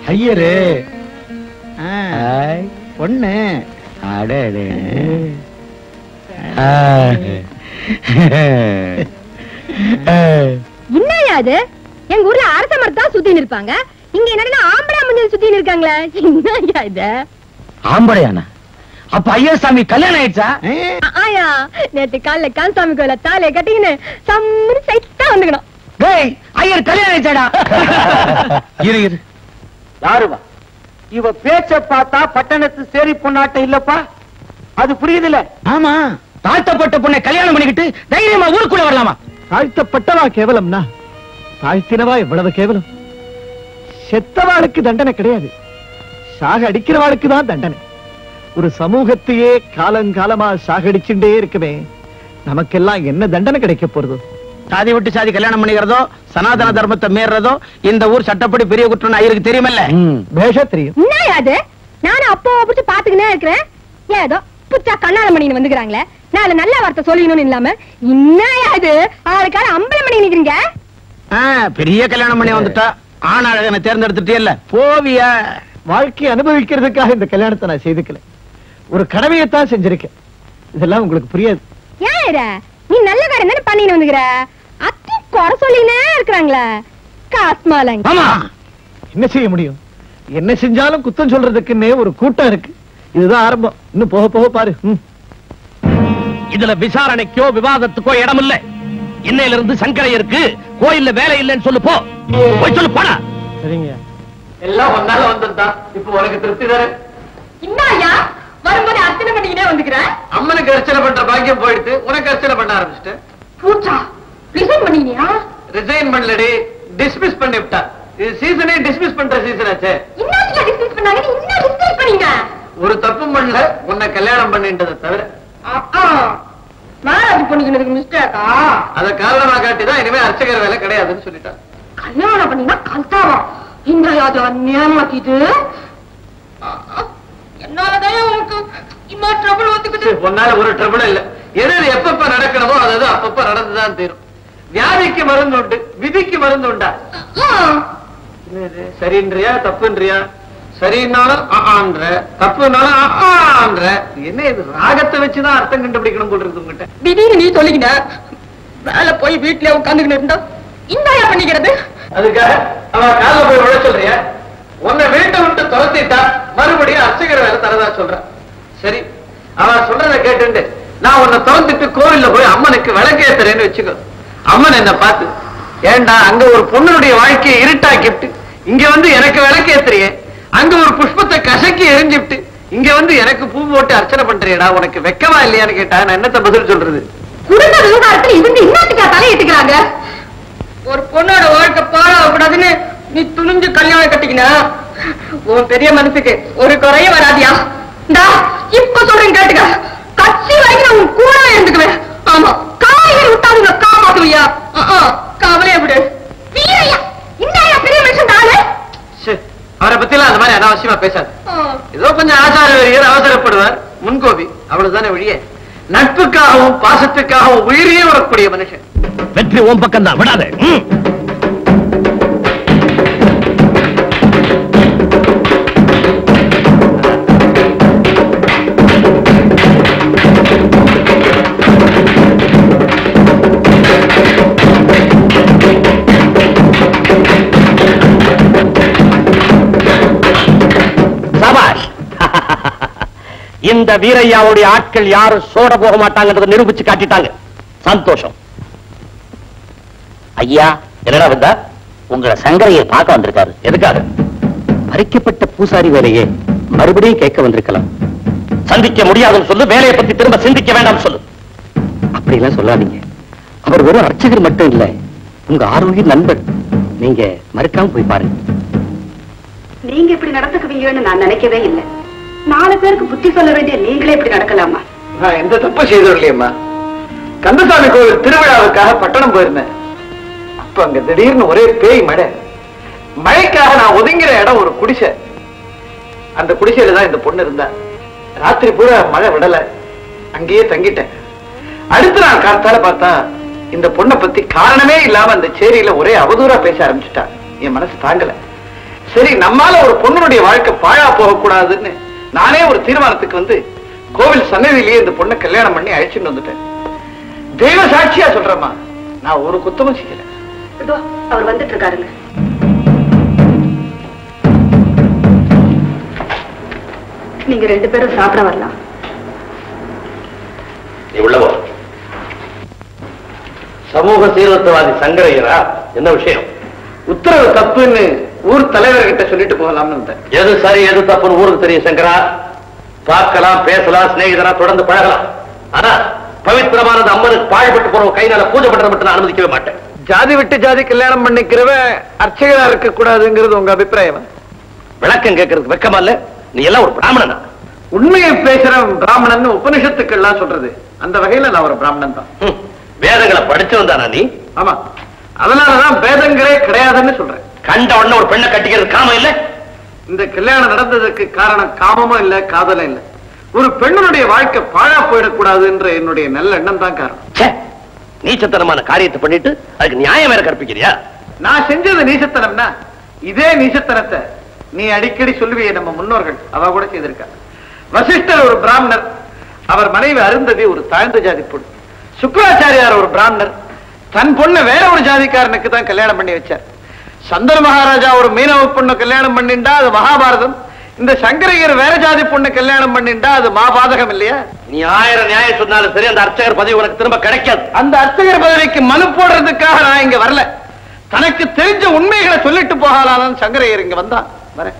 ஐயரு ஆ, ஆய், பொண்ணு அடடே. ஆ. ஆ. என்னையா அது எங்க ஊர்ல அரச மரத்தா சுத்தின்னு இருப்பாங்க இங்க என்னன்னா ஆம்பளை மஞ்சள் சுத்தின்னு இருக்காங்களே என்னய்யா இது ஆம்படையானா அப்ப ஐயசாமி கல்யாணம் ஆயிடுச்சா ஆ, ஆயா நேத்து காலைல கான்சாமி கோயில தாலியை கட்டிக்கின்னு சம்மனு சைட்டா வந்துக்கணும் டேய் ஐயர் கல்யாணம் ஆயிடுச்சாடா இரு இரு யாருவா இவ பேச்ச பார்த்தா பட்டணத்து சேரி பொண்ணாட்ட இல்லப்பா அது புரியுதுல ஆமா தாழ்த்தப்பட்ட பொண்ணை கல்யாணம் பண்ணிக்கிட்டு தைரியமா ஊருக்குள்ள வரலாமா தாழ்த்தப்பட்டவா கேவலம்னா தாழ்த்தினவா எவ்வளவு கேவலம் செத்தவாளுக்கு தண்டனை கிடையாது சாக அடிக்கிறவாளுக்கு தான் தண்டனை ஒரு சமூகத்தையே காலங்காலமா சாகடிச்சுட்டே இருக்குமே நமக்கெல்லாம் என்ன தண்டனை கிடைக்க போறது சாதி விட்டு சாதி கல்யாணம் பண்ணிக்கிறதோ சனாதன தர்மத்தை மீறதோ இந்த ஊர் சட்டப்படி பெரிய குற்றம் ஐயருக்கு தெரியுமல்ல பேஷா தெரியும் என்னய்யா அது நானும் அப்போ பிடிச்சு பாத்துக்கினே இருக்கிறேன் ஏதோ புச்சா கண்ணால மணின்னு வந்துக்கிறாங்களே நாலு நல்ல வார்த்தை சொல்லிக்கணும்னு இல்லாம என்னய்யா இது ஆளுக்கால அம்பளை மணி நிக்கிறீங்க ஆ, பெரிய கல்யாணம் பண்ணி வந்துட்டா ஆண் அழகனை தேர்ந்தெடுத்துட்டியல்ல போவிய வாழ்க்கையை அனுபவிக்கிறதுக்காக இந்த கல்யாணத்தை நான் செய்துக்கல ஒரு கடமையைத்தான் செஞ்சிருக்கேன் இதெல்லாம் உங்களுக்கு புரியாது ஏன் இர? நீ நல்ல காரியம் தானே பண்ணின்னு வந்துக்கிற அத்தி குறை சொல்லினே இருக்கிறாங்களே காஸ்மாலங்க ஆமா என்ன செய்ய முடியும் என்ன செஞ்சாலும் குத்தம் சொல்றதுக்குன்னே ஒரு கூட்டம் இருக்கு இதுதான் ஆரம்பம் இன்னும் போக போக பாரு ம். இதுல விசாரணைக்கோ விவாதத்துக்கோ இடம் இல்ல இன்னையில இருந்து சங்கரையருக்கு கோயில்ல வேலை இல்லைன்னு சொல்லு போ போய் சொல்லு போடா சரிங்க எல்லாம் ஒன்னால வந்திருந்தான் இப்ப உனக்கு திருப்தி தானே என்னய்யா வரும்போது அர்ச்சனை பண்ணிக்கினே வந்துக்கிறேன் அம்மனுக்கு அர்ச்சனை பண்ற பாக்கியம் போயிடுத்து உனக்கு அர்ச்சனை பண்ண ஆரம்பிச்சுட்டு பூச்சா ரிசைன் பண்ணிக்கினியா ரிசைன் பண்ணலடி டிஸ்மிஸ் பண்ணி விட்டா இது சீசனே டிஸ்மிஸ் பண்ற சீசன் ஆச்சே என்ன டிஸ்கஸ் பண்ணாங்க நீ என்ன டிஸ்கஸ் பண்ணீங்க ஒரு தப்பும் பண்ணல உன்னை கல்யாணம் பண்ணின்றதை தவிர மேரேஜ் பண்ணிக்கிறதுக்கு மிஸ்டேக்கா அத காரணமா காட்டிதான் இனிமே அர்ச்சகர் வேலை கிடையாதுன்னு சொல்லிட்டான் கல்யாணம் பண்ணினா கல்தாவா இந்த அது அந்நியமாக்கிட்டு என்னாலதான் உனக்கு இம்மா ட்ரபிள் ஒத்துக்குது உன்னால ஒரு ட்ரபிளும் இல்ல எது எது எப்பப்ப நடக்கணுமோ அது அது அப்பப்ப நடந்துதான் தீரும் வியாதிக்கு மருந்து உண்டு விதிக்கு மருந்து உண்டா என்னது சரின்றியா தப்புன்றியா சரின்னாலும் ஆன்ற தப்புனாலும் ஆன்ற என்ன இது ராகத்தை வச்சுதான் அர்த்தம் கண்டுபிடிக்கணும் போல் இருக்கு உங்ககிட்ட திடீர்னு நீ சொல்லிக்கின வேலை போய் வீட்டுல உட்காந்துக்கிட்டு இருந்தா இன்னாயா பண்ணிக்கிறது அதுக்காக அவன் காலைல போய் விழ சொல்றியா உன்னை வீட்டை விட்டு துரத்திட்டா மறுபடியும் அர்ச்சகர் வேலை தரதா சொல்றான் சரி அவன் சொல்றத கேட்டுண்டு நான் உன்னை துரத்திட்டு கோவில்ல போய் அம்மனுக்கு விளக்கேத்துறேன்னு வச்சுக்கோ அம்மன் என்ன பார்த்து ஏண்டா அங்க ஒரு பொண்ணுடைய வாழ்க்கையை இருட்டாக்கிட்டு இங்க வந்து எனக்கு விளக்கேத்துறியே அங்க ஒரு புஷ்பத்தை கசக்கி எரிஞ்சுட்டு இங்க வந்து எனக்கு பூ போட்டு அர்ச்சனை பண்றியடா உனக்கு வெக்கமா இல்லையான்னு கேட்டா நான் என்னத்த பதில் சொல்றது குடும்ப விவகாரத்துல இவங்க இன்னத்துக்கா தலையிட்டுக்கிறாங்க ஒரு பொண்ணோட வாழ்க்கை பாழாகக்கூடாதுன்னு நீ துணிஞ்சு கல்யாணம் கட்டிக்கினா உன் பெரிய மனசுக்கு ஒரு குறையும் வராதியா இந்தா இப்ப சொல்றேன் கேட்டுக்க கட்சி வரைக்கும் நான் உன் கூட இருந்துக்குவேன் ஆமா காய்கறி விட்டாதுங்க காப்பாத்துவியா கவலைய விடு வீரையா இன்னையா பெரிய மனுஷன் தானே சே, அவரை பத்திலாம் அந்த மாதிரி அனாவசியமா பேசாது ஏதோ கொஞ்சம் ஆச்சார வெறியர் அவசரப்படுவார் முன்கோபி அவ்வளவுதானே வழிய நட்புக்காகவும் பாசத்துக்காகவும் உயிரியே வரக்கூடிய மனுஷன் வெற்றி ஓம் பக்கம் தான் விடாத ம். சபாஷ் இந்த வீரையாவுடைய ஆட்கள் யாரும் சோட போக மாட்டாங்கன்றதை நிரூபிச்சு காட்டிட்டாங்க சந்தோஷம் ஐயா என்னடா வந்தா உங்களை சங்கரையை பார்க்க வந்திருக்காரு எதுக்காக பறிக்கப்பட்ட பூசாரி வேலையே மறுபடியும் கேட்க வந்திருக்கலாம் சந்திக்க முடியாதுன்னு சொல்லு வேலையை பத்தி திரும்ப சிந்திக்க வேண்டாம் சொல்லு அப்படி எல்லாம் சொல்லாதீங்க அவர் வெறும் அர்ச்சகர் மட்டும் இல்ல உங்க ஆரோக்கிய நண்பர் நீங்க மறுக்காம போய் பாருங்க நீங்க இப்படி நடந்துக்குவீங்கன்னு நான் நினைக்கவே இல்லை நாலு பேருக்கு புத்தி சொல்ல வேண்டிய நீங்களே இப்படி நடக்கலாமா நான் எந்த தப்பு செய்தோம் இல்லையம்மா கந்தசாமி கோவில் திருவிழாவுக்காக பட்டணம் போயிருந்தேன் அப்ப அங்க திடீர்னு ஒரே பேய் மழை மழைக்காக நான் ஒதுங்கிற இடம் ஒரு குடிசை அந்த குடிசையில தான் இந்த பொண்ணு இருந்தா ராத்திரி பூரா மழை விடல அங்கேயே தங்கிட்டேன் அடுத்த நாள் காத்தால பார்த்தா இந்த பொண்ணை பத்தி காரணமே இல்லாம அந்த சேரியில ஒரே அவதூறா பேச ஆரம்பிச்சுட்டா என் மனசு தாங்கல சரி நம்மால ஒரு பொண்ணுடைய வாழ்க்கை பாழா போகக்கூடாதுன்னு நானே ஒரு தீர்மானத்துக்கு வந்து கோவில் சன்னதியிலேயே இந்த பொண்ணை கல்யாணம் பண்ணி அழைச்சிட்டு வந்துட்டேன் தெய்வ சாட்சியா சொல்றேம்மா நான் ஒரு குத்தமும் செய்யல இதோ அவர் வந்துட்டு இருக்காருங்க நீங்க ரெண்டு பேரும் சாப்பிட வரலாம் நீ உள்ளவோ சமூக சீர்திருத்தவாதி சங்கரையரா என்ன விஷயம் உத்தரவு தப்புன்னு ஊர் தலைவர்கிட்ட சொல்லிட்டு போகலாம்னு இருந்தேன் எது சரி எது தப்புன்னு ஊருக்கு தெரியும் சங்கரா பார்க்கலாம் பேசலாம் சிநேகிதரா தொடர்ந்து பழகலாம் ஆனா பவித்திரமானது அம்மனுக்கு பாழ்பட்டு போற கைனால பூஜை பண்றது மட்டும் நான் அனுமதிக்கவே மாட்டேன் ஜாதி விட்டு ஜாதி கல்யாணம் பண்ணிக்கிறவன் அர்ச்சகரா இருக்க கூடாதுங்கிறது உங்க அபிப்பிராயம் விளக்கம் கேட்கறதுக்கு வெக்கமா இல்ல நீ எல்லாம் ஒரு பிராமணனா உண்மையை பேசுற பிராமணன் உபனிஷத்துக்கள்லாம் சொல்றது அந்த வகையில நான் ஒரு பிராமணன் தான் ஹம், வேதங்களை படிச்சு வந்தானா நீ ஆமா அதனாலதான் பேதங்களே கிடையாதுன்னு சொல்றேன் கண்ட உடனே ஒரு பெண்ணை கட்டிக்கிறது காமம் இல்ல இந்த கல்யாணம் நடந்ததுக்கு காரணம் காமமும் இல்ல காதலும் இல்ல ஒரு பெண்ணுடைய வாழ்க்கை பாழா போயிடக்கூடாதுன்ற என்னுடைய நல்ல எண்ணம் தான் காரணம் ச்சே, நீச்சத்தனமான காரியத்தை பண்ணிட்டு அதுக்கு நியாயம் வேற கற்பிக்கிறியா நான் செஞ்சது நீசத்தனம்னா இதே நீசத்தனத்தை நீ அடிக்கடி சொல்லுவியே நம்ம முன்னோர்கள் அவ கூட செய்திருக்கா வசிஷ்டர் ஒரு பிராமணர் அவர் மனைவி அருந்ததி ஒரு தாழ்ந்த ஜாதி பொண்ணு சுக்கராச்சாரியார் ஒரு பிராமணர் தன் பொண்ணை வேற ஒரு ஜாதிக்காரனுக்கு தான் கல்யாணம் பண்ணி வச்சார் சந்தன மகாராஜா ஒரு மீனவ பொண்ணு கல்யாணம் பண்ணிண்டா அது மகாபாரதம் இந்த சங்கரையர் வேற ஜாதி பொண்ணு கல்யாணம் பண்ணிண்டா அது மாபாதகம் இல்லையா நீ ஆயிரம் நியாயம் சொன்னாலும் சரி அந்த அர்ச்சகர் பதவி உனக்கு திரும்ப கிடைக்காது அந்த அர்ச்சகர் பதவிக்கு மனு போடுறதுக்காக நான் இங்க வரல தனக்கு தெரிஞ்ச உண்மைகளை சொல்லிட்டு போகலான்னு சங்கரையர் இங்க வந்தா வரேன்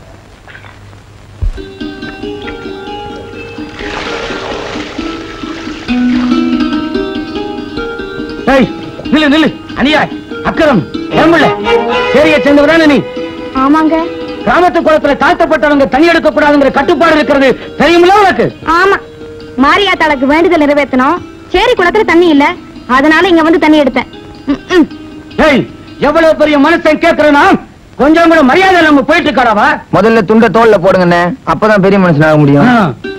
ஏய் நில்லு நில்லு அனியா அக்கறம் ஏமுள்ள சேரிய சேர்ந்தவரான நீ ஆமாங்க கிராமத்து குளத்துல தாழ்த்தப்பட்டவங்க தனி எடுக்க கூடாதுங்கிற கட்டுப்பாடு இருக்கிறது தெரியுமில்ல உனக்கு ஆமா மாரியாத்தாளுக்கு வேண்டுதல் நிறைவேற்றணும் சேரி குளத்துல தண்ணி இல்ல அதனால இங்க வந்து தண்ணி எடுத்தேன் ம், ம். ஏய் எவ்வளவு பெரிய மனுஷன் கேக்குறனா கொஞ்சம் கூட மரியாதை நம்ம போயிட்டு இருக்காடாவா முதல்ல துண்ட தோல்ல போடுங்கண்ணே அப்பதான் பெரிய மனுஷன் ஆக முடியும்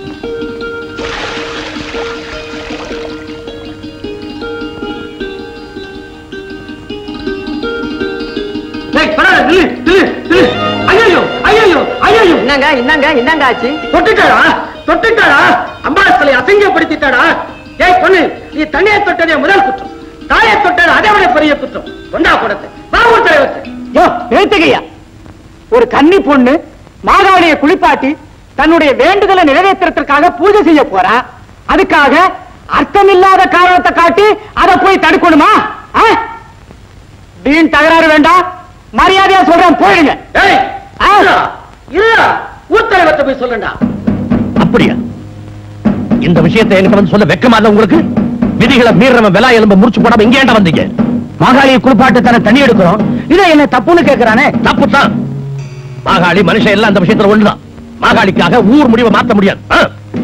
ஏய் பரவாயில்ல நில்லு நில்லு நில்லு ஐயோ ஐயோ ஐயோ என்னங்க என்னங்க என்னங்க ஆச்சு தொட்டுட்டாடா தொட்டுட்டாடா அம்பாளை அசிங்கப்படுத்திட்டாடா ஏய் பொண்ணு நீ தண்ணியை தொட்டதே முதல் குற்றம் தாயை தொட்டது அதை விட பெரிய குற்றம் கொண்டா கூடத்து பாவூர் தலைவர் யோ எழுத்துகையா ஒரு கன்னி பொண்ணு மாகாளியை குளிப்பாட்டி தன்னுடைய வேண்டுதலை நிறைவேற்றுறதுக்காக பூஜை செய்ய போறா அதுக்காக அர்த்தமில்லாத காரணத்தை காட்டி அதை போய் தடுக்கணுமா ஆ? வீண் தகராறு வேண்டாம் மரியாதையா சொல்றேன் போயிடுங்க இல்ல ஊர் தலைவர்கிட்ட போய் சொல்லுண்டா அப்படியா இந்த விஷயத்தை என்கிட்ட வந்து சொல்ல வெக்கமா இல்ல உங்களுக்கு விதிகளை மீறவன் விலா எலும்ப முடிச்சு போடாம இங்க ஏன்டா வந்தீங்க மாகாளியை குளிப்பாட்டு தானே தண்ணி எடுக்கிறோம் இதை என்ன தப்புன்னு கேக்குறானே தப்புதான் மாகாளி மனுஷன் எல்லாம் அந்த விஷயத்துல ஒண்ணுதான் மாகாளிக்காக ஊர் முடிவை மாத்த முடியாது ஆ?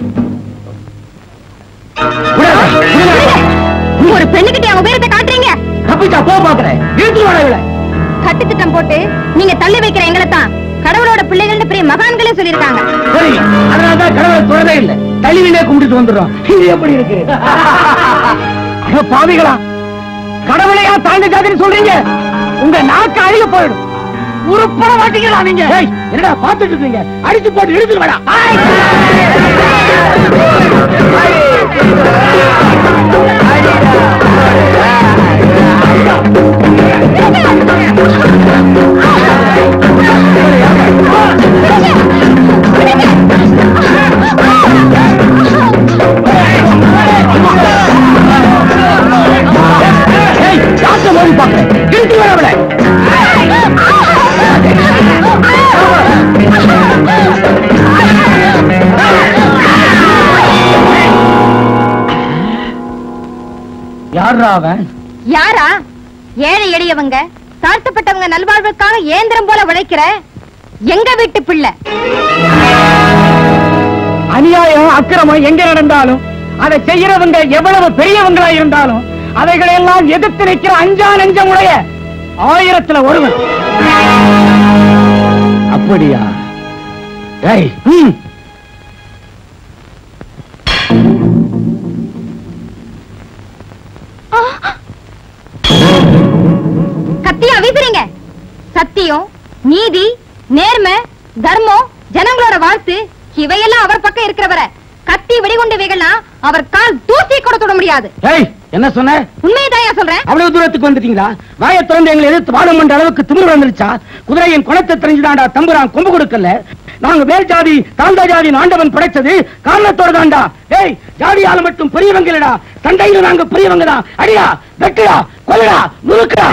ஒரு பெண்ணுகிட்ட அவங்க உபயோகத்தை காட்டுறீங்க கப்பிட்டா போ பாக்குறேன் இழுத்து வர இவளை கட்டு திட்டம் போட்டு நீங்க தள்ளி வைக்கிற எங்களை தான் கடவுளோட பிள்ளைகள்னு பெரிய மகான்களே சொல்லியிருக்காங்க சரி அதனாலதான் கடவுளை தொடரே இல்லை தள்ளிவிலே கும்பிட்டு வந்துடுறோம் இது எப்படி இருக்கு அட பாவிகளா கடவுளையா தாழ்ந்த ஜாதின்னு சொல்றீங்க உங்க நாக்கு அழிய போயிடும் உருப்பட மாட்டீங்களா நீங்க ஏய், என்னடா பாத்துட்டு இருக்கீங்க அடிச்சு போட்டு இழுத்து வேடா ஏய் யாத்த மோதி பாக்குறேன் இழுத்து வர அவளை யாரா அவன் யாரா ஏழை எளியவங்க தாழ்த்தப்பட்டவங்க நல்வாழ்வுக்காக ஏந்திரம் போல உழைக்கிற எங்க வீட்டு பிள்ளை அநியாயம் அக்கிரமம் எங்க நடந்தாலும் அதை செய்யறவங்க எவ்வளவு பெரியவங்களா இருந்தாலும் அவைகளை எல்லாம் எதிர்த்து நிற்கிற அஞ்சா நெஞ்சம் உடைய ஆயிரத்துல ஒருவன் அப்படியா ஏய், ம். கத்தியா வீசுறீங்க சத்தியம் நீதி நேர்மை தர்மம் ஜனங்களோட வாழ்த்து இவையெல்லாம் அவர் பக்கம் இருக்கிறவரை கத்தி வெடிகுண்டு இவைகள்லாம் அவர் கால் தூசி கூட தொட முடியாது ஏய் என்ன சொன்ன உண்மையை தாயா சொல்றேன் அவ்வளவு தூரத்துக்கு வந்துட்டீங்களா வாயை திறந்து எங்களை எதிர்த்து வாதம் பண்ற அளவுக்கு திமிரு வந்துருச்சா குதிரையின் குணத்தை தெரிஞ்சுதாண்டா தம்புரான் கொம்பு கொடுக்கல நாங்க மேல் ஜாதி தாழ்ந்த ஜாதி ஆண்டவன் படைச்சது காரணத்தோட தாண்டா ஏய் ஜாதியால மட்டும் பெரியவங்க இல்லடா சண்டையில நாங்க பெரியவங்க தான் அடியா வெட்டுடா கொல்லடா நுறுக்குடா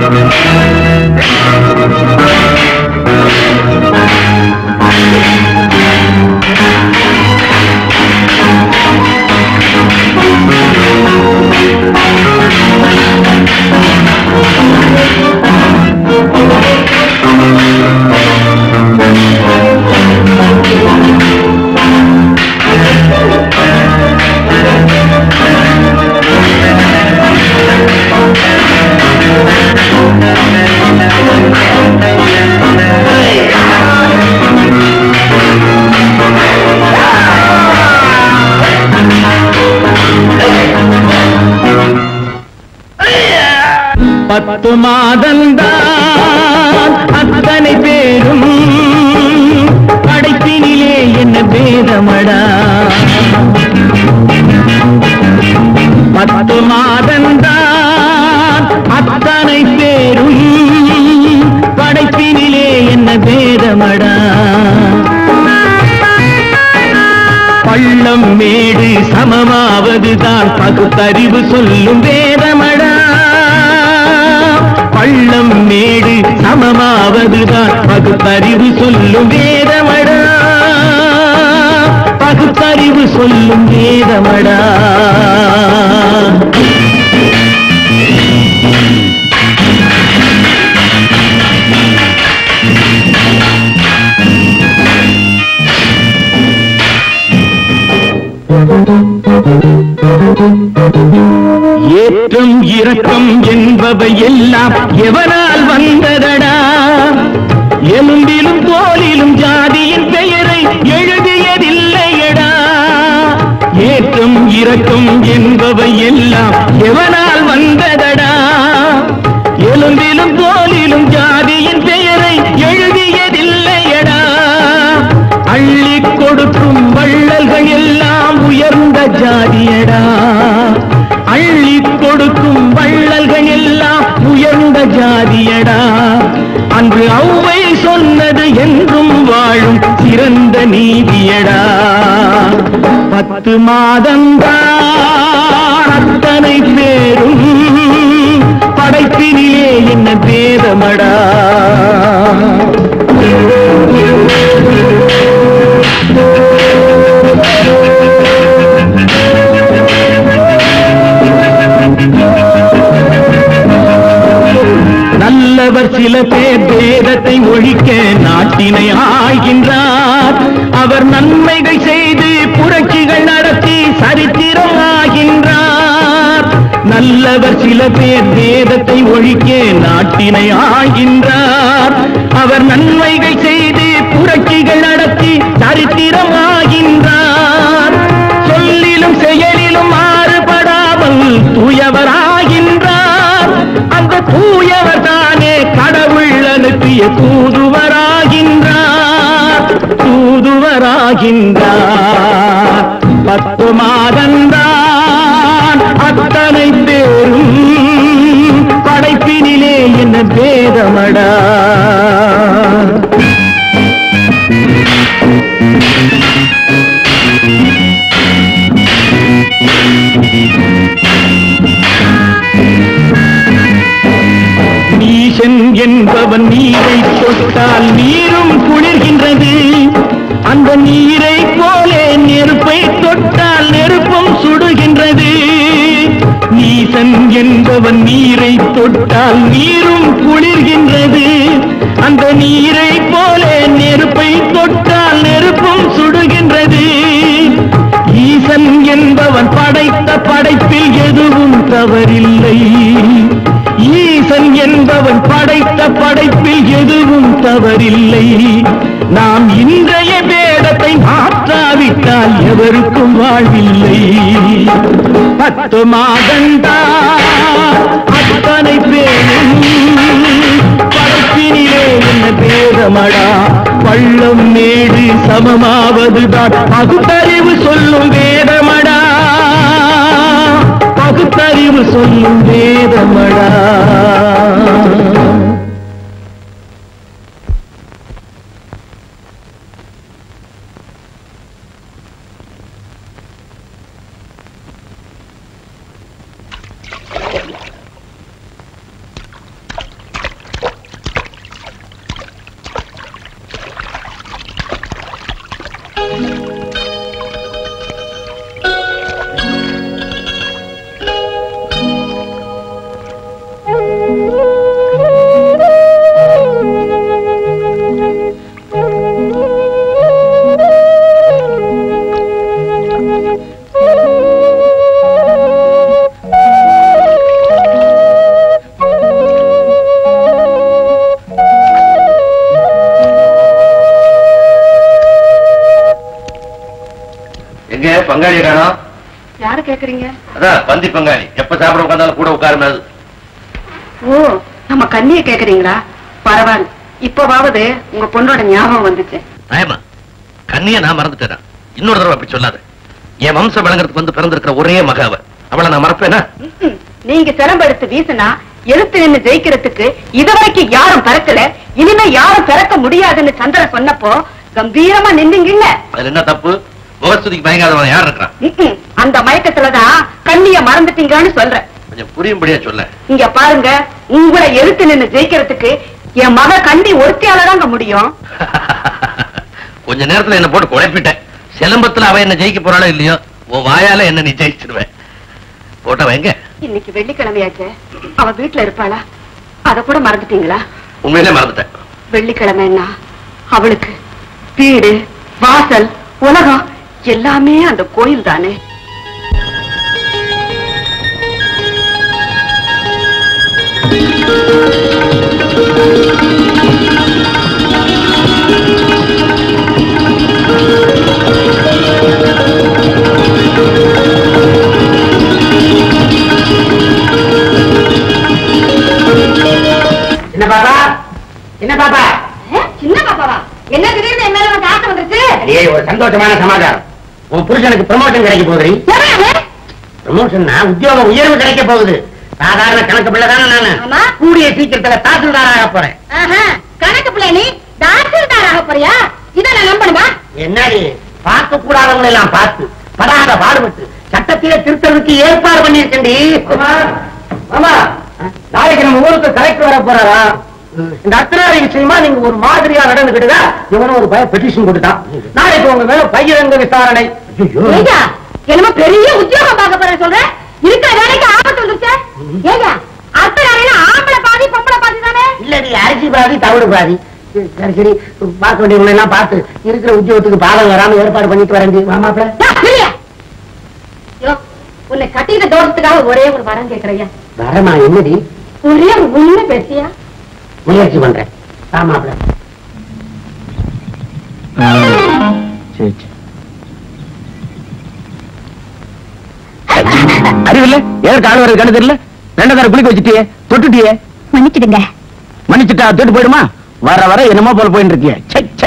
பத்து மாதந்தான் அத்தனை பேரும் படைப்பினிலே என்ன பேதமடா பத்து மாதந்தான் அத்தனை பேரும் படைப்பினிலே என்ன பேதமடா பள்ளம் மேடு சமமாவதுதான் பகுத்தறிவு சொல்லும் வேதமடா பள்ளம் மேடு சமமாவதுதான் பகுத்தறிவு சொல்லும் வேதமடா பகுத்தறிவு சொல்லும் வேதமடா ஏற்றம் இரக்கம் என்பவை எல்லாம் எவனால் வந்ததடா எலும்பிலும் தோலிலும் ஜாதியின் பெயரை எழுதியதில்லையடா ஏற்றம் இரக்கம் என்பவை எல்லாம் எவனால் வந்ததடா எலும்பிலும் தோலிலும் ஜாதியின் பெயரை எழுதியதில்லையடா அள்ளி கொடுக்கும் வள்ளல்கள் எல்லாம் உயர்ந்த ஜாதியடா அள்ளி கொடுக்கும் வள்ளல்கள் எல்லாம் உயர்ந்த ஜாதியடா அன்று ஔவை சொன்னது என்றும் வாழும் சிறந்த நீதியடா பத்து மாதந்தான் அத்தனை பேரும் படைப்பினிலே என்ன பேதமடா நல்லவர் சில பேர் வேதத்தை ஒழிக்க நாட்டினை ஆகின்றார் அவர் நன்மைகள் செய்து புரட்சிகள் நடத்தி சரித்திரம் ஆகின்றார் நல்லவர் சில பேர் வேதத்தை ஒழிக்க நாட்டினை ஆகின்றார் அவர் நன்மைகள் செய்து புரட்சிகள் நடத்தி சரித்திரம் ஆகின்றார் சொல்லிலும் செயலிலும் மாறுபடாமல் தூயவராகின்றார் அந்த தூயவர் தானே கடவுள் அனுப்பிய தூதுவராகின்றார் தூதுவராகின்றார் பத்து மாதந்தான் அத்தனை பேரும் படைப்பினிலே என்ன பேதமடா நீசன் என்பவன் நீரை தொட்டால் நீரும் குளிர்கின்றது அந்த நீரை போலே நெருப்பை தொட்டால் நெருப்பும் சுடுகின்றது நீசன் என்பவன் நீரை தொட்டால் நீரும் குளிர்கின்றது அந்த நீரை போலே நெருப்பை தொட்டால் நெருப்பும் சுடுகின்றது ஈசன் என்பவன் படைத்த படைப்பில் எதுவும் தவறில்லை ஈசன் என்பவன் படைத்த படைப்பில் எதுவும் தவறில்லை நாம் இன்றைய வேடத்தை மாற்றாவிட்டால் எவருக்கும் வாழ்வில்லை பத்து மாதந்தா அத்தனை பேரும் படைப்பினிலே என்ன பேதமடா பள்ளம் மேடு சமமாவதுதான் பகுத்தறிவு சொல்லும் வேதமடா பகுத்தறிவு சொல்லும் வேதமடா எங்க பங்காளி காணோம் யாரு கேக்குறீங்க அதான் பந்தி பங்காளி எப்ப சாப்பிட உட்காந்தாலும் கூட உட்காருமே அது ஓ நம்ம கண்ணிய கேக்குறீங்களா பரவாயில்ல இப்பவாவது உங்க பொண்ணோட ஞாபகம் வந்துச்சு நயமா கண்ணிய நான் மறந்துட்டேன் இன்னொரு தடவை அப்படி சொல்லாத என் வம்சம் வழங்குறதுக்கு வந்து பிறந்திருக்கிற ஒரே மக அவ அவளை நான் மறப்பேனா ம்ம். நீங்க சிரம்பெடுத்து வீசினா எழுத்து நின்னு ஜெயிக்கிறதுக்கு இதுவரைக்கும் யாரும் பிறக்கல இனிமே யாரும் பிறக்க முடியாதுன்னு சந்திரன் சொன்னப்போ கம்பீரமா நின்னீங்கல்ல அதுல என்ன தப்பு முகஸ்துதிக்கு பயங்காதவன் யார் இருக்கிறான் ம்ம். அந்த மயக்கத்துலதான் கண்ணிய மறந்துட்டீங்கன்னு சொல்றேன் கொஞ்சம் புரியும்படியா சொல்ல இங்க பாருங்க உங்களை எழுத்து நின்னு ஜெயிக்கிறதுக்கு என் மக கண்டி ஒருத்தியால தாங்க முடியும் கொஞ்ச நேரத்துல என்ன போட்டு குழப்பிட்டேன் சிலம்பத்துல அவ என்ன ஜெயிக்க போறாளோ இல்லையோ உன் வாயால என்ன நீ ஜெயிச்சிருவேன் போட்டவன் எங்க இன்னைக்கு வெள்ளிக்கிழமையாச்சே அவ வீட்டுல இருப்பாளா அத கூட மறந்துட்டீங்களா உண்மையிலே மறந்துட்டேன் வெள்ளிக்கிழமைன்னா அவளுக்கு வீடு வாசல் உலகம் எல்லாமே அந்த கோயில் தானே என்ன பாப்பா என்ன பாப்பா சின்ன பாப்பாவா என்ன திடீர்னு என் மேல வந்து ஆசை வந்துருச்சு அடியே ஒரு சந்தோஷமான சமாச்சாரம் உன் புருஷனுக்கு ப்ரமோஷன் கிடைக்க போகுது ப்ரமோஷன்னா உத்தியோக உயர்வு கிடைக்க போகுது சாதாரண கணக்கு பிள்ளை தானே நானு ஆமா. கூடிய சீக்கிரத்துல தாசில்தாராக போறேன் கணக்கு பிள்ளை நீ தாசில்தாராக போறியா இதை நான் நம்பணுமா என்னடி பார்க்க கூடாதவங்களை எல்லாம் பார்த்து படாத பாடுபட்டு சட்டத்திலே திருத்தலுக்கு ஏற்பாடு பண்ணிருக்கேன்டி ஆமா நாளைக்கு நம்ம ஊருக்கு கலெக்டர் வர போறாரா இந்த அத்தனாரி விஷயமா நீங்க ஒரு மாதிரியா நடந்துக்கிட்டுதா இவனும் ஒரு பய பெட்டிஷன் கொடுத்தான் நாளைக்கு உங்க மேல பகிரங்க விசாரணை ஏங்க என்னமோ பெரிய உத்தியோகம் பார்க்க போறேன் சொல்றேன் இருக்கிற வேலைக்கு ஆபத்து வந்துருச்சு ஏங்க அத்தனை அறையில ஆம்பளை பாதி பொம்பளை பாதி தானே இல்லடி அரிசி பாதி தவிடு பாதி சரி சரி பார்க்க வேண்டியவங்களை எல்லாம் பார்த்து இருக்கிற உத்தியோகத்துக்கு பாதம் வராம ஏற்பாடு பண்ணிட்டு வரேன் மாமாப்பிள்ள யா, இல்லையா? யோ, உன்னை கட்டின தோட்டத்துக்காக ஒரே ஒரு வரம் கேக்குறையா வரமா என்னடி ஒரே ஒரு உண்மை பேசியா முயற்சி பண்றேன் ஆமாப்ல சரி சரி அறிவில்ல எதற்கு ஆள் வர்றது கண்டு தெரியல ரெண்டு தடவை குளிக்க வச்சுட்டியே தொட்டுட்டியே மன்னிச்சிடுங்க மன்னிச்சுட்டா தொட்டு போயிடுமா வர வர என்னமோ போல போயிட்டு இருக்கியே சை சை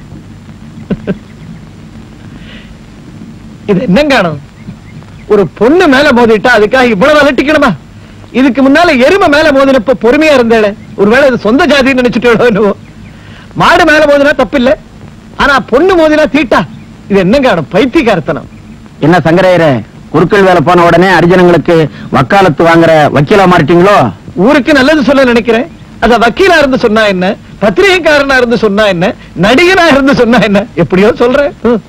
இது என்னங்காணும் ஒரு பொண்ணு மேல மோதிட்டா அதுக்காக இவ்வளவு அலட்டிக்கணுமா இதுக்கு முன்னால எருமை மேல மோதினப்ப பொறுமையா இருந்தேளே ஒருவேளை இது சொந்த ஜாதின்னு நினைச்சிட்டு என்னவோ மாடு மேல மோதினா தப்பில்லை ஆனா பொண்ணு மோதினா தீட்டா இது என்னங்காணும் பைத்தியக்காரத்தனம் என்ன சங்கரையரே குறுக்கள் வேலை போன உடனே அரிஜனங்களுக்கு வக்காலத்து வாங்குற வக்கீலா மாறிட்டீங்களோ ஊருக்கு நல்லது சொல்ல நினைக்கிறேன் அத வக்கீலா இருந்து சொன்னா என்ன பத்திரிகைக்காரனா இருந்து சொன்னா என்ன நடிகனா இருந்து சொன்னா என்ன எப்படியோ சொல்றேன் ம்.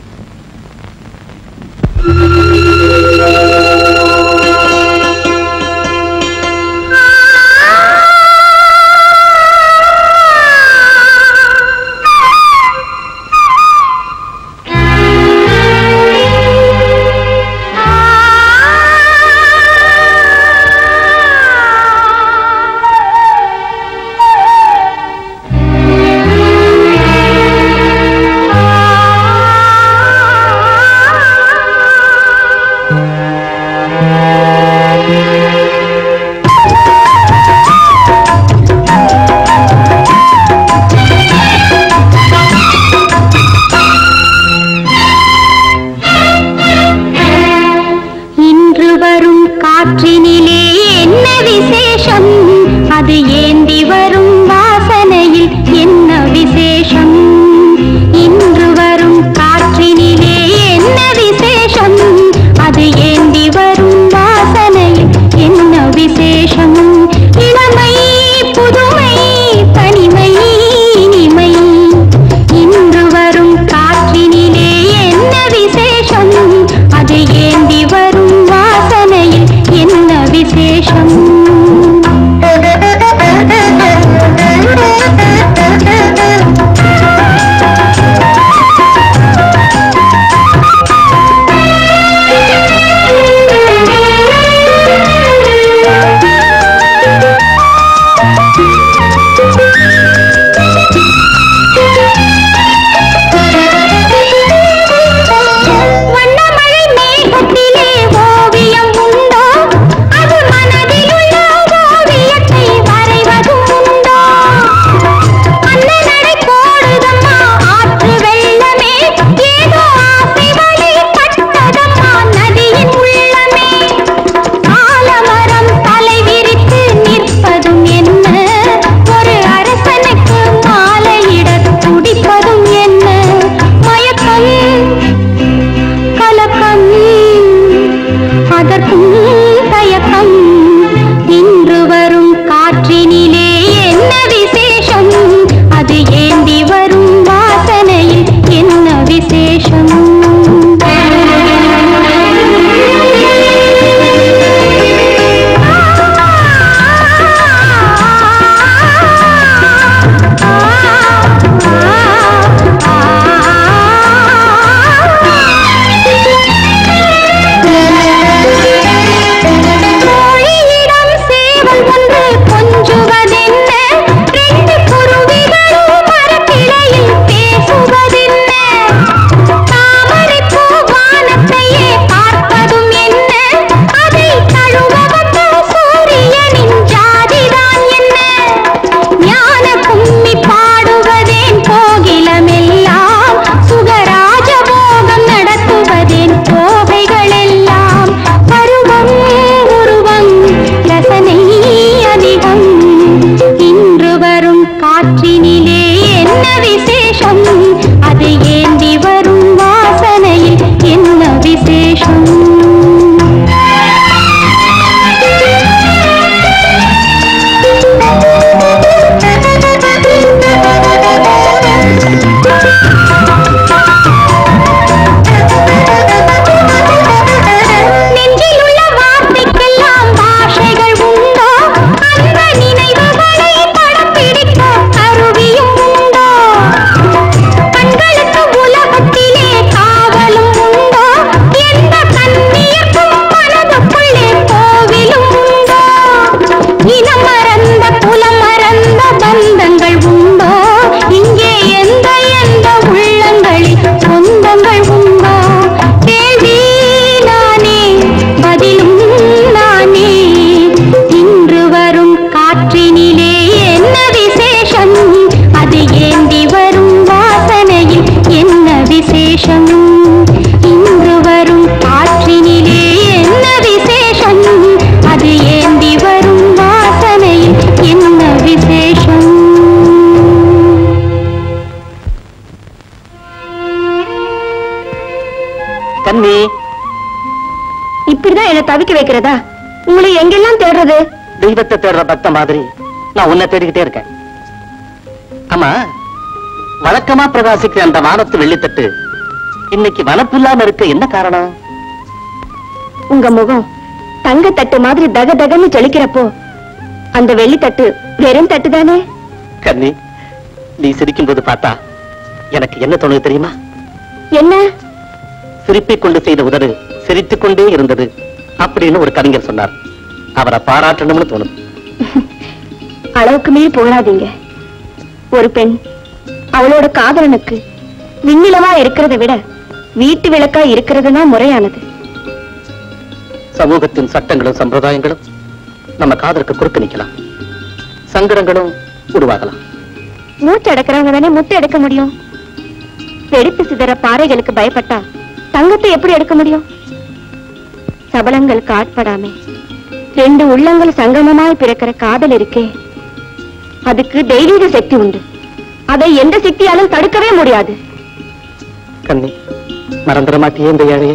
கண்ணி இப்படிதான் என்ன தவிக்க வைக்கிறதா உங்களை எங்கெல்லாம் தேடுறது தெய்வத்தை தேடுற பக்த மாதிரி நான் உன்னை தேடிக்கிட்டே இருக்கேன் ஆமா வழக்கமா பிரகாசிக்கிற அந்த வானத்து வெள்ளித்தட்டு இன்னைக்கு வனப்பில்லாம இருக்க என்ன காரணம் உங்க முகம் தங்க தட்டு மாதிரி தக தகன்னு ஜொலிக்கிறப்போ அந்த வெள்ளி தட்டு வெறும் தட்டு தானே கண்ணி நீ சிரிக்கும் போது பார்த்தா எனக்கு என்ன தோணுது தெரியுமா என்ன சிரிப்பைக் கொண்டு செய்த உதடு சிரித்துக் கொண்டே இருந்தது அப்படின்னு ஒரு கவிஞர் சொன்னார் அவரை பாராட்டணும்னு தோணுது அளவுக்கு மீறி புகழாதீங்க ஒரு பெண் அவளோட காதலனுக்கு விண்ணிலவா இருக்கிறத விட வீட்டு விளக்கா இருக்கிறதுனா முறையானது சமூகத்தின் சட்டங்களும் சம்பிரதாயங்களும் நம்ம காதலுக்கு குறுக்க நிக்கலாம் சங்கடங்களும் உருவாகலாம் மூச்சு அடக்கிறவங்க தானே முத்து எடுக்க முடியும் வெடித்து சிதற பாறைகளுக்கு பயப்பட்டா தங்கத்தை எப்படி எடுக்க முடியும் சபலங்களுக்கு ஆட்படாமே ரெண்டு உள்ளங்கள் சங்கமமாய் பிறக்கிற காதல் இருக்கே அதுக்கு தெய்வீக சக்தி உண்டு அதை எந்த சக்தியாலும் தடுக்கவே முடியாது கண்ணி மறந்துட மாட்டியே இந்த ஏழைய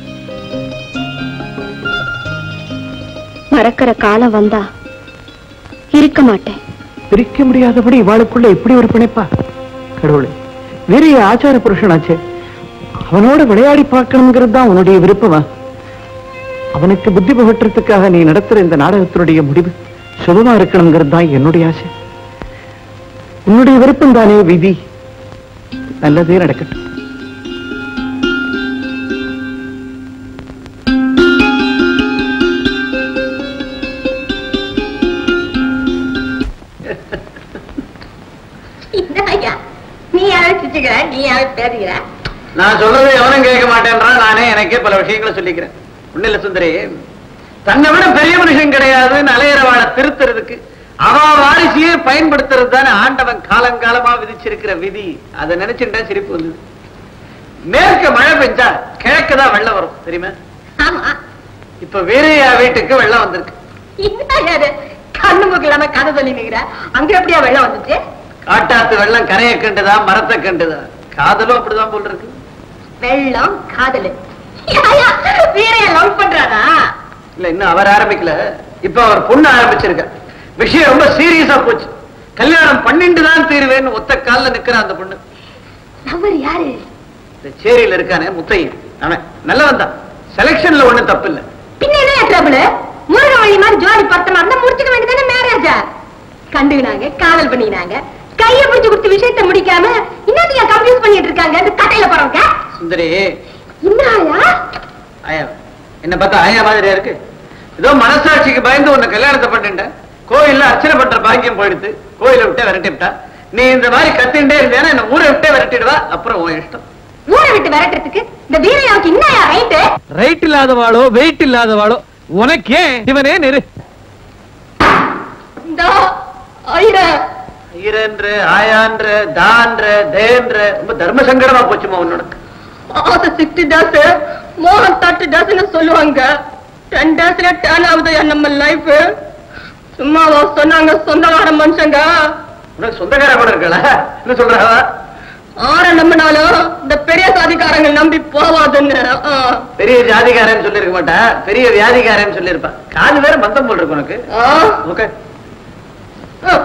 மறக்கிற காலம் வந்தா இருக்க மாட்டேன் பிரிக்க முடியாதபடி இவாளுக்குள்ள இப்படி ஒரு பிணைப்பா கடவுளே வீரிய ஆச்சார புருஷனாச்சே அவனோட விளையாடி பார்க்கணுங்கிறது தான் உன்னுடைய விருப்பமா அவனுக்கு புத்தி புகட்டுறதுக்காக நீ நடத்துற இந்த நாடகத்தினுடைய முடிவு சுபமா இருக்கணுங்கிறது தான் என்னுடைய ஆசை உன்னுடைய விருப்பம் தானே விதி நல்லதே நடக்கட்டும் நீ யாரும் சிச்சுக்கிற நீ யாரும் பேசுகிற நான் சொல்றது எவனும் கேட்க மாட்டேன்றான் நானே எனக்கே பல விஷயங்களை சொல்லிக்கிறேன் ஒண்ணு இல்ல சுந்தரி தன்னை விட பெரிய மனுஷன் கிடையாதுன்னு அலையறவாளை திருத்துறதுக்கு அவ வாரிசையே பயன்படுத்துறது தானே ஆண்டவன் காலங்காலமா விதிச்சிருக்கிற விதி அதை நினைச்சுட்டா சிரிப்பு வந்தது மேற்க மழை பெஞ்சா கிழக்கு தான் வெள்ளம் வரும் தெரியுமா ஆமா இப்ப வீரையா வீட்டுக்கு வெள்ளம் வந்திருக்கு என்ன கண்ணு மூக்கு இல்லாம கதை சொல்லி நிக்கிற அங்க எப்படியா வெள்ளம் வந்துச்சு காட்டாத்து வெள்ளம் கரையை கண்டுதா மரத்தை கண்டுதா காதலும் அப்படிதான் போல் இருக்கு வெள்ளம் காதலு வீரைய லவ் பண்றாரா இல்ல இன்னும் அவர் ஆரம்பிக்கல இப்ப அவர் பொண்ணு ஆரம்பிச்சிருக்க விஷயம் ரொம்ப சீரியஸா போச்சு கல்யாணம் பண்ணிட்டு தான் தீருவேன்னு ஒத்த கால்ல நிக்கிற அந்த பொண்ணு அவர் யாரு இந்த சேரியில இருக்கானே முத்தையன் அவன் நல்லவன் தான் செலக்ஷன்ல ஒண்ணும் தப்பு இல்ல பின்ன என்ன ட்ரபிள் முருகன் வழி மாதிரி ஜோடி பொருத்தமா இருந்தா முடிச்சுக்க வேண்டியதானே மேரேஜா கண்டுக்கினாங்க காதல் பண்ணிக்கினாங்க கைய பிடிச்சு கொடுத்து விஷயத்த முடிக்காம இன்னத்துக்கு கன்ஃபியூஸ் பண்ணிட்டு இருக்காங்க இந்த கட்டையில போறவங்க சுந்தரி இன்னாயா ஆயா என்ன பார்த்தா ஆயா மாதிரியா இருக்கு ஏதோ மனசாட்சிக்கு பயந்து உன்னை கல்யாணத்தை பண்ணிட்டேன் கோயில்ல அர்ச்சனை பண்ற பாக்கியம் போயிடுத்து கோயிலை விட்டே விரட்டி விட்டா நீ இந்த மாதிரி கத்திண்டே இருந்தேன்னா என்ன ஊரை விட்டே விரட்டிடுவா அப்புறம் உன் இஷ்டம் ஊரை விட்டு விரட்டுறதுக்கு இந்த வீரையாவுக்கு இன்னாயா ரைட்டு ரைட் இல்லாதவாளோ வெயிட் இல்லாதவாளோ உனக்கு ஏன் இவனே நெரு இந்த ஆயிரம் ஈரன்ற ஆயான்ற தான்ற தேன்ற ரொம்ப தர்ம சங்கடமா போச்சுமா உன்னோட ஆசை சிக்ஸ்டி டேஸ் மோகன் தேர்ட்டி டேஸ்னு சொல்லுவாங்க டென் டேஸ்ல டேன் ஆகுது நம்ம லைஃப் சும்மாவா சொன்னாங்க சொந்தக்கார மனுஷங்க உனக்கு சொந்தக்கார கூட இருக்கல என்ன சொல்றாவா ஆற நம்பினாலும் இந்த பெரிய சாதிக்காரங்க நம்பி போவாதுன்னு ஆ. பெரிய ஜாதிகாரன் சொல்லிருக்க மாட்டா பெரிய வியாதிகாரன் சொல்லிருப்பா காது வேற மந்தம் போல் இருக்கு உனக்கு ஆ. ஓகே ஆ.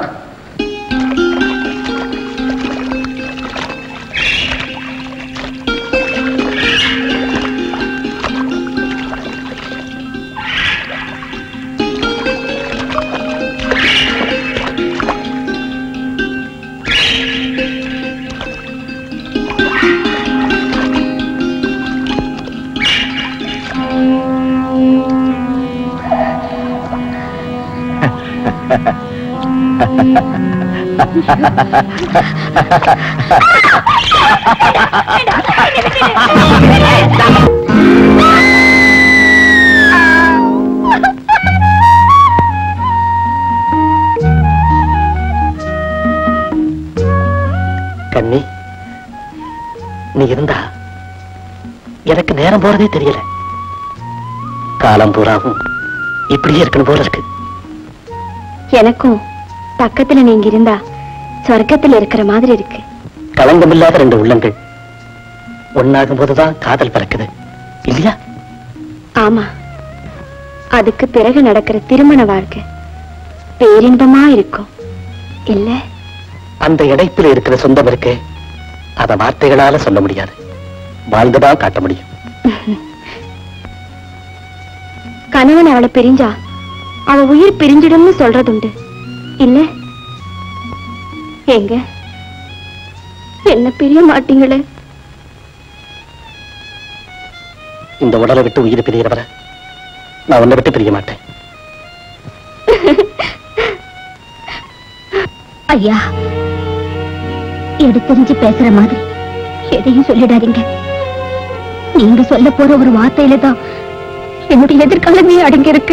கண்ணி நீ இருந்தா எனக்கு நேரம் போறதே தெரியல காலம் பூராவும் இப்படியே இருக்கணும் போல இருக்கு எனக்கும் பக்கத்துல நீங்க இருந்தா சொர்க்கத்துல இருக்கிற மாதிரி இருக்கு களங்கமில்லாத ரெண்டு உள்ளங்கள் ஒன்னாகும் போதுதான் காதல் பிறக்குது இல்லையா ஆமா அதுக்கு பிறகு நடக்கிற திருமண வாழ்க்கை பேரின்பமா இருக்கும் இல்ல அந்த இடைத்துல இருக்கிற சொந்தம் இருக்கு அத வார்த்தைகளால சொல்ல முடியாது வாழ்ந்துதான் காட்ட முடியும் கணவன் அவளை பிரிஞ்சா அவ உயிர் பிரிஞ்சிடும்னு சொல்றதுண்டு இல்ல எங்க என்ன பிரிய மாட்டீங்களே இந்த உடலை விட்டு உயிர் பிரியறவரை நான் உன்னை விட்டு பிரிய மாட்டேன் ஐயா எடுத்தெறிஞ்சு பேசுற மாதிரி எதையும் சொல்லிடாதீங்க நீங்க சொல்ல போற ஒரு வார்த்தையில தான் என்னுடைய எதிர்காலமே அடங்கி இருக்கு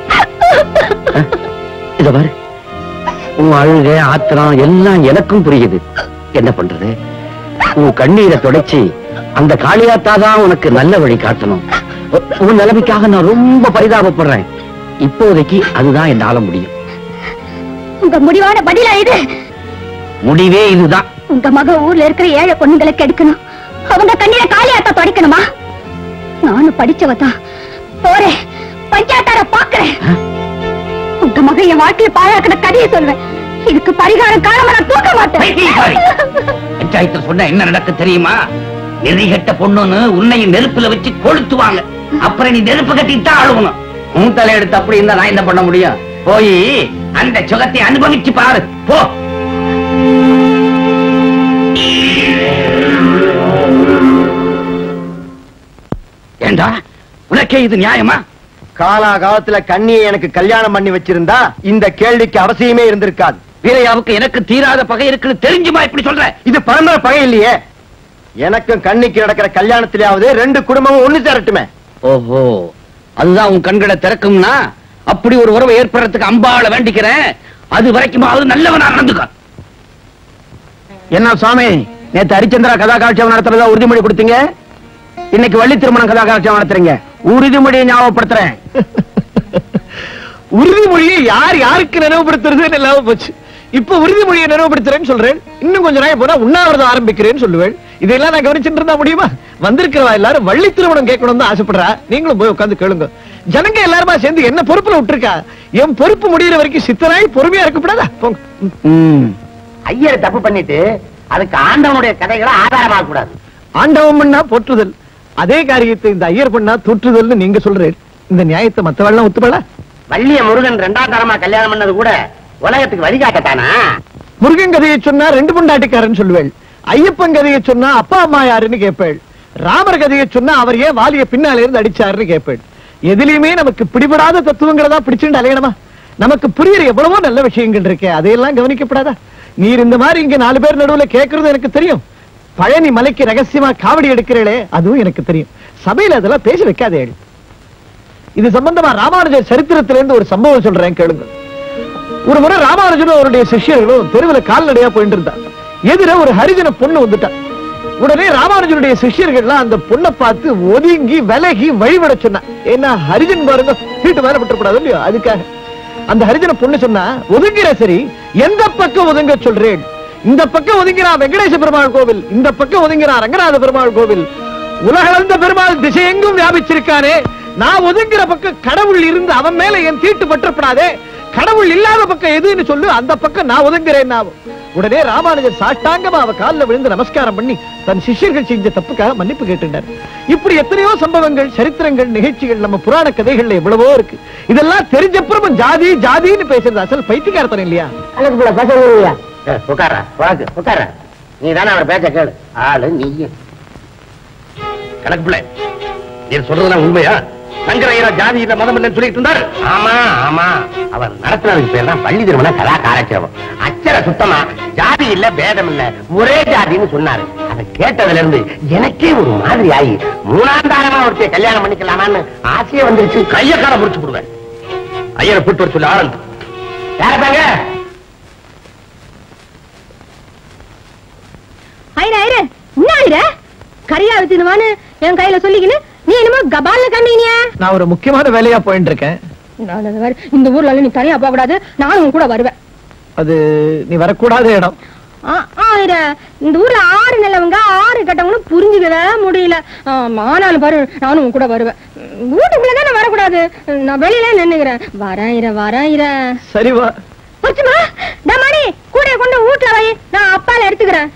இத பாரு உன் அழுக ஆத்திரம் எல்லாம் எனக்கும் புரியுது என்ன பண்றது உன் கண்ணீரை தொடச்சி அந்த காளியாத்தா தான் உனக்கு நல்ல வழி காட்டணும் உ- உன் நிலைமைக்காக நான் ரொம்ப பரிதாபப்படுறேன் இப்போதைக்கு அதுதான் என்னால முடியும் உங்க முடிவான பதிலா இது முடிவே இதுதான் உங்க மக ஊர்ல இருக்கிற ஏழை பொண்ணுங்களை கெடுக்கணும் அவங்க கண்ணீரை காலியாத்தா தொடக்கணுமா நானும் படிச்சவதான் போறேன் பஞ்சாயத்தார பாக்குறேன் உங்க மக என் வாழ்க்கையை பாழாக்கின கதையை சொல்வேன் இதுக்கு பரிகாரம் காரணமா நான் தூக்க பைத்தியக்காரி. மாட்டேன் பஞ்சாயத்துல சொன்ன என்ன நடக்க தெரியுமா நெறிகட்ட பொண்ணுன்னு உன்னையும் நெருப்புல வச்சு கொளுத்துவாங்க அப்புறம் நீ நெருப்பு கட்டிட்டு தான் அழுகணும் உன் தலையெடுத்து அப்படி இருந்தா நான் என்ன பண்ண முடியும் போய் அந்த சுகத்தை அனுபவிச்சு பாரு போ ஏண்டா உனக்கே இது நியாயமா காலாகாலத்துல கண்ணியை எனக்கு கல்யாணம் பண்ணி வச்சிருந்தா இந்த கேள்விக்கு அவசியமே இருந்திருக்காது வீரையாவுக்கு எனக்கு தீராத பகை இருக்குன்னு தெரிஞ்சுமா இப்படி சொல்ற இது பரம்பரை பகை இல்லையே எனக்கும் கண்ணிக்கு நடக்கிற கல்யாணத்திலேயாவது ரெண்டு குடும்பமும் ஒண்ணு சேரட்டுமே ஓஹோ அதுதான் உன் கண்களை திறக்கும்னா அப்படி ஒரு உறவை ஏற்படுறதுக்கு அம்பாளை வேண்டிக்கிறேன் அது வரைக்குமாவது நல்லவனா நடந்துக்க என்ன சுவாமி நேத்து ஹரிச்சந்திரா கதா காட்சியம் நடத்துறதா உறுதிமொழி கொடுத்தீங்க இன்னைக்கு வள்ளி திருமணம் கதா காட்சியம் நடத்துறீங்க உறுதிமொழியை ஞாபகப்படுத்துறேன் உறுதிமொழியை யார் யாருக்கு நினைவுபடுத்துறதுன்னு இல்லாம போச்சு இப்ப உறுதிமொழியை நினைவுபடுத்துறேன்னு சொல்றேன் இன்னும் கொஞ்ச நாள் போனா உண்ணாவிரதம் ஆரம்பிக்கிறேன்னு சொல்லுவேன் இதெல்லாம் நான் கவனிச்சுட்டு இருந்தா முடியுமா வந்திருக்கிறவா எல்லாரும் வள்ளி திருமணம் கேட்கணும் தான் ஆசைப்படுறா நீங்களும் போய் உட்கார்ந்து கேளுங்க ஜனங்க எல்லாருமா சேர்ந்து என்ன பொறுப்புல விட்டுருக்கா என் பொறுப்பு முடியிற வரைக்கும் சித்தனாய் பொறுமையா இருக்கப்படாதா போங்க ம். ஐயரை தப்பு பண்ணிட்டு அதுக்கு ஆண்டவனுடைய கதைகளை ஆதாரமாக கூடாது ஆண்டவன் பண்ணா போற்றுதல் அதே காரியத்தை இந்த ஐயர் பண்ணா தூற்றுதல்னு நீங்க சொல்றேன் இந்த நியாயத்தை மத்தவெல்லாம் ஒத்துப்படா வள்ளிய முருகன் ரெண்டாம் தரமா கல்யாணம் பண்ணது கூட உலகத்துக்கு வழிகாட்டத்தானா முருகன் கதையை சொன்னா ரெண்டு பொண்டாட்டிக்காரன் சொல்லுவேள் ஐயப்பன் கதையை சொன்னா அப்பா அம்மா யாருன்னு கேட்பேள் ராமர் கதையை சொன்னா அவர் ஏன் வாலிய பின்னால இருந்து அடிச்சாருன்னு கேட்பேள் எதுலயுமே நமக்கு பிடிபடாத தத்துவங்களதா பிடிச்சுட்டு அலையணுமா நமக்கு புரியுற எவ்வளவோ நல்ல விஷயங்கள் இருக்கே அதையெல்லாம் கவனிக்கப்படாதா நீர் இந்த மாதிரி இங்க நாலு பேர் நடுவுல கேட்கறது எனக்கு தெரியும் பழனி மலைக்கு ரகசியமா காவடி எடுக்கிறீளே அதுவும் எனக்கு தெரியும் சபையில அதெல்லாம் பேசி வைக்காதே இது சம்பந்தமா ராமானுஜர் சரித்திரத்திலிருந்து ஒரு சம்பவம் சொல்றேன் கேளுங்க ஒரு முறை ராமானுஜனும் அவருடைய சிஷ்யர்களும் தெருவுல கால்நடையா போயிட்டு இருந்தா எதிர ஒரு ஹரிஜன பொண்ணு வந்துட்டா உடனே ராமானுஜனுடைய சிஷ்யர்கள்லாம் அந்த பொண்ணை பார்த்து ஒதுங்கி விலகி வழிபட சொன்னா ஏன்னா ஹரிஜன் பாருங்க வீட்டு மேல விட்டுறக்கூடாது இல்லையோ அதுக்காக அந்த ஹரிஜன பொண்ணு சொன்னா ஒதுங்கிற சரி எந்த பக்கம் ஒதுங்க சொல்றேன் இந்த பக்கம் ஒதுங்கிறான் வெங்கடேச பெருமாள் கோவில் இந்த பக்கம் ஒதுங்கிறான் ரங்கநாத பெருமாள் கோவில் உலகளந்த பெருமாள் திசையெங்கும் வியாபிச்சிருக்கானே நான் ஒதுங்கிற பக்கம் கடவுள் இருந்து அவன் மேல என் தீட்டு பற்றப்படாதே கடவுள் இல்லாத பக்கம் எதுன்னு சொல்லு அந்த பக்கம் நான் ஒதுங்குறேன் உடனே ராமானுஜர் சாஷ்டாங்கமா அவ காலில் விழுந்து நமஸ்காரம் பண்ணி தன் சிஷ்யர்கள் செஞ்ச தப்புக்காக மன்னிப்பு கேட்டுட்டார் இப்படி எத்தனையோ சம்பவங்கள் சரித்திரங்கள் நிகழ்ச்சிகள் நம்ம புராண கதைகள்ல எவ்வளவோ இருக்கு இதெல்லாம் தெரிஞ்சப்புறமும் ஜாதி ஜாதின்னு பேசுறது அசல் பைத்தியக்காரத்தனம் இல்லையா உட்கார உனக்கு உட்கார நீ தானே அவர் பேச்ச கேளு ஆளு நீயும் கணக்கு பிள்ளை நீ சொல்றதுலாம் உண்மையா சங்கரையரா ஜாதி இல்ல மதம் இல்லைன்னு சொல்லிட்டு இருந்தாரு ஆமா ஆமா அவர் நடத்துனதுக்கு பேர் தான் பள்ளி திருமண கலா காலட்சேபம் அச்சர சுத்தமா ஜாதி இல்ல பேதம் இல்ல ஒரே ஜாதின்னு சொன்னாரு அதை கேட்டதுல இருந்து எனக்கே ஒரு மாதிரி ஆகி மூணாம் தாரமா ஒருத்தைய கல்யாணம் பண்ணிக்கலாமான்னு ஆசையே வந்துருச்சு கைய கால முடிச்சு போடுவேன் ஐயரை கூட்டு வர சொல்லி ஆரம்பி யாரப்பாங்க ஐரா ஐரா என்ன ஐரா கரியா வச்சுனுவான்னு என் கையில சொல்லிக்கின்னு நீ என்னமோ கபால்ல கண்டினியா நான் ஒரு முக்கியமான வேலையா போயிட்டு இருக்கேன் நான் அந்த மாதிரி இந்த ஊர்ல நீ தனியா போக கூடாது நானும் உன் கூட வருவேன் அது நீ வரக்கூடாத இடம் ஆயிர இந்த ஊர்ல ஆறு நல்லவங்க ஆறு கெட்டவங்களும் புரிஞ்சுக்கவே முடியல ஆமா, ஆனாலும் பாரு நானும் உன் கூட வருவேன் வீட்டுக்குள்ளதான் நான் வரக்கூடாது நான் வெளியில நின்னுக்கிறேன் வரேன் இர வரேன் இர சரி வா புரிச்சுமா மணி கூட கொண்டு வீட்டுல வை நான் அப்பால எடுத்துக்கிறேன்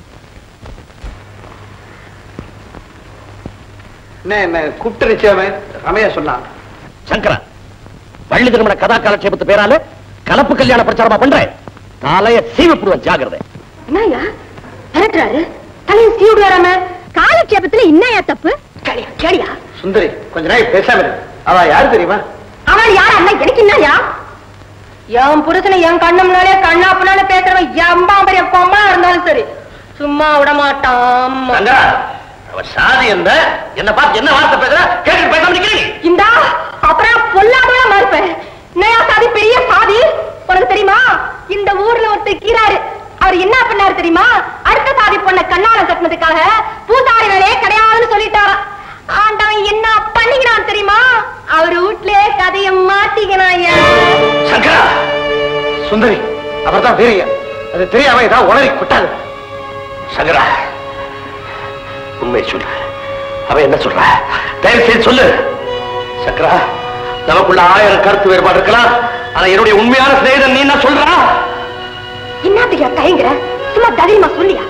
என்ன என்ன கூப்பிட்டு நிச்சயமே ரமையா சொன்னான் சங்கரா வள்ளி திருமண கதா காலட்சேபத்து பேரால கலப்பு கல்யாண பிரச்சாரமா பண்றேன் தலைய சீவிப்புடுவன் ஜாகிரதை என்னய்யா மிரட்டுறாரு தலையை சீடு வராம காலட்சேபத்துல என்னையா தப்பு கேளியா கேளியா சுந்தரி கொஞ்ச நாள் பேசாம இரு. அவ யாரு தெரியுமா அவன் யார் அண்ணா எனக்கு என்னயா என் புருஷனை என் கண்ணு முன்னாலே கண்ணா புண்ணாலே பேசுறவன் எம்பா பெரிய பொம்மா இருந்தாலும் சரி சும்மா விட மாட்டான் சங்கரா அவ சாதி என்ன என்ன பார்த்து என்ன வார்த்தை பேசுற கேட்டு பேசாம நிக்கிறீங்க இந்தா அப்புறம் பொல்லாதவளா மறுப்பேன் என்னையா சாதி பெரிய சாதி உனக்கு தெரியுமா இந்த ஊர்ல ஒருத்தர் கீராரு அவர் என்ன பண்ணாரு தெரியுமா அடுத்த சாதி பொண்ண கண்ணால கட்டினதுக்காக பூசாரி வேலையே கிடையாதுன்னு சொல்லிட்டாராம் ஆண்டவன் என்ன பண்ணிக்கிறான் தெரியுமா அவர் வீட்லயே கதையை மாத்திக்கிறான் சங்கரா சுந்தரி அவர்தான் வீரிய அது தெரியாம ஏதாவது உளறி விட்டாது சங்கரா உண்மை சொல்லு அவன் என்ன சொல்ற தயவு செய்து சொல்லு சங்கரா நமக்குள்ள ஆயிரம் கருத்து வேறுபாடு இருக்கலாம் ஆனா என்னுடைய உண்மையான சிநேகிதன் நீ என்ன சொல்றா என்னத்துக்கு தயங்குற சும்மா தைரியமா சொல்லியா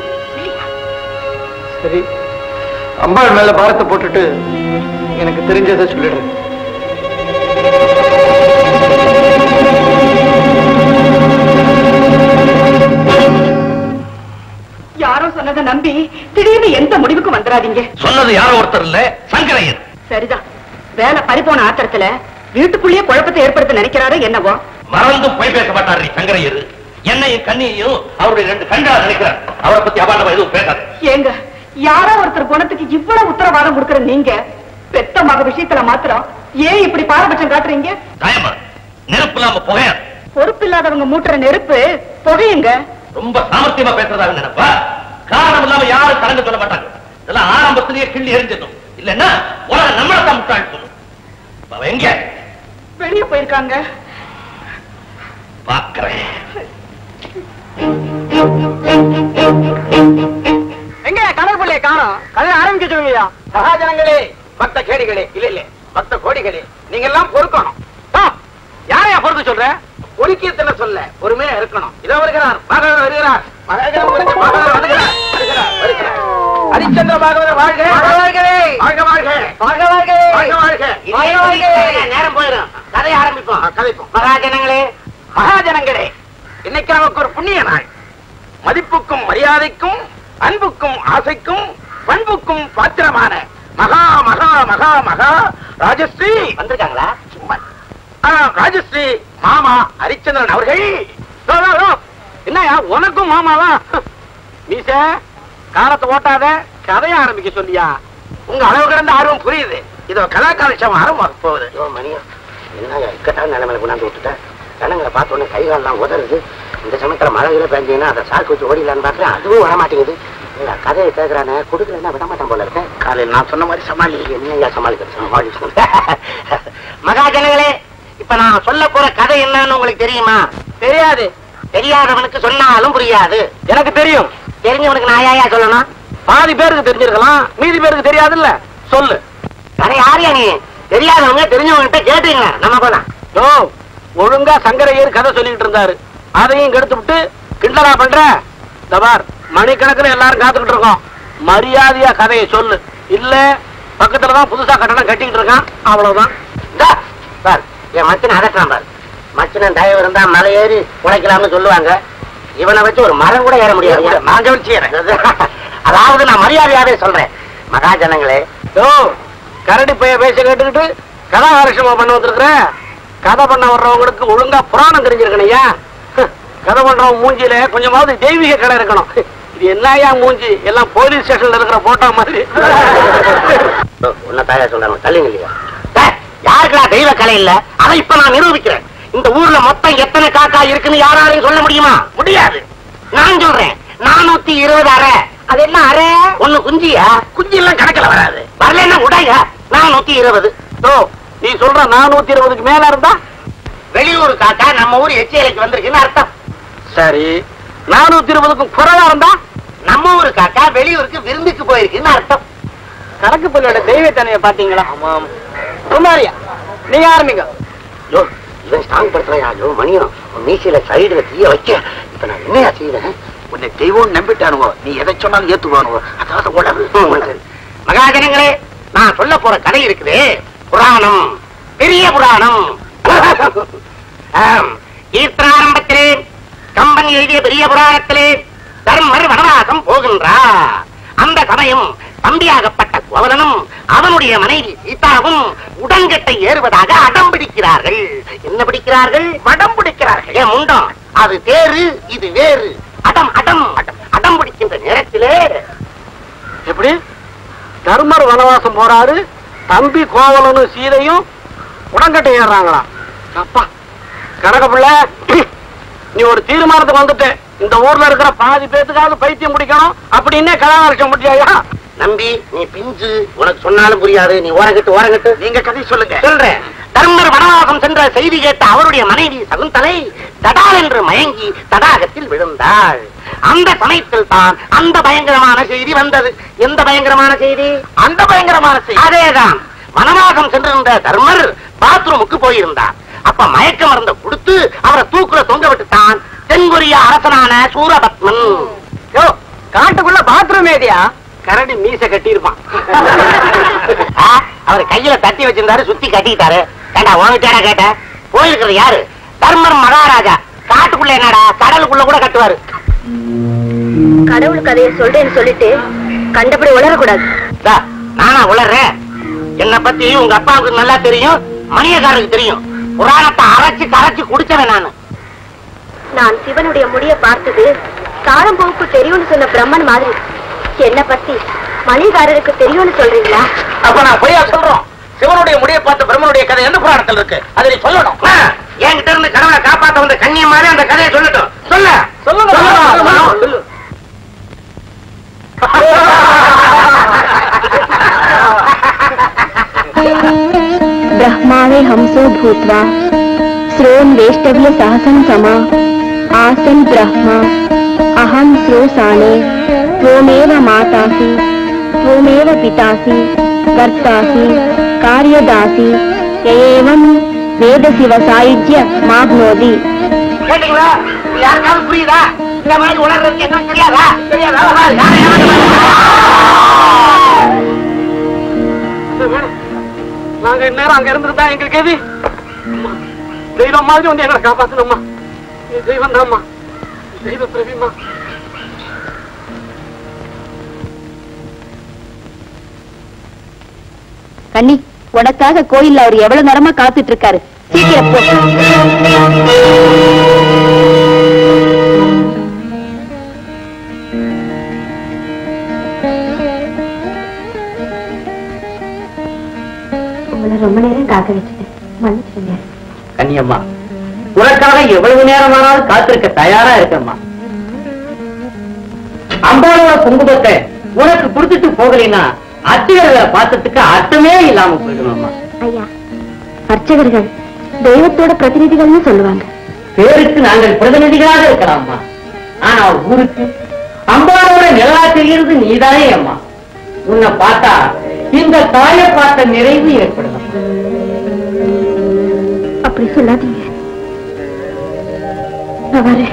சரி அம்பாள் மேல பாரத்தை போட்டுட்டு எனக்கு தெரிஞ்சதை சொல்லிடுறேன் யாரோ சொன்னதை நம்பி திடீர்னு எந்த முடிவுக்கும் வந்துடாதீங்க சொன்னது யாரும் ஒருத்தர் இல்ல சங்கரையன் சரிதான் வேலை பறிப்போன ஆத்திரத்துல வீட்டுக்குள்ளேயே குழப்பத்தை ஏற்படுத்த நினைக்கிறாரோ என்னவோ மறந்து போய் பேச மாட்டார் நீ சங்கரையர் என்னையும் கண்ணியையும் அவருடைய ரெண்டு கண்களா நினைக்கிறார் அவரை பத்தி அபாண்டமா எதுவும் பேசாது ஏங்க யாரோ ஒருத்தர் குணத்துக்கு இவ்வளவு உத்தரவாதம் கொடுக்கிற நீங்க பெத்த மக விஷயத்துல மாத்திரம் ஏன் இப்படி பாரபட்சம் காட்டுறீங்க தாயம்மா நெருப்பு இல்லாம புகையாது பொறுப்பில்லாதவங்க மூட்டுற நெருப்பு புகையுங்க ரொம்ப சாமர்த்தியமா பேசுறதாக நினைப்பா காரணம் இல்லாம யாரும் கலந்து சொல்ல மாட்டாங்க இதெல்லாம் ஆரம்பத்திலேயே கிள்ளி எரிஞ்சிடும் இல்லன்னா உலக நம்மளை தான் முட்டாள் சொல்லும் அவ எங்க வெளியே போயிருக்காங்க பாக்குறேன் எங்க கடல் பிள்ளைய காணோம் கதை ஆரம்பிக்க சொல்லுங்கய்யா மகாஜனங்களே பக்த கேடிகளே இல்ல இல்ல பக்த கோடிகளே நீங்க எல்லாம் பொறுக்கணும் ஆ, யாரையா பொறுக்க சொல்ற பொறுக்கியத்துல சொல்ல பொறுமையா இருக்கணும் இதோ வருகிறார் மகன் வருகிறார் மகன் வருகிறார், மகன் வருகிறார், வருகிறார், வருகிறார். ஹரிச்சந்திர பாகவதர் வாழ்க வாழ்க வாழ்க வாழ்க வாழ்க வாழ்க வாழ்க வாழ்க நேரம் போயிடும் கதை ஆரம்பிப்போம் கதைப்போம் மகாஜனங்களே மகாஜனங்களே இன்னைக்கு நமக்கு ஒரு புண்ணிய நாள் மதிப்புக்கும் மரியாதைக்கும் அன்புக்கும் ஆசைக்கும் பண்புக்கும் பாத்திரமான மகா மகா மகா மகா ராஜஸ்ரீ வந்திருக்காங்களா சும்மா ஆ, ராஜஸ்ரீ மாமா ஹரிச்சந்திரன் அவர்கள் டோ, டோ, டோ. என்னய்யா உனக்கும் மாமாவா மீச காலத்தை ஓட்டாத கதைய ஆரம்பிக்க சொல்லியா உங்க அளவு கிடந்த ஆர்வம் புரியுது இதோ கலாகாலட்சம் ஆரம்பமாக போகுது மணியா என்ன இக்கட்டான நிலைமையில கொண்டாந்து விட்டுட்டேன் ஜனங்களை பார்த்த உடனே கைகாலெல்லாம் உதறுது இந்த சமயத்துல மழை கீழே பெஞ்சீங்கன்னா அதை சாக்கு வச்சு ஓடிடலான்னு பார்க்குறேன் அதுவும் வர மாட்டேங்குது இல்ல கதையை கேட்கறானே கொடுக்கலன்னா விட மாட்டான் போல இருக்கேன் காலையில் நான் சொன்ன மாதிரி சமாளி என்னையா சமாளிக்கிறது சமாளி மகாஜனங்களே இப்ப நான் சொல்ல போற கதை என்னன்னு உங்களுக்கு தெரியுமா தெரியாது தெரியாதவனுக்கு சொன்னாலும் புரியாது எனக்கு தெரியும் தெரிஞ்சவனுக்கு நான் யாயா சொல்லணும் பாதி பேருக்கு தெரிஞ்சிருக்கலாம் மீதி பேருக்கு தெரியாதுல்ல சொல்லு அட யாரையா நீ தெரியாதவங்க தெரிஞ்சவங்கிட்ட கேட்டீங்க நம்ம போலாம் யோ ஒழுங்கா சங்கரையர் கதை சொல்லிட்டு இருந்தாரு அதையும் கெடுத்து விட்டு கிண்டலா பண்ற இந்த பார் மணிக்கணக்கில் எல்லாரும் காத்துக்கிட்டு இருக்கோம் மரியாதையா கதையை சொல்லு இல்ல பக்கத்துல தான் புதுசா கட்டணம் கட்டிக்கிட்டு இருக்கான் அவ்வளவுதான் இந்தா, பார் என் மச்சனை அதட்டான் பார் மச்சனன் தயவு இருந்தா மலை ஏறி உழைக்கலாம்னு சொல்லுவாங்க இவனை வச்சு ஒரு மரம் கூட ஏற முடியாது நான் கவனிச்சுக்கிறேன் அதாவது நான் மரியாதையாவே சொல்றேன் மகாஜனங்களே யோ கரடி பைய பேச கேட்டுக்கிட்டு கதாகாரட்சமா பண்ண வந்திருக்கிற கதை பண்ண வர்றவங்களுக்கு ஒழுங்கா புராணம் தெரிஞ்சிருக்கணையா கதை பண்றவன் மூஞ்சியில கொஞ்சமாவது தெய்வீக கலை இருக்கணும் இது என்னையா மூஞ்சி எல்லாம் போலீஸ் ஸ்டேஷன்ல இருக்கிற போட்டோ மாதிரி உன்ன தாயா சொல்றாங்க தள்ளிங்க இல்லையா டேய், யாருக்குடா தெய்வ கலை இல்ல அதை இப்ப நான் நிரூபிக்கிறேன் இந்த ஊர்ல மொத்தம் எத்தனை காக்கா இருக்குன்னு யாராலையும் சொல்ல முடியுமா முடியாது நான் சொல்றேன் நானூத்தி இருபது அரை அது என்ன அரை ஒண்ணு குஞ்சியா குஞ்சு எல்லாம் கணக்குல வராது வரலன்னா உடைய நானூத்தி இருபது ஓ நீ சொல்ற நானூத்தி இருபதுக்கு மேல இருந்தா வெளியூர் காக்கா நம்ம ஊர் எச்சியலைக்கு வந்திருக்குன்னு அர்த்தம் சரி நானூத்தி இருபதுக்கும் குறைவா இருந்தா நம்ம ஊரு காக்கா வெளியூருக்கு விருந்துக்கு போயிருக்குன்னு அர்த்தம் கணக்கு புள்ளோட தெய்வத்தனைய பாத்தீங்களா குமாரியா நீங்க ஆரம்பிங்க யோ இவன் ஸ்ட்ராங் படுத்துறான் யோ மணியம் உன் மீசையில சைடுல தீய வைக்க இப்ப நான் என்னையா செய்வேன் உன்னை தெய்வம் நம்பிட்டானுவோ நீ எதை சொன்னாலும் ஏத்துக்குவானுவோ அதாவது உடம்பு மகாஜனங்களே நான் சொல்ல போற கதை இருக்குது புராணம் பெரிய புராணம் ஆம், ஈர்த்தனாரம்பத்திலே கம்பன் எழுதிய பெரிய புராணத்திலே தர்மர் வனவாசம் போகின்றார் அந்த சமயம் தம்பியாகப்பட்ட கோவலனும் அவனுடைய மனைவி சீதாவும் உடன்கட்டை ஏறுவதாக அடம் பிடிக்கிறார்கள் என்ன பிடிக்கிறார்கள் வடம் பிடிக்கிறார்கள் ஏன் முண்டம் அது தேரு இது வேறு அடம் அடம் அடம் அடம் பிடிக்கின்ற நேரத்திலே எப்படி தர்மர் வனவாசம் போறாரு தம்பி கோவலனும் சீதையும் உடன்கட்டை ஏறுறாங்களா அப்பா கனக பிள்ளை நீ ஒரு தீர்மானத்துக்கு வந்துட்ட இந்த ஊர்ல இருக்கிற பாதி பேத்துக்காவது பைத்தியம் பிடிக்கணும் அப்படின்னே கதாநாயகம் முடியாயா நம்பி நீ பிஞ்சு உனக்கு சொன்னாலும் புரியாது நீ ஓரங்கட்டு ஓரங்கட்டு நீங்க கதை சொல்லுங்க சொல்றேன் தர்மர் வனவாசம் சென்ற செய்தி கேட்ட அவருடைய மனைவி சகுந்தலை தடால் என்று மயங்கி தடாகத்தில் விழுந்தாள் அந்த சமயத்தில் தான் அந்த பயங்கரமான செய்தி வந்தது எந்த பயங்கரமான செய்தி அந்த பயங்கரமான செய்தி அதேதான் வனவாசம் சென்றிருந்த தர்மர் பாத்ரூமுக்கு போயிருந்தார் அப்ப மயக்க மருந்த கொடுத்து அவரை தூக்குல தொங்க விட்டுட்டான் தென்கொரிய அரசனான சூரபத்மன் யோ காட்டுக்குள்ள பாத்ரூம் ஏரியா கரடி மீச கட்டியிருப்பான் ஆ, அவர் கையில தட்டி வச்சிருந்தாரு சுத்தி கட்டிட்டாரு ஏண்டா உங்ககிட்ட கேட்ட போயிருக்கிறது யாரு தர்மர் மகாராஜா காட்டுக்குள்ள என்னடா கடலுக்குள்ள கூட கட்டுவாரு கடவுள் கதையை சொல்றேன்னு சொல்லிட்டு கண்டபடி உளரக்கூடாது தா, நானா உளறேன் என்ன பத்தி உங்க அப்பாவுக்கு நல்லா தெரியும் மணியக்காரருக்கு தெரியும் புராணத்தை அரைச்சு கரைச்சு குடிச்சவன் நானு நான் சிவனுடைய முடிய பார்த்தது தாழம்பூவுக்கு தெரியும்னு சொன்ன பிரம்மன் மாதிரி என்ன பத்தி மணிகாரருக்கு தெரியும்னு சொல்றீங்களா அப்ப நான் பொய்யா சொல்றோம் சிவனுடைய முடிய பார்த்த பிரம்மனுடைய கதை எந்த புராணத்தில் இருக்கு அதை நீ சொல்லணும் ஆ, என்கிட்ட இருந்து கடவுளை காப்பாத்த வந்த கண்ணியம் மாதிரி அந்த கதையை சொல்லட்டும் சொல்ல சொல்லுங்க சொல்லு ब्रह्मावे हमसो भूत्वा श्रोन् वेष्टव्य सहसं समा आसन् ब्रह्मा अहं श्रोसाने त्वमेव मातासि त्वमेव पितासि कर्तासि कार्यदासि य एवं वेदसि वसायुज्य माप्नोति கேட்டீங்களா இது யாருக்காவது புரியுதா இந்த மாதிரி உணர்றதுக்கு என்ன தெரியாதா தெரியாதா யாரை நாங்க இந்நேரம் அங்க இருந்திருந்தா எங்களுக்கு எது அம்மா, தெய்வம் மாதிரி வந்து எங்களை காப்பாத்தணும்மா நீ தெய்வம் தான்மா தெய்வ பிரவிமா கண்ணி உனக்காக கோயில்ல அவர் எவ்வளவு நேரமா காத்துட்டு இருக்காரு சீக்கிரம் போ உங்களை ரொம்ப நேரம் காக்க வச்சுட்டேன் மன்னிச்சுடுங்க கன்னியம்மா உனக்காக எவ்வளவு நேரமானாலும் காத்திருக்க தயாரா இருக்கம்மா அம்பாளோட குங்குமத்தை உனக்கு கொடுத்துட்டு போகலைன்னா அத்தியர்களை பார்த்ததுக்கு அர்த்தமே இல்லாம போயிடுமாம்மா ஐயா அர்ச்சகர்கள் தெய்வத்தோட பிரதிநிதிகள்னு சொல்லுவாங்க பேருக்கு நாங்கள் பிரதிநிதிகளாக இருக்கலாம்மா ஆனா ஊருக்கு அம்பாளோட நிலா தெரிகிறது நீதானே அம்மா உன்னை பார்த்தா இந்த தாயை பார்த்த நிறைவு ஏற்படலாம் அப்படி சொல்லாதீங்க நான் வரேன்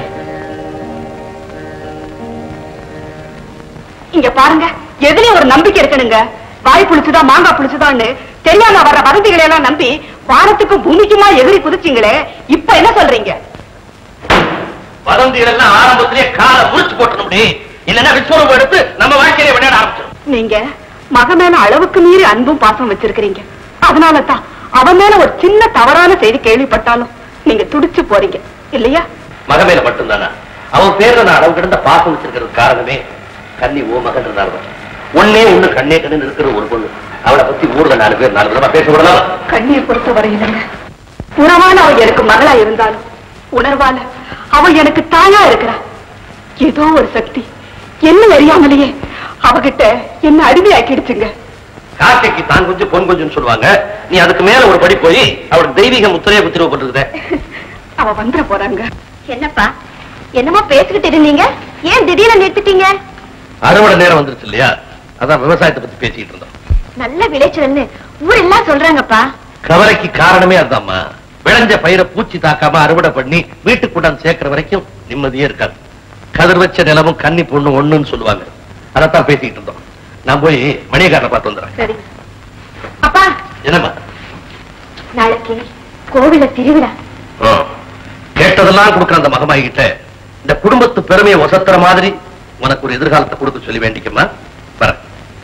இங்க பாருங்க எதுலயும் ஒரு நம்பிக்கை இருக்கணுங்க வாய் புளிச்சுதா மாங்காய் புளிச்சுதான்னு தெரியாம வர்ற வதந்திகளை எல்லாம் நம்பி வானத்துக்கும் பூமிக்குமா எதிரி குதிச்சீங்களே இப்ப என்ன சொல்றீங்க வதந்திகள் எல்லாம் ஆரம்பத்திலே காலை முறிச்சு போட்டணும் இல்லைன்னா விஸ்வரூபம் எடுத்து நம்ம வாழ்க்கையில விளையாட ஆரம்பிச்சிடும் நீங்க மக மேல அளவுக்கு மீறி அன்பும் பாசம் வச்சிருக்கிறீங்க அதனால தான் அவன் மேல ஒரு சின்ன தவறான செய்தி கேள்விப்பட்டாலும் நீங்க துடிச்சு போறீங்க இல்லையா மகமேல மட்டும்தானா அவன் பேர்ல நான் அளவு கிடந்த பாசம் வச்சிருக்கிறது காரணமே கன்னி ஓ மகன் ஒன்னே ஒண்ணு கண்ணே கண்ணு இருக்கிற ஒரு பொண்ணு அவளை பத்தி ஊர்ல நாலு பேர் நாலு விதமா பேச விடலாம் கண்ணியை பொறுத்த வரையிலங்க உறவான அவ எனக்கு மகளா இருந்தாலும் உணர்வால அவ எனக்கு தாயா இருக்கிறா ஏதோ ஒரு சக்தி என்ன அறியாமலேயே அவகிட்ட என்ன அடிமையாக்கிடுச்சுங்க காக்கைக்கு தான் கொஞ்சம் பொன் கொஞ்சம் சொல்லுவாங்க நீ அதுக்கு மேல ஒரு படி போய் அவளுக்கு தெய்வீக முத்திரையை குத்திரவு போட்டுருக்குத அவ வந்துட போறாங்க என்னப்பா என்னமோ பேசிக்கிட்டு இருந்தீங்க ஏன் திடீர்னு நிறுத்திட்டீங்க அறுவடை நேரம் வந்துருச்சு இல்லையா அதான் விவசாயத்தை பத்தி பேசிக்கிட்டு இருந்தோம் நல்ல விளைச்சல்னு ஊரெல்லாம் சொல்றாங்கப்பா கவலைக்கு காரணமே அதுதாம்மா விளைஞ்ச பயிரை பூச்சி தாக்காம அறுவடை பண்ணி வீட்டுக்கு கொண்டாந்து சேர்க்கிற வரைக்கும் நிம்மதியே இருக்காது கதிர் வச்ச நிலமும் கன்னி பொண்ணு ஒண்ணுன்னு சொல்லுவாங்க அதைத்தான் பேசிக்கிட்டு இருந்தோம் நான் போய் மணியக்காரனை பார்த்து வந்துடுறேன் சரி அப்பா என்னம்மா நாளைக்கு கோவில திருவிழா ஆ. கேட்டதெல்லாம் கொடுக்குற அந்த மகமாய் கிட்ட இந்த குடும்பத்து பெருமையை ஒசத்துற மாதிரி உனக்கு ஒரு எதிர்காலத்தை கொடுக்க சொல்லி வேண்டிக்கம்மா வரேன்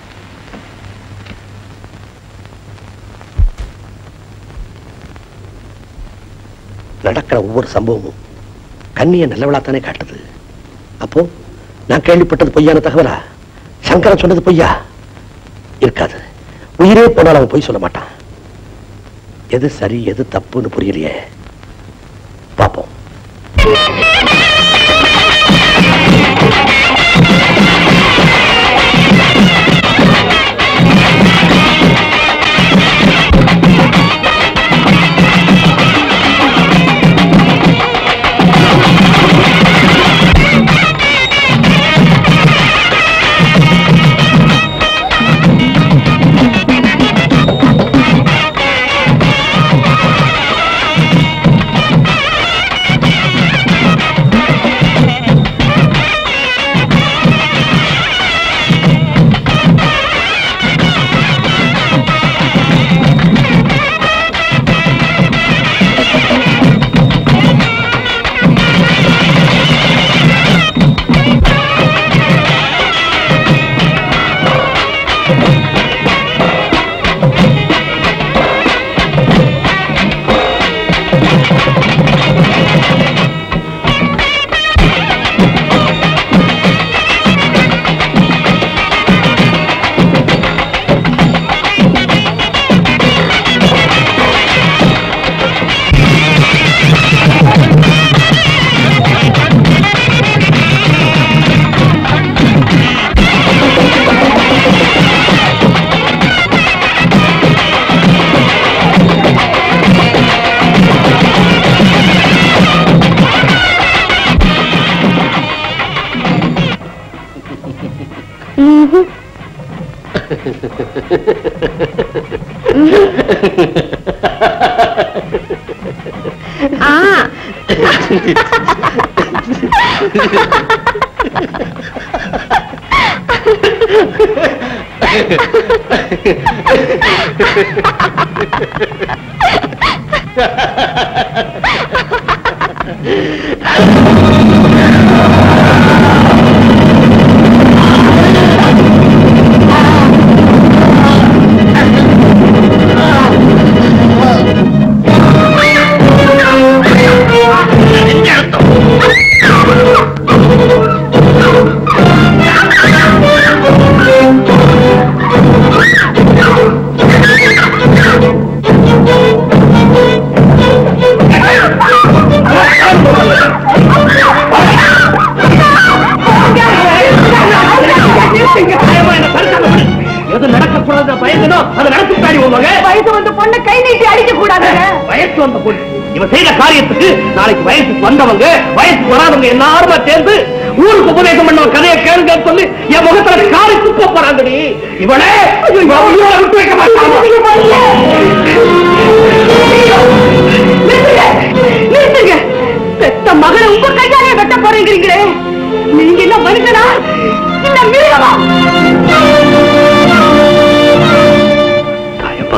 நடக்கிற ஒவ்வொரு சம்பவமும் கண்ணிய நல்லவளாத்தானே காட்டுது அப்போ நான் கேள்விப்பட்டது பொய்யான தகவலா சங்கரன் சொன்னது பொய்யா இருக்காது உயிரே போனால் அவன் பொய் சொல்ல மாட்டான் எது சரி எது தப்புன்னு புரியலையே பார்ப்போம் எது நடக்கக்கூடாது பயந்தனோ அது நடத்திட்டாடி உங்க வயசு வந்து பொண்ணு கை நீட்டி அடிக்க கூடாதுங்க வயசு வந்த பொண்ணு இவன் செய்த காரியத்துக்கு நாளைக்கு வயசுக்கு வந்தவங்க வயசுக்கு வராதவங்க எல்லாருமா சேர்ந்து ஊருக்கு உபதேசம் பண்ண கதையை கேளுங்க சொல்லி என் முகத்துல காரி துப்ப போறாங்கடி இவளே இவ உயிரோட விட்டு வைக்க மாட்டாங்க நிறுத்துங்க நிறுத்துங்க பெத்த மகளை உங்க கையாலே வெட்ட போறீங்களே நீங்க என்ன மனுஷனா இல்ல மிருகமா தாயப்பா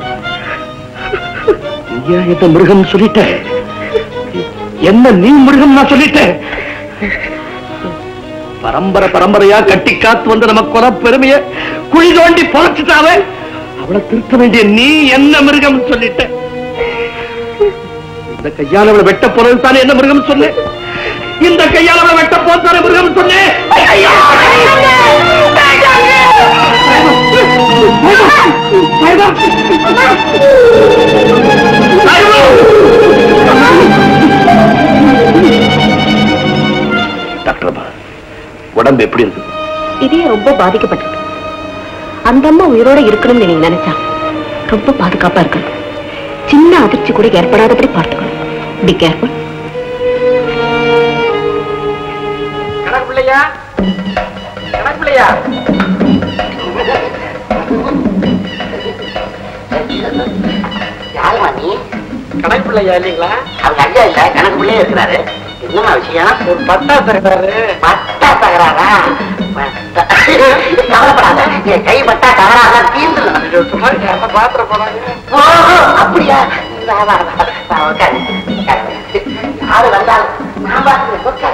நீ ஏன் என்ன மிருகம் சொல்லிட்ட என்ன நீ மிருகம் நான் சொல்லிட்டேன் பரம்பரை பரம்பரையா கட்டி காத்து வந்த நம்ம கொலை பெருமைய குழி தோண்டி பொழைச்சிட்டாவே அவளை திருத்த வேண்டிய நீ என்ன மிருகம் சொல்லிட்ட இந்த கையால அவளை வெட்ட போறது தானே என்ன மிருகம் சொல்லு இந்த கையால அவளை வெட்ட போது தானே மிருகம் சொல்லு ஐயா! டாக்டர் அம்மா, உடம்பு எப்படி இருக்கு இதே ரொம்ப பாதிக்கப்பட்டிருக்கு அந்த அம்மா உயிரோட இருக்கணும்னு நீங்க நினைச்சா ரொம்ப பாதுகாப்பா இருக்கணும் சின்ன அதிர்ச்சி கூட ஏற்படாதபடி பார்த்துக்கணும் பி கேர்ஃபுல் கணக்குலையா யாருமா நீ கணக்குலையா இல்லைங்களா அவங்க ஐயா இல்ல கணக்கு பிள்ளையே இருக்கிறாரு என்னமா விஷயம் ஒரு பட்டா தருகிறாரு பட்டா தகராறா பட்டா- கவலைப்படாத என் கை பட்டா தகராறா தீர்ந்துடும் பாத்திர போறாங்க ஓ, அப்படியா வா, வா, வா, வா, உட்காரு, உட்காரு. யாரு வந்தாலும் நான் பார்த்துக்கிறேன், உட்காரு.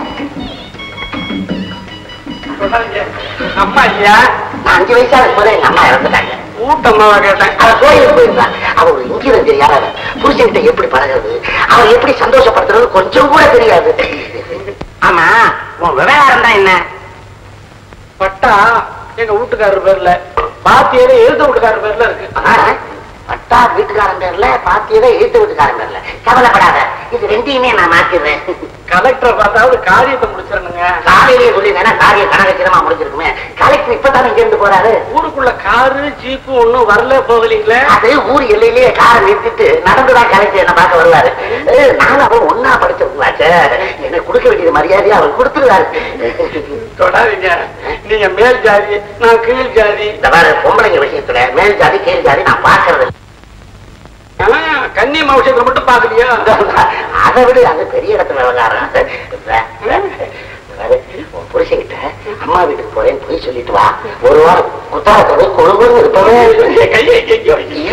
சொன்னாங்க அம்மா ஐயா நான் அஞ்சு வயசா இருக்கும்போது எங்க அம்மா இறந்துட்டாங்க ஊட்டம்மாவா கேட்டேன் அவ கோயிலுக்கு போயிருந்தா அவ ஒரு இங்கிருந்து தெரியாத புருஷன்கிட்ட எப்படி பழகுறது அவன் எப்படி சந்தோஷப்படுத்துறது கொஞ்சம் கூட தெரியாது ஆமா உன் விவகாரம் தான் என்ன பட்டா எங்க வீட்டுக்காரர் பேர்ல பாத்தியவே எழுத வீட்டுக்காரர் பேர்ல இருக்கு ஆ, பட்டா வீட்டுக்காரன் பேர்ல பாத்தியவே எழுத்து வீட்டுக்காரன் பேர்ல கவலைப்படாத இது ரெண்டையுமே நான் மாத்திடுறேன் கலெக்டர் பார்த்தாவது காரியத்தை முடிச்சிடணுங்க காலையிலேயே சொல்லியிருந்தேன்னா காரியம் கனகச்சிதமா முடிஞ்சிருக்குமே கலெக்டர் இப்பதானே இங்க இருந்து போறாரு ஊருக்குள்ள காரு ஜீப்பு ஒண்ணும் வரல போகலீங்களே அது ஊர் எல்லையிலேயே காரை நிறுத்திட்டு நடந்துதான் கலெக்டர் என்ன பார்க்க வருவாரு ஏய், நானும் அவன் ஒன்னா படிச்சிருக்கலாச்சே என்ன கொடுக்க வேண்டியது மரியாதையை அவர் கொடுத்துருவாரு தொடாதீங்க நீங்க மேல் ஜாதி நான் கீழ் ஜாதி இந்த மாதிரி பொம்பளைங்க விஷயத்துல மேல் ஜாதி கீழ் ஜாதி நான் பாக்குறது இல்ல. ஆனா கன்னி விஷயத்துல மட்டும் பாக்கலையா அதை விட அது பெரிய இடத்துல விவகாரம் உன் புருஷன்கிட்ட அம்மா வீட்டுக்கு போறேன்னு போய் சொல்லிட்டு வா ஒரு வாரம் குத்தாரத்தோட கொழுகுன்னு இருப்பவே கையை எங்கேயோ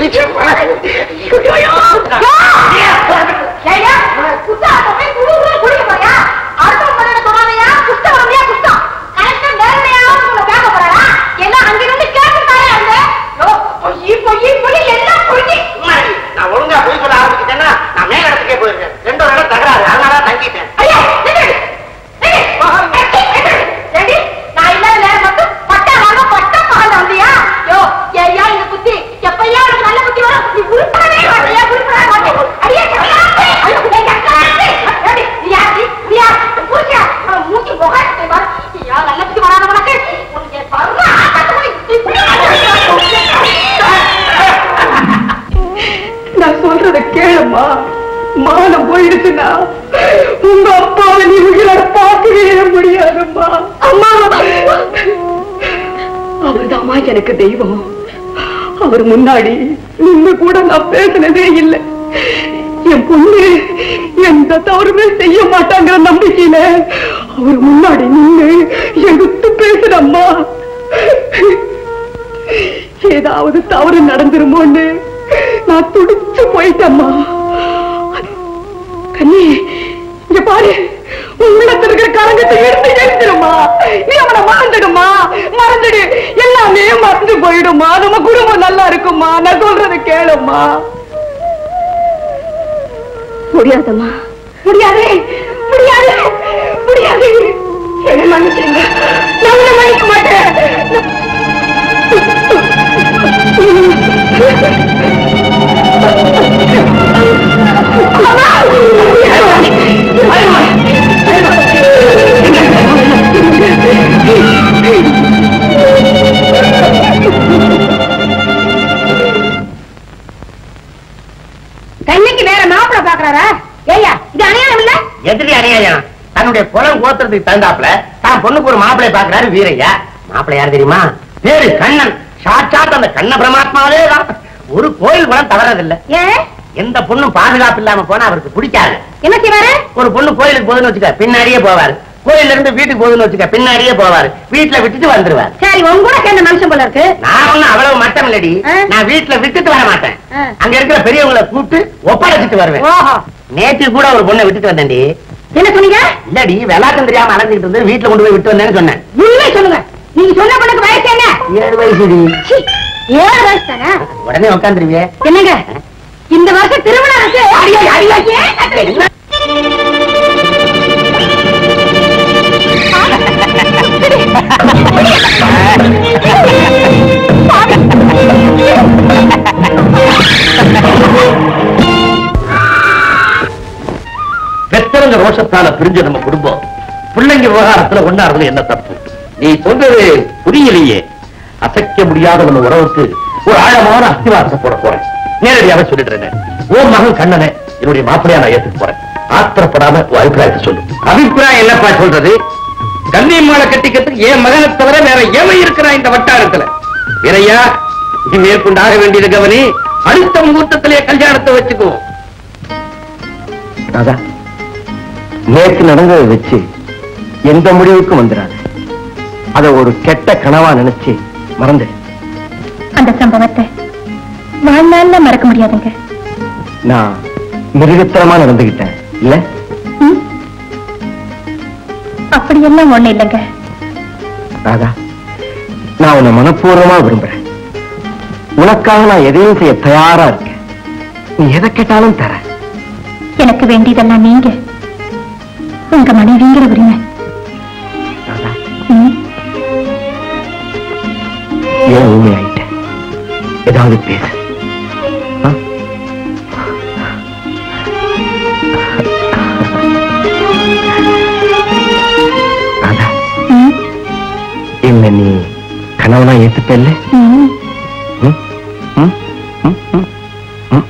ஏய்யா, குத்தாட்ட போய் குடு குடு குடிக்க போறியா? அடுத்தவங்க பண்ணத சொல்லாதயா? குஷ்டம் வரும்யா, குஷ்டம். கலெக்டர் நேரடியாவது உங்களை கேட்க போறாரா? எல்லாம் அங்கிருந்து கேட்டுட்டாரே அங்க. யோ, பொய், பொய், பொய், எல்லாம் பொய். நான் ஒழுங்கா போய் சொல்ல ஆரம்பிச்சிட்டேன்னா நான் மேல இடத்துக்கே போயிருக்கேன் ரெண்டு ஒரு இடம் தகராறு அதனால தங்கிட்டேன் ஐயா, நில்லு. நில்லு. ஏண்டி, நான் இல்லாத நேரம் மட்டும் பட்டா வாங்க பட்டா மகன் வந்தியா? யோ, ஏய்யா, இந்த புத்தி, எப்பையா உனக்கு நல்ல புத்தி வரும்? நீ உருப்படவே மாட்டியா, உருப்படவே மாட்டியா? அடியே, கல்லாப்பே. ஐயோ, ஏய், கல்லாப்பே. ஏண்டி, நீ யாரு? நீ யாரு? உன் புருஷன், அவன் மூஞ்சி முகத்தை பாரு. ஐயா, நல்ல புத்தி வராத உனக்கு. உனக்கு பர்வ ஆட்டத்தை இப்படி நான் சொல்றத கேளுமா மானம் போயிடுச்சுன்னா உங்க அப்பாவை நீ உயிரோட பார்க்கவே முடியாதும்மா அம்மா அவர்தாம்மா எனக்கு தெய்வம் அவர் முன்னாடி நின்னு கூட நான் பேசினதே இல்லை என் பொண்ணு எந்த தவறுமே செய்ய மாட்டாங்கிற நம்பிக்கையில அவர் முன்னாடி நின்னு எடுத்து பேசுறம்மா ஏதாவது தவறு நடந்துருமோன்னு நான் துடிச்சு போயிட்டம்மா கண்ணி இங்க பாரு உள்ளத்துல இருக்கிற கலங்கத்தை எடுத்து எடுத்துருமா நீ அவனை மறந்துடுமா மறந்துடு எல்லாமே மறந்து போயிடுமா நம்ம குடும்பம் நல்லா இருக்குமா நான் சொல்றதை கேளுமா முடியாதம்மா முடியாது முடியாது முடியாது என்ன மன்னிச்சிருங்க நான் உன்னை மன்னிக்க மாட்டேன் கண்ணைக்கு வேற மாப்பிள பாக்குறாரா ஏய்யா இது அநியாயம் இல்ல எதிரி அநியாயம் தன்னுடைய குளம் கோத்துறதுக்கு தகுந்தாப்புல தான் பொண்ணுக்கு ஒரு மாப்பிளை பாக்குறாரு வீரையா மாப்பிளை யார் தெரியுமா பேரு கண்ணன் சாட்சாத் அந்த கண்ண பிரமாத்மாவே தான் ஒரு கோயில் குளம் தவறதில்லை ஏன் எந்த பொண்ணும் பாதுகாப்பு இல்லாம போனா அவருக்கு பிடிக்காது என்ன செய்வாரு ஒரு பொண்ணு கோயிலுக்கு போகுதுன்னு வச்சுக்க பின்னாடியே போவாரு கோயில்ல இருந்து வீட்டுக்கு போகுதுன்னு வச்சுக்க பின்னாடியே போவாரு வீட்டுல விட்டுட்டு வந்துருவார் சரி உன் கூட சேர்ந்த மனுஷன் போல இருக்கு நான் ஒண்ணும் அவ்வளவு மட்டம் இல்லடி ஆ. நான் வீட்டுல விட்டுட்டு வர மாட்டேன் ஆ. அங்க இருக்கிற பெரியவங்களை கூப்பிட்டு ஒப்படைச்சிட்டு வருவேன் ஓஹோ நேற்று கூட ஒரு பொண்ணை விட்டுட்டு வந்தேன்டி என்ன சொன்னீங்க இல்லடி விளாட்டம் தெரியாம அலைஞ்சிட்டு இருந்து வீட்டுல கொண்டு போய் விட்டு வந்தேன்னு சொன்னேன் உண்மை சொல்லுங்க நீங்க சொன்ன பொண்ணுக்கு வயசு என்ன ஏழு வயசுடி சீ, ஏழு வயசு தானே உடனே உட்காந்துருவியே என்னங்க இந்த வருஷம் திருமணம் இருக்கு ஏன் கத்துறீங்க? பெத்தவங்க ரோஷத்தால பிரிஞ்ச நம்ம குடும்பம் பிள்ளைங்க விவகாரத்துல ஒன்னாருது என்ன தப்பு நீ சொல்றது புரியலையே அசைக்க முடியாத உள்ள உறவுக்கு ஒரு ஆழமான அஸ்திவாரத்தை போட போறேன் நேரடியாக சொல்லிடுறேன் ஓ மகன் கண்ணனை என்னுடைய மாப்பிள்ளையா நான் ஏத்துக்க போறேன் ஆத்திரப்படாம உன் அபிப்பிராயத்தை சொல்லு அபிப்பிராயம் என்னப்பா சொல்றது கண்ணியம்மாளை கட்டிக்கிறதுக்கு என் மகனை தவிர வேற எவன் இருக்கிறான் இந்த வட்டாரத்துல வீரையா நீ மேற்கொண்டாக வேண்டியது கவனி அடுத்த முகூர்த்தத்திலே கல்யாணத்தை வச்சுக்குவோம் ராதா நேற்று நடந்ததை வச்சு எந்த முடிவுக்கும் வந்துடாது அத ஒரு கெட்ட கனவா நினைச்சு மறந்துடு அந்த சம்பவத்தை வாழ்நாள்ல மறக்க முடியாதுங்க நான் மிருகத்தனமா நடந்துகிட்டேன் இல்ல ம்? அப்படியெல்லாம் ஒண்ணு இல்லைங்க ராதா நான் உன்னை மனப்பூர்வமா விரும்புறேன் உனக்காக நான் எதையும் செய்ய தயாரா இருக்கேன் நீ எதை கேட்டாலும் தரேன் எனக்கு வேண்டியதெல்லாம் நீங்க உங்க மனைவிங்கிற உரிமை ராதா ம்? ஏன் ஊமையாயிட்ட ஏதாவது பேசு ஆ? ராதா ம்? என்ன நீ கனவுனா ஏத்துப்பல்ல ம். ம்? ம்? ம்? ம்? ம்?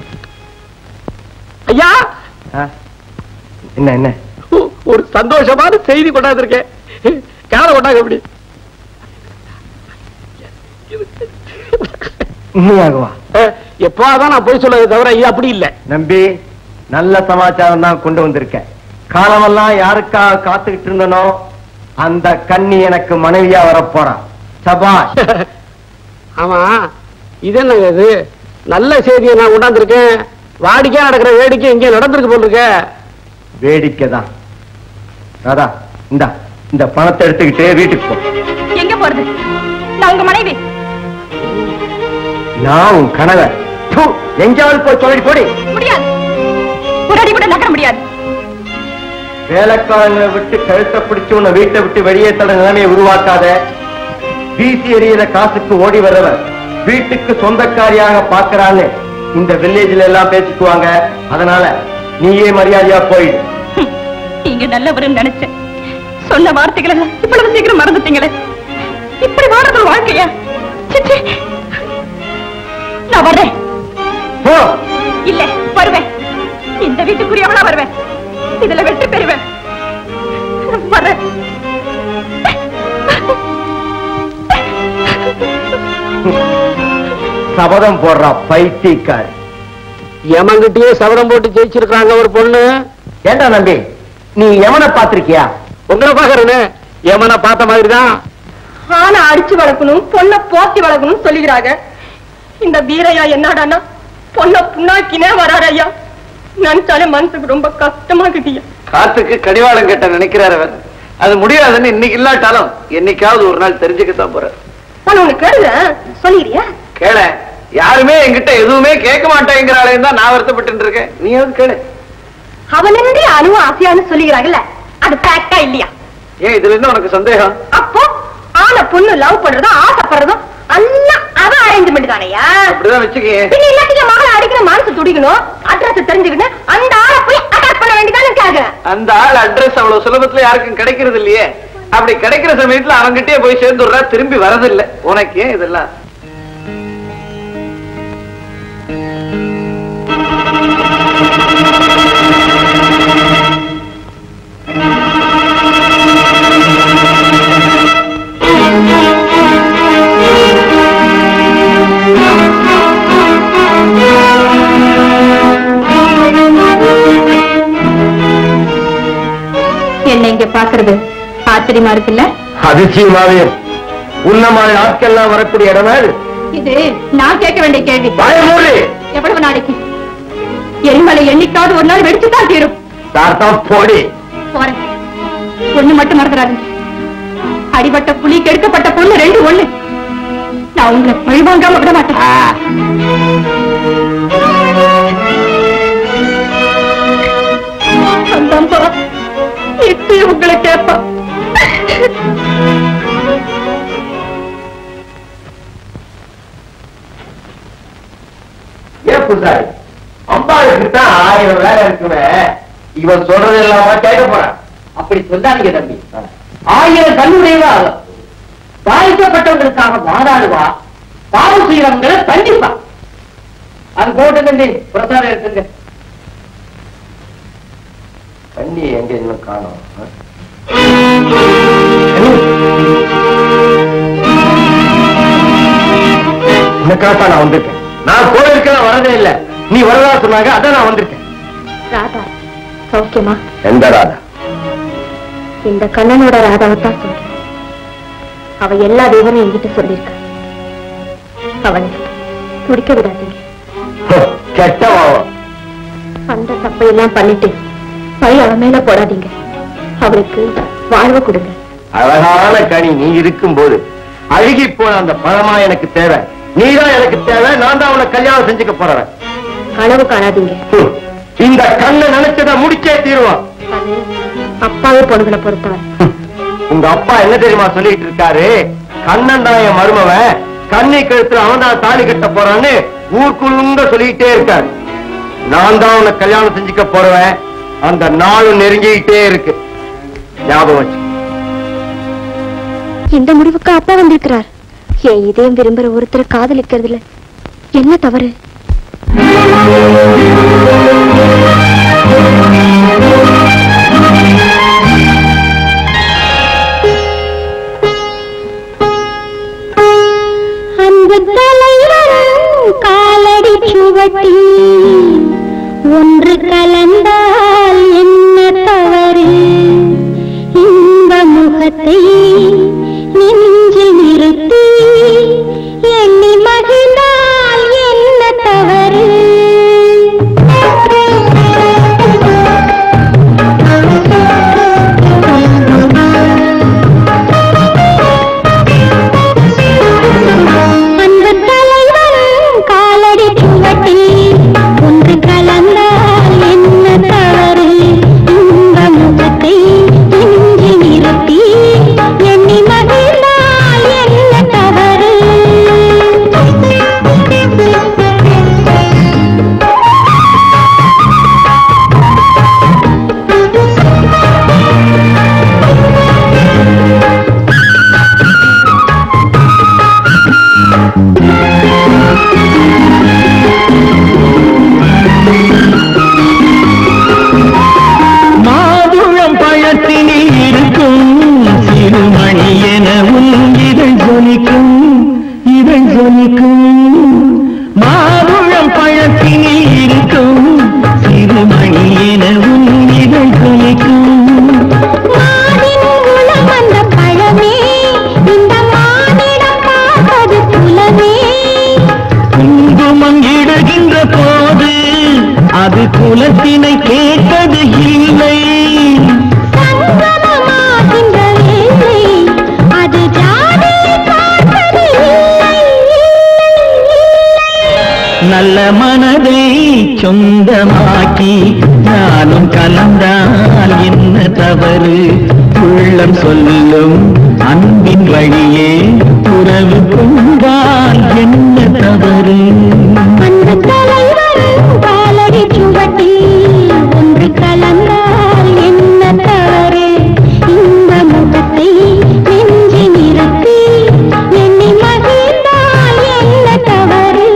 ஐயா ஆ. என்ன என்ன ஒ- ஒரு சந்தோஷமான செய்தி கொண்டாந்துருக்கேன் காரை கொண்டாங்க எப்படி உண்மையாகவா எப்பாதான் நான் போய் சொல்லதை தவிர ஐயா அப்படி இல்ல நம்பி நல்ல சமாச்சாரம் தான் கொண்டு வந்திருக்கேன் காலமெல்லாம் யாருக்காக காத்துக்கிட்டு இருந்தனோ அந்த கன்னி எனக்கு மனைவியா வரப்போறான் சபாஷ் ஆமா இது என்னங்க இது நல்ல செய்தியை நான் கொண்டாந்துருக்கேன் வாடிக்கையா நடக்கிற வேடிக்கை இங்கே நடந்திருக்கு போல் இருக்க வேடிக்கை தான் ராதா இந்தா இந்த பணத்தை எடுத்துக்கிட்டு வீட்டுக்கு போ எங்க போறது நான் உங்க மனைவி நான் உன் கணவர் ப்பு, எங்கேயாவது போய் சொல்லிட்டு போடி முடியாது ஒரு அடி கூட நகர முடியாது வேலைக்காரங்களை விட்டு கழுத்தை பிடிச்சு உன்னை வீட்டை விட்டு வெளியே தட நிலைமையை உருவாக்காத வீசி எறிகிற காசுக்கு ஓடி வர்றவர் வீட்டுக்கு சொந்தக்காரியாக பாக்குறான்னு இந்த வில்லேஜ்ல எல்லாம் பேசிக்குவாங்க அதனால நீயே மரியாதையா போயிடு ஹம், நீங்க நல்லவருன்னு நினைச்சேன் சொன்ன வார்த்தைகளை எல்லாம் இவ்வளவு சீக்கிரம் மறந்துட்டீங்களே இப்படி வாடுறது ஒரு வாழ்க்கையா சிச்சி. நான் வர்றேன் போ இல்ல வருவேன் இந்த வீட்டுக்குரியவளா வருவேன் இதுல வெற்றி பெறுவேன் வர்றேன் சபதம் போடுறா பைத்தியக்காரி எமங்கிட்டயே சபதம் போட்டு ஜெயிச்சிருக்காங்க ஒரு பொண்ணு ஏண்டா நம்பி நீ எவனை பாத்திருக்கியா உங்களை பாக்குறேன்னு எமனை பார்த்த மாதிரி தான் ஆனா அடிச்சு வளர்க்கணும் பொண்ண போத்தி வளர்க்கணும் சொல்லிக்கிறாங்க இந்த வீரையா என்னடான்னா பொண்ண புண்ணாக்கினே வராரு ஐயா நினைச்சாலே மனசுக்கு ரொம்ப கஷ்டமாக்குதியா காத்துக்கு கடிவாளம் கட்ட நினைக்கிறார் அவர் அது முடியாதுன்னு இன்னைக்கு இல்லாட்டாலும் என்னைக்காவது ஒரு நாள் தெரிஞ்சுக்கத்தான் போறார் நான் உனக்கு கேளுங்க சொல்லிடுறியா கேள யாருமே என்கிட்ட எதுவுமே கேட்க மாட்டேங்கிறாளேன்னு தான் நான் வருத்தப்பட்டு இருக்கேன் நீயாவது கேளு அவனே அணுவும் ஆசையான்னு சொல்லிக்கிறாங்கல்ல அது ஃபேக்டா இல்லையா ஏன் இதுல என்ன உனக்கு சந்தேகம் அப்போ ஆன பொண்ணு லவ் பண்றதும் ஆசைப்படுறதும் எல்லாம் அவன் அரேஞ்ச்மெண்ட் தானையா அப்படிதான் வச்சுக்கே பின்ன இல்லாட்டிக்கு மகளை அடிக்கிற மனசு துடிக்கணும் அட்ரஸ் தெரிஞ்சுக்கிட்டு அந்த ஆளை போய் அட்டாக் பண்ண வேண்டியதானே கேக்குறேன் அந்த ஆள் அட்ரஸ் அவ்வளவு சுலபத்துல யாருக்கும் கிடைக்கிறது இல்லையே அப்படி கிடைக்கிற சமயத்துல அவன்கிட்டயே போய் சேர்ந்துடுறா திரும்பி வரதில்லை உனக்கு ஏன் இதெல்லாம் என்ன இங்க பாக்குறது ஆச்சரியமா இருக்குல்ல அதிசயமாவே உன்ன மாதிரி ஆட்கள்லாம் வரக்கூடிய இடமா இது இது நான் கேட்க வேண்டிய கேள்வி வாய மூடி எவ்வளவு நாளைக்கு எரிமலை என்னைக்காவது ஒரு நாள் வெடிச்சுதான் தீரும் தார்த்தான் போடி போறேன் ஒண்ணு மட்டும் மறந்துடாதீங்க அடிபட்ட புலி கெடுக்கப்பட்ட பொண்ணு ரெண்டு ஒண்ணு நான் உங்களை பழிவாங்காம விட மாட்டேன் அந்த அம்மா இப்பயும் உங்களை கேட்பான் ஏன் புசாரி அம்பாளுக்கு தான் ஆயிரம் வேலை இருக்குமே இவன் சொல்றது இல்லாம கேட்க போறான் அப்படி சொல்லாதீங்க தம்பி ஆயிரம் கல்லுடையவா பாதிக்கப்பட்டவங்களுக்காக வாதாடுவா பாவம் செய்யறவங்களை தண்டிப்பா அது போட்டு தம்பி பிரசாரம் எடுத்துங்க கண்ணி எங்க இன்னும் காணோம் ஆ? உனக்காக நான் வந்திருக்கேன் நான் கோயிலுக்கு நான் வரதே இல்ல நீ வரதா சொன்னாங்க அதான் நான் வந்திருக்கேன் ராதா சௌக்கியமா எந்த ராதா இந்த கண்ணனோட ராதாவை தான் சொல்றேன் அவ எல்லா விவரம் என்கிட்ட சொல்லியிருக்கா அவனை துடிக்க விடாதீங்க கெட்டவாவம் அந்த தப்பையெல்லாம் பண்ணிட்டு பழி அவன் மேல போடாதீங்க அவளுக்கு வாழ்வு கொடுங்க அழகான கனி நீ இருக்கும்போது அழுகி போன அந்த பழமா எனக்கு தேவை நீதான் எனக்கு தேவை நான் தான் உன்னை கல்யாணம் செஞ்சுக்க போறேன் கனவு காணாதீங்க ஹம். இந்த கண்ணை நினைச்சத முடிச்சே தீருவான் அது அப்பாவே பொண்ணுகளை பொறுத்தவரை ஹம். உங்க அப்பா என்ன தெரியுமா சொல்லிட்டு இருக்காரு கண்ணன் தான் என் மருமவன் கண்ணி கழுத்துல அவன் தான் தாலி கட்ட போறான்னு ஊருக்குள்ளுங்க சொல்லிக்கிட்டே இருக்காரு நான் தான் உன்னை கல்யாணம் செஞ்சுக்க போறவன் அந்த நாளும் நெருங்கிக்கிட்டே இருக்கு ஞாபகம் வச்சு இந்த முடிவுக்கு அப்பா வந்திருக்கிறார் என் இதயம் விரும்புற ஒருத்தரை காதலிக்கிறதுல என்ன தவறு அந்த தலைவன் காலடி சுவட்டி ஒன்று கலந்தால் என்ன தவறு இந்த முகத்தை நெஞ்சில் நிறுத்தி எண்ணி மகிழ்ந்தால் என்ன தவறு அந்த தலைவன் காலடி சுவட்டி ஒன்று கலந்தால் என்ன தவறு இந்த முகத்தை நெஞ்சி நிறுத்தி எண்ணி மகிழ்ந்தால் என்ன தவறு மாதுளம் பழத்தினில் இருக்கும் சிறுமணி எனவும் இதழ் ஜொலிக்கும் இதழ் ஜொலிக்கும் மாதுளம் பழத்தினில் இருக்கும் சிறுமணி எனவும் இதழ் ஜொலிக்கும் மானின் குலம் அந்த பழமே இந்த மானிடம் பார்ப்பது குலமே குங்குமம் இடுகின்ற போது அது குலத்தினை கேட்டது இல்லை சங்கமமாகின்ற வேளை அது ஜாதியை பார்ப்பது இல்லை நல்ல மனதை சொந்தமாக்கி நானும் கலந்தால் என்ன தவறு உள்ளம் சொல்லும் அன்பின் வழியே உறவு கொண்டால் என்ன தவறு அந்த தலைவன் காலடி சுவட்டி ஒன்று கலந்தால் என்ன தவறு இந்த முகத்தை நெஞ்சி நிறுத்தி எண்ணி மகிழ்ந்தால் என்ன தவறு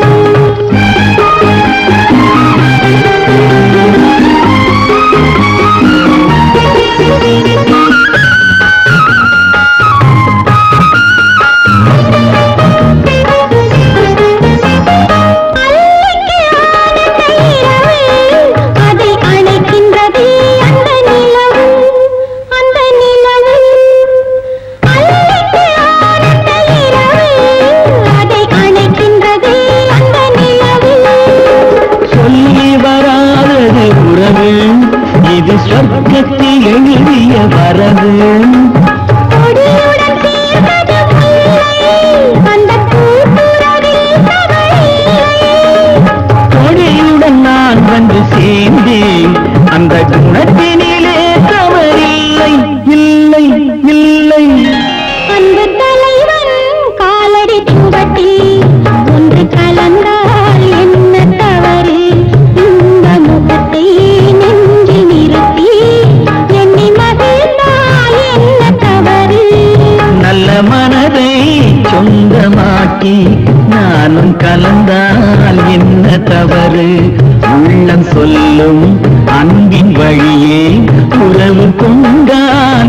அதை அணைக்கின்றது அந்த நிலவு அந்த நிலவு அல்லைக்கு ஆனந்த இரவு அதை அணைக்கின்றது அந்த நிலவு சொல்லி வராதது உறவு இது சொர்க்கத்தில் எழுதிய வரவு கொடியுடன் சேர்ந்தது முல்லை அந்த பூப்புறவில் தவறில்லை கொடியுடன் நான் வந்து சேர்ந்தேன் அந்த குணத்தினிலே தவறில்லை இல்லை இல்லை அந்த தலைவன் காலடி சுவட்டி ஒன்று கலந்தால் என்ன தவறு இந்த முகத்தை நெஞ்சில் நிறுத்தி எண்ணி மகிழ்ந்தால் என்ன தவறு நல்ல மனதை சொந்தமாக்கி நானும் கலந்தால் என்ன தவறு உள்ளம் சொல்லும் அன்பின் வழியே உறவு கொண்டால்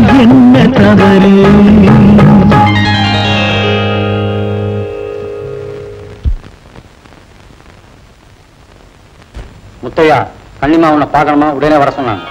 தவறு முத்தையா கண்ணிமா உன்னை பார்க்கணுமா உடனே வர சொன்னாங்க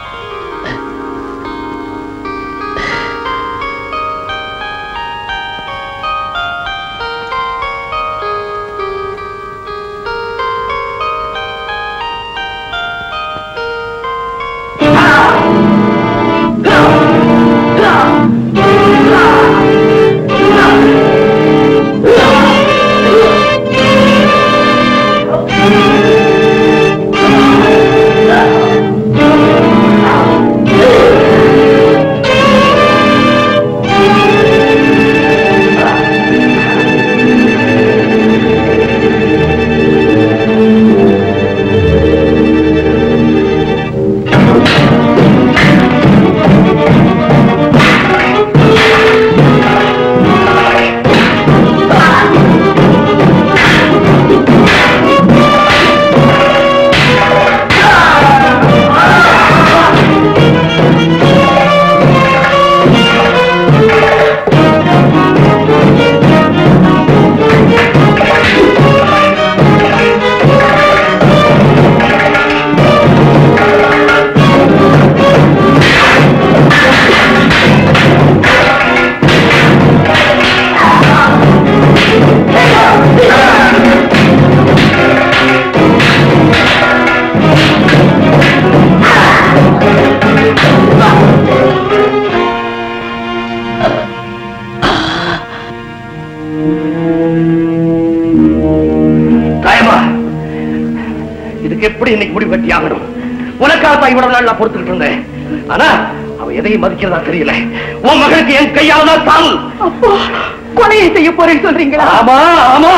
தாயமா இதுக்கு எப்படி இன்னைக்கு முடிவு கட்டி ஆகணும் உனக்காக தான் இவ்வளவு நாள் நான் பொறுத்துக்கிட்டு இருந்தேன் ஆனா அவ எதையும் மதிக்கிறதா தெரியல உன் மகளுக்கு என் கையால் தான் சாவு அப்பா கொலையை செய்ய போறேன்னு சொல்றீங்களா ஆமா ஆமா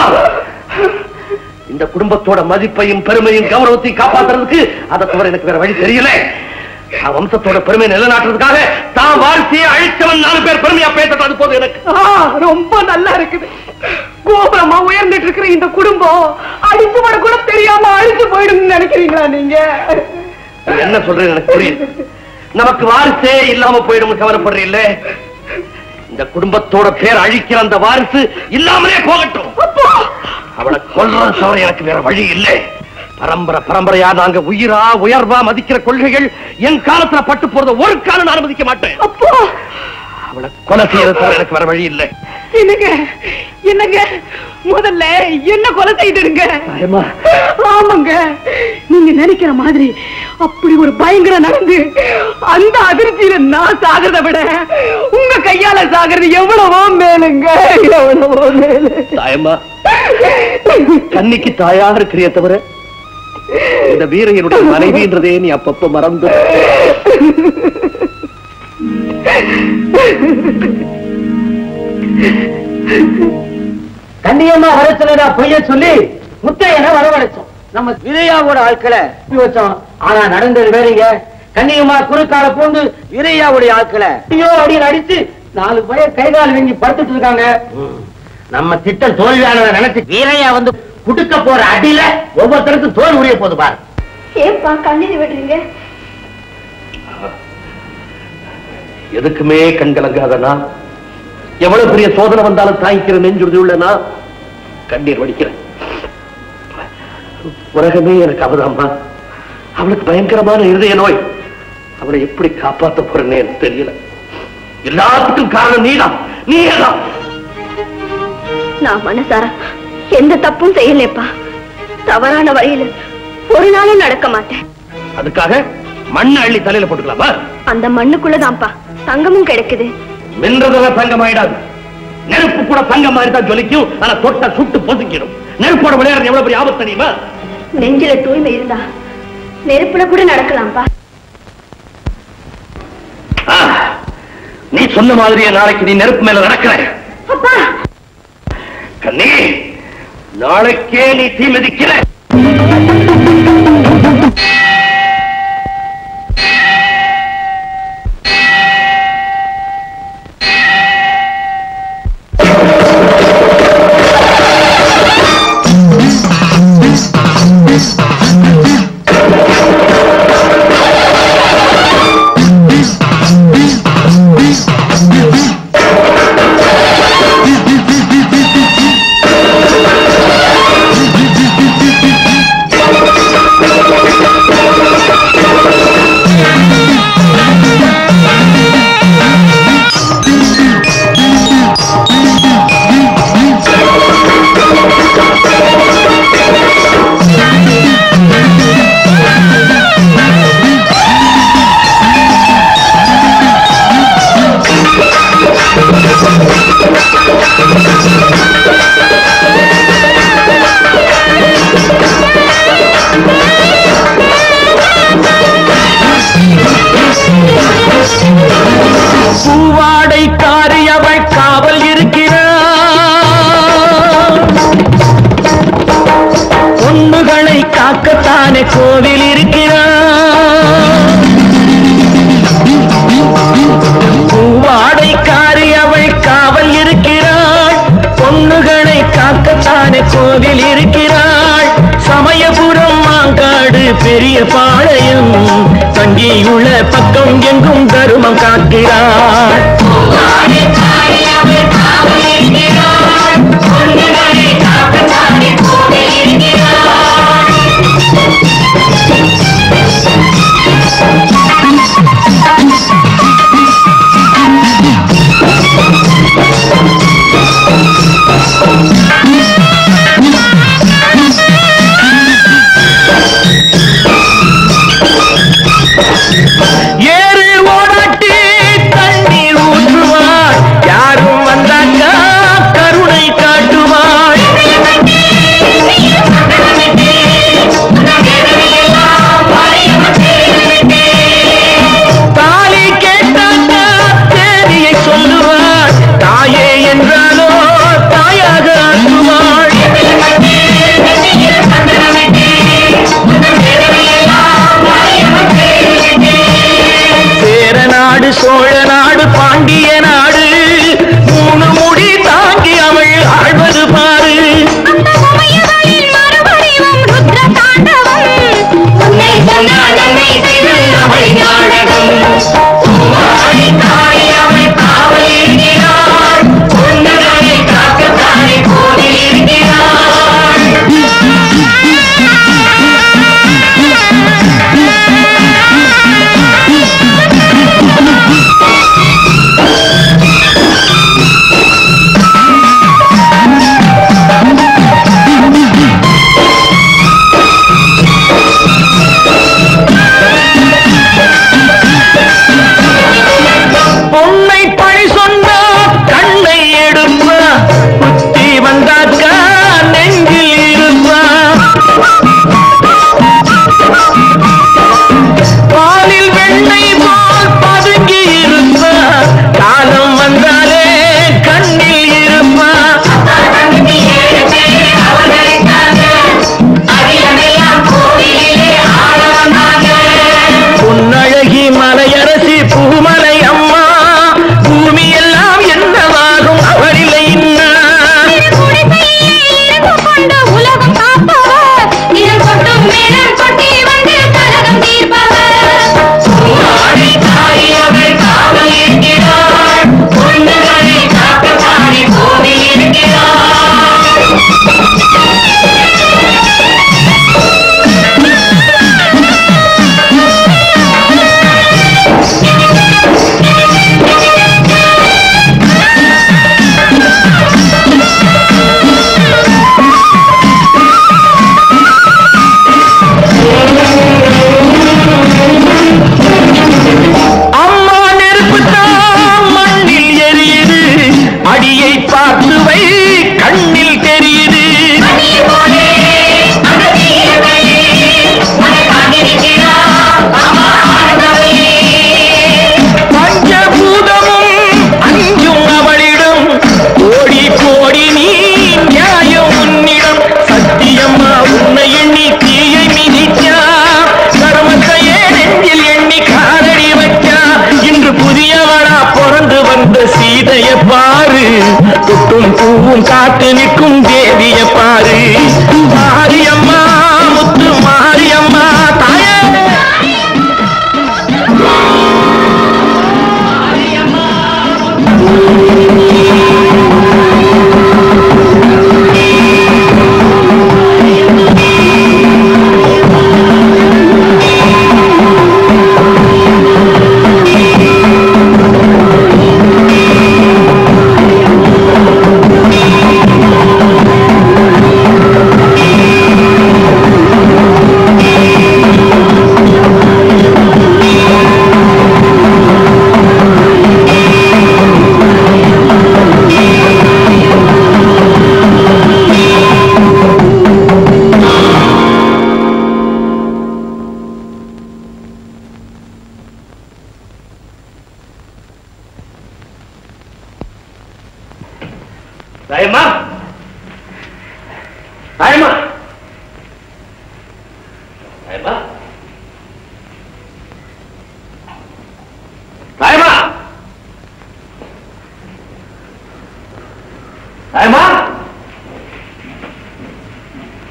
இந்த குடும்பத்தோட மதிப்பையும் பெருமையும் கௌரவத்தையும் காப்பாத்துறதுக்கு அதை தவிர எனக்கு வேற வழி தெரியல நான் வம்சத்தோட பெருமை நிலைநாட்டுறதுக்காக தான் வாழ்க்கையை அழிச்சவன் நாலு பேர் பெருமையா பேசுறது அது போதும் எனக்கு ஆ, ரொம்ப நல்லா இருக்குது கோபுரமா உயர்ந்துட்டு இருக்கிற இந்த குடும்பம் அடிச்சு பட கூட தெரியாம அழிச்சு போயிடும்னு நினைக்கிறீங்களா நீங்க நீ என்ன சொல்றது எனக்கு புரியுது நமக்கு வாரிசே இல்லாம போயிடும் கவலைப்படுறீல்ல இந்த குடும்பத்தோட பேர் அழிக்கிற அந்த வாரிசு இல்லாமலே போகட்டும் அவளை கொல்றது தவிர எனக்கு வேற வழி இல்லை பரம்பரை பரம்பரையா நாங்க உயிரா உயர்வா மதிக்கிற கொள்கைகள் என் காலத்துல பட்டு போறத ஒரு காலம் நான் அனுமதிக்க மாட்டேன் அப்போ அவளை கொலை செய்யறது தவிர எனக்கு வேற வழி இல்லை என்னங்க என்னங்க முதல்ல என்ன கொலை செய்திடுங்க ஆமாங்க நீங்க நினைக்கிற மாதிரி அப்படி ஒரு பயங்கரம் நடந்து அந்த அதிர்ச்சியில நான் சாகிறத விட உங்க கையால சாகிறது எவ்வளவோ மேலுங்க எவ்வளவோ மேலு தாயம்மா கன்னிக்கு தாயா இருக்கிறிய தவிர இந்த வீரையனுடைய மனைவின்றதே நீ அப்பப்ப மறந்து கண்ணியமா வர சொல்லடா பொய்ய சொல்லி முத்தையனை வரவழைச்சோம் நம்ம விரையாவோட ஆட்களை இப்படி வச்சோம் ஆனா நடந்தது வேறீங்க கண்ணியமா குறுக்கால பூந்து விரையாவுடைய ஆட்களை ஐயோ அப்படின்னு அடிச்சு நாலு பையன் கைகால் வெங்கி படுத்துட்டு இருக்காங்க நம்ம திட்டம் தோல்வியானதை நினைச்சு வீரையா வந்து குடுக்க போற அடியில ஒவ்வொருத்தருக்கும் தோல் உரிய போது பாரு ஏப்பா கண்ணீர் விடுறீங்க எதுக்குமே கண் கலங்காதனா எவ்வளவு பெரிய சோதனை வந்தாலும் தாங்கிக்கிற நெஞ்சுறுதி உள்ளனா கண்ணீர் வடிக்கிறேன் உலகமே எனக்கு அவதாம்மா அவளுக்கு பயங்கரமான இருதய நோய் அவளை எப்படி காப்பாத்த போறேன்னு எனக்கு தெரியல எல்லாத்துக்கும் காரணம் நீதான் நீதான் நான் மனசார எந்த தப்பும் செய்யலப்பா தவறான வழியில ஒரு நாளும் நடக்க மாட்டேன் அதுக்காக மண்ணை அள்ளி தலையில போட்டுக்கலாமா அந்த மண்ணுக்குள்ளதான்ப்பா தங்கமும் கிடைக்குது மின்றதெல்லாம் தங்கம் ஆயிடாது நெருப்பு கூட தங்கம் மாதிரி தான் ஜொலிக்கும் ஆனா தொட்ட சுட்டு பொசுக்கிடும் நெருப்போட விளையாடுறது எவ்வளவு பெரிய ஆபத்து தெரியுமா நெஞ்சில தூய்மை இருந்தா நெருப்புல கூட நடக்கலாம்ப்பா ஆ, நீ சொன்ன மாதிரியே நாளைக்கு நீ நெருப்பு மேல நடக்கிற அப்பா கண்ணி நாளைக்கே நீ தீ மிதிக்கிற காக்கத்தானே கோவில் இருக்கிறார் பூவாடைக்காரி அவள் காவல் இருக்கிறாள் பொண்ணுகளை காக்கத்தானே கோவில் இருக்கிறாள் சமயபுரம் மாங்காடு பெரிய பாளையம் தங்கியுள்ள பக்கம் எங்கும் தருமம் காக்கிறாள் ஏறு ஓடாட்டி தண்ணீர் ஊற்ற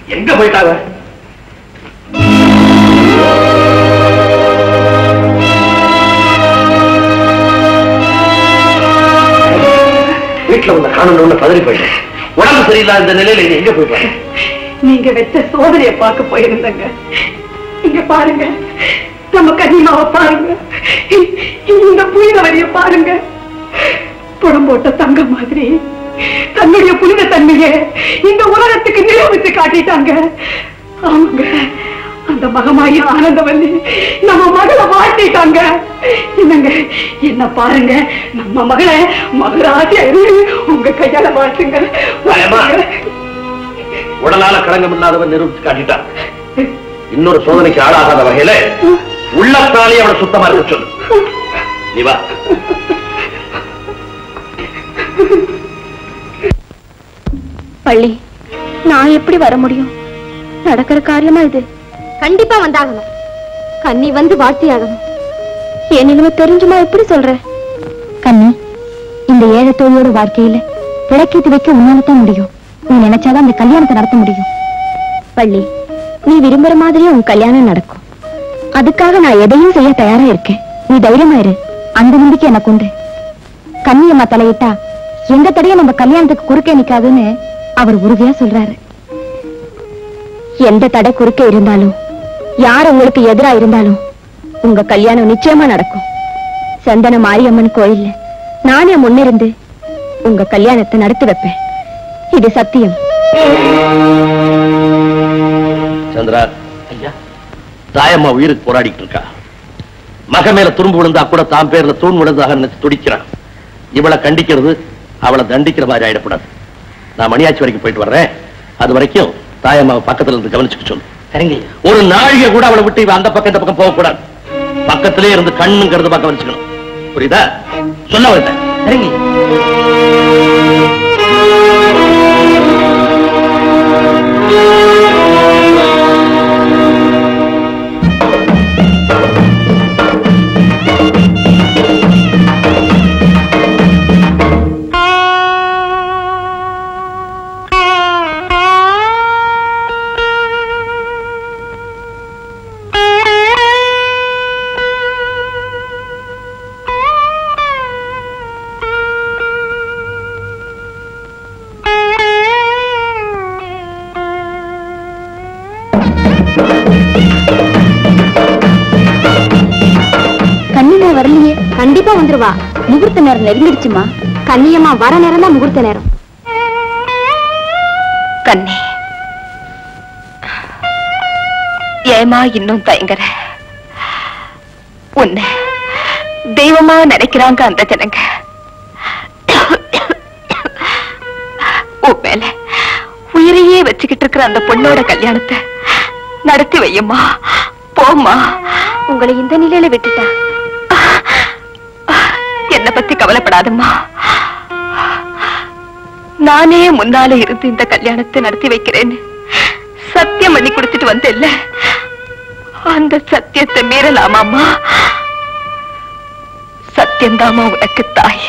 எங்க போயிட்டாங்க வீட்டுல உள்ள காணணும்னு பதறி போயிட்டேன் உடம்பு சரியில்லாத இந்த நிலையில நீ எங்க போயிட்டு வர? நீங்க வச்ச சோதனைய பார்க்க போயிருந்தங்க இங்க பாருங்க நம்ம கன்னிமாவை பாருங்க இந்த புனிதவரிய பாருங்க புடம் போட்ட தங்க மாதிரி தன்னுடைய புனித தன்மையை இந்த உலகத்துக்கு நிரூபித்து காட்டிட்டாங்க ஆமாங்க அந்த மகமாயி ஆனந்தவல்லி நம்ம மகளை வாழ்த்திட்டாங்க என்னங்க என்ன பாருங்க நம்ம மகளை மகராஜ உங்க கையால வாழ்த்துங்க பயமா? உடலால களங்கம் இல்லாதவன் நிரூபிச்சு காட்டிட்டான் இன்னொரு சோதனைக்கு ஆளாகாத வகையில உள்ளத்தாலே அவனை சுத்தமா இருக்க சொல்லு நீ வா பள்ளி நான் எப்படி வர முடியும் நடக்கிற காரியமா இது கண்டிப்பா வந்தாகணும் கன்னி வந்து வார்த்தையாகணும் என் நிலைமை தெரிஞ்சுமா எப்படி சொல்ற கன்னி இந்த ஏழை தோழியோட வாழ்க்கையில விளக்கேத்தி வைக்க உன்னால தான் முடியும் நீ நினைச்சாதான் அந்த கல்யாணத்தை நடத்த முடியும் பள்ளி நீ விரும்புற மாதிரியே உன் கல்யாணம் நடக்கும் அதுக்காக நான் எதையும் செய்ய தயாரா இருக்கேன் நீ தைரியமா இரு அந்த நம்பிக்கை எனக்கு உண்டு கன்னியம்மா தலையிட்டா எந்த தடையும் நம்ம கல்யாணத்துக்கு குறுக்கே நிக்காதுன்னு அவர் உறுதியா சொல்றாரு எந்த தடை குறுக்கே இருந்தாலும் யார் உங்களுக்கு எதிரா இருந்தாலும் உங்க கல்யாணம் நிச்சயமா நடக்கும் சந்தன மாரியம்மன் கோயில்ல நானே முன்னிருந்து உங்க கல்யாணத்தை நடத்தி வைப்பேன் இது சத்தியம் சந்திரா ஐயா தாயம்மா உயிருக்கு போராடிட்டு இருக்கா மக மேல துரும்பு விழுந்தா கூட தான் பேர்ல தூண் விழுந்ததாக நினைச்சு துடிக்கிறான் இவளை கண்டிக்கிறது அவளை தண்டிக்கிற மாதிரி ஆயிடக்கூடாது நான் மணியாச்சி வரைக்கும் போயிட்டு வர்றேன் அது வரைக்கும் தாயம்மாவை பக்கத்துல இருந்து கவனிச்சுக்க சொல்லு சரிங்க ஒரு நாழிகை கூட அவளை விட்டு இவ அந்த பக்கம் இந்த பக்கம் போகக்கூடாது பக்கத்திலே இருந்து கண்ணுங்கிறது பக்கம் கவனிச்சுக்கணும் புரியுதா சொல்ல வந்தேன் சரிங்க கன்னிமா வரலையே கண்டிப்பா வந்துருவா முகூர்த்த நேரம் நெருங்கிடுச்சுமா கன்னியம்மா வர நேரம் தான் முகூர்த்த நேரம் கண்ணே ஏமா இன்னும் தயங்குற உன்னை தெய்வமா நினைக்கிறாங்க அந்த ஜனங்க உன் மேல உயிரையே வச்சுக்கிட்டு இருக்கிற அந்த பொண்ணோட கல்யாணத்தை நடத்தி வையம்மா போம்மா உங்களை இந்த நிலையில விட்டுட்டா என்ன பத்தி கவலைப்படாதம்மா நானே முன்னால இருந்து இந்த கல்யாணத்தை நடத்தி வைக்கிறேன்னு சத்தியம் பண்ணி கொடுத்துட்டு வந்தேல்ல அந்த சத்தியத்தை மீறலாமாம்மா சத்தியம்தாம்மா உனக்கு தாய்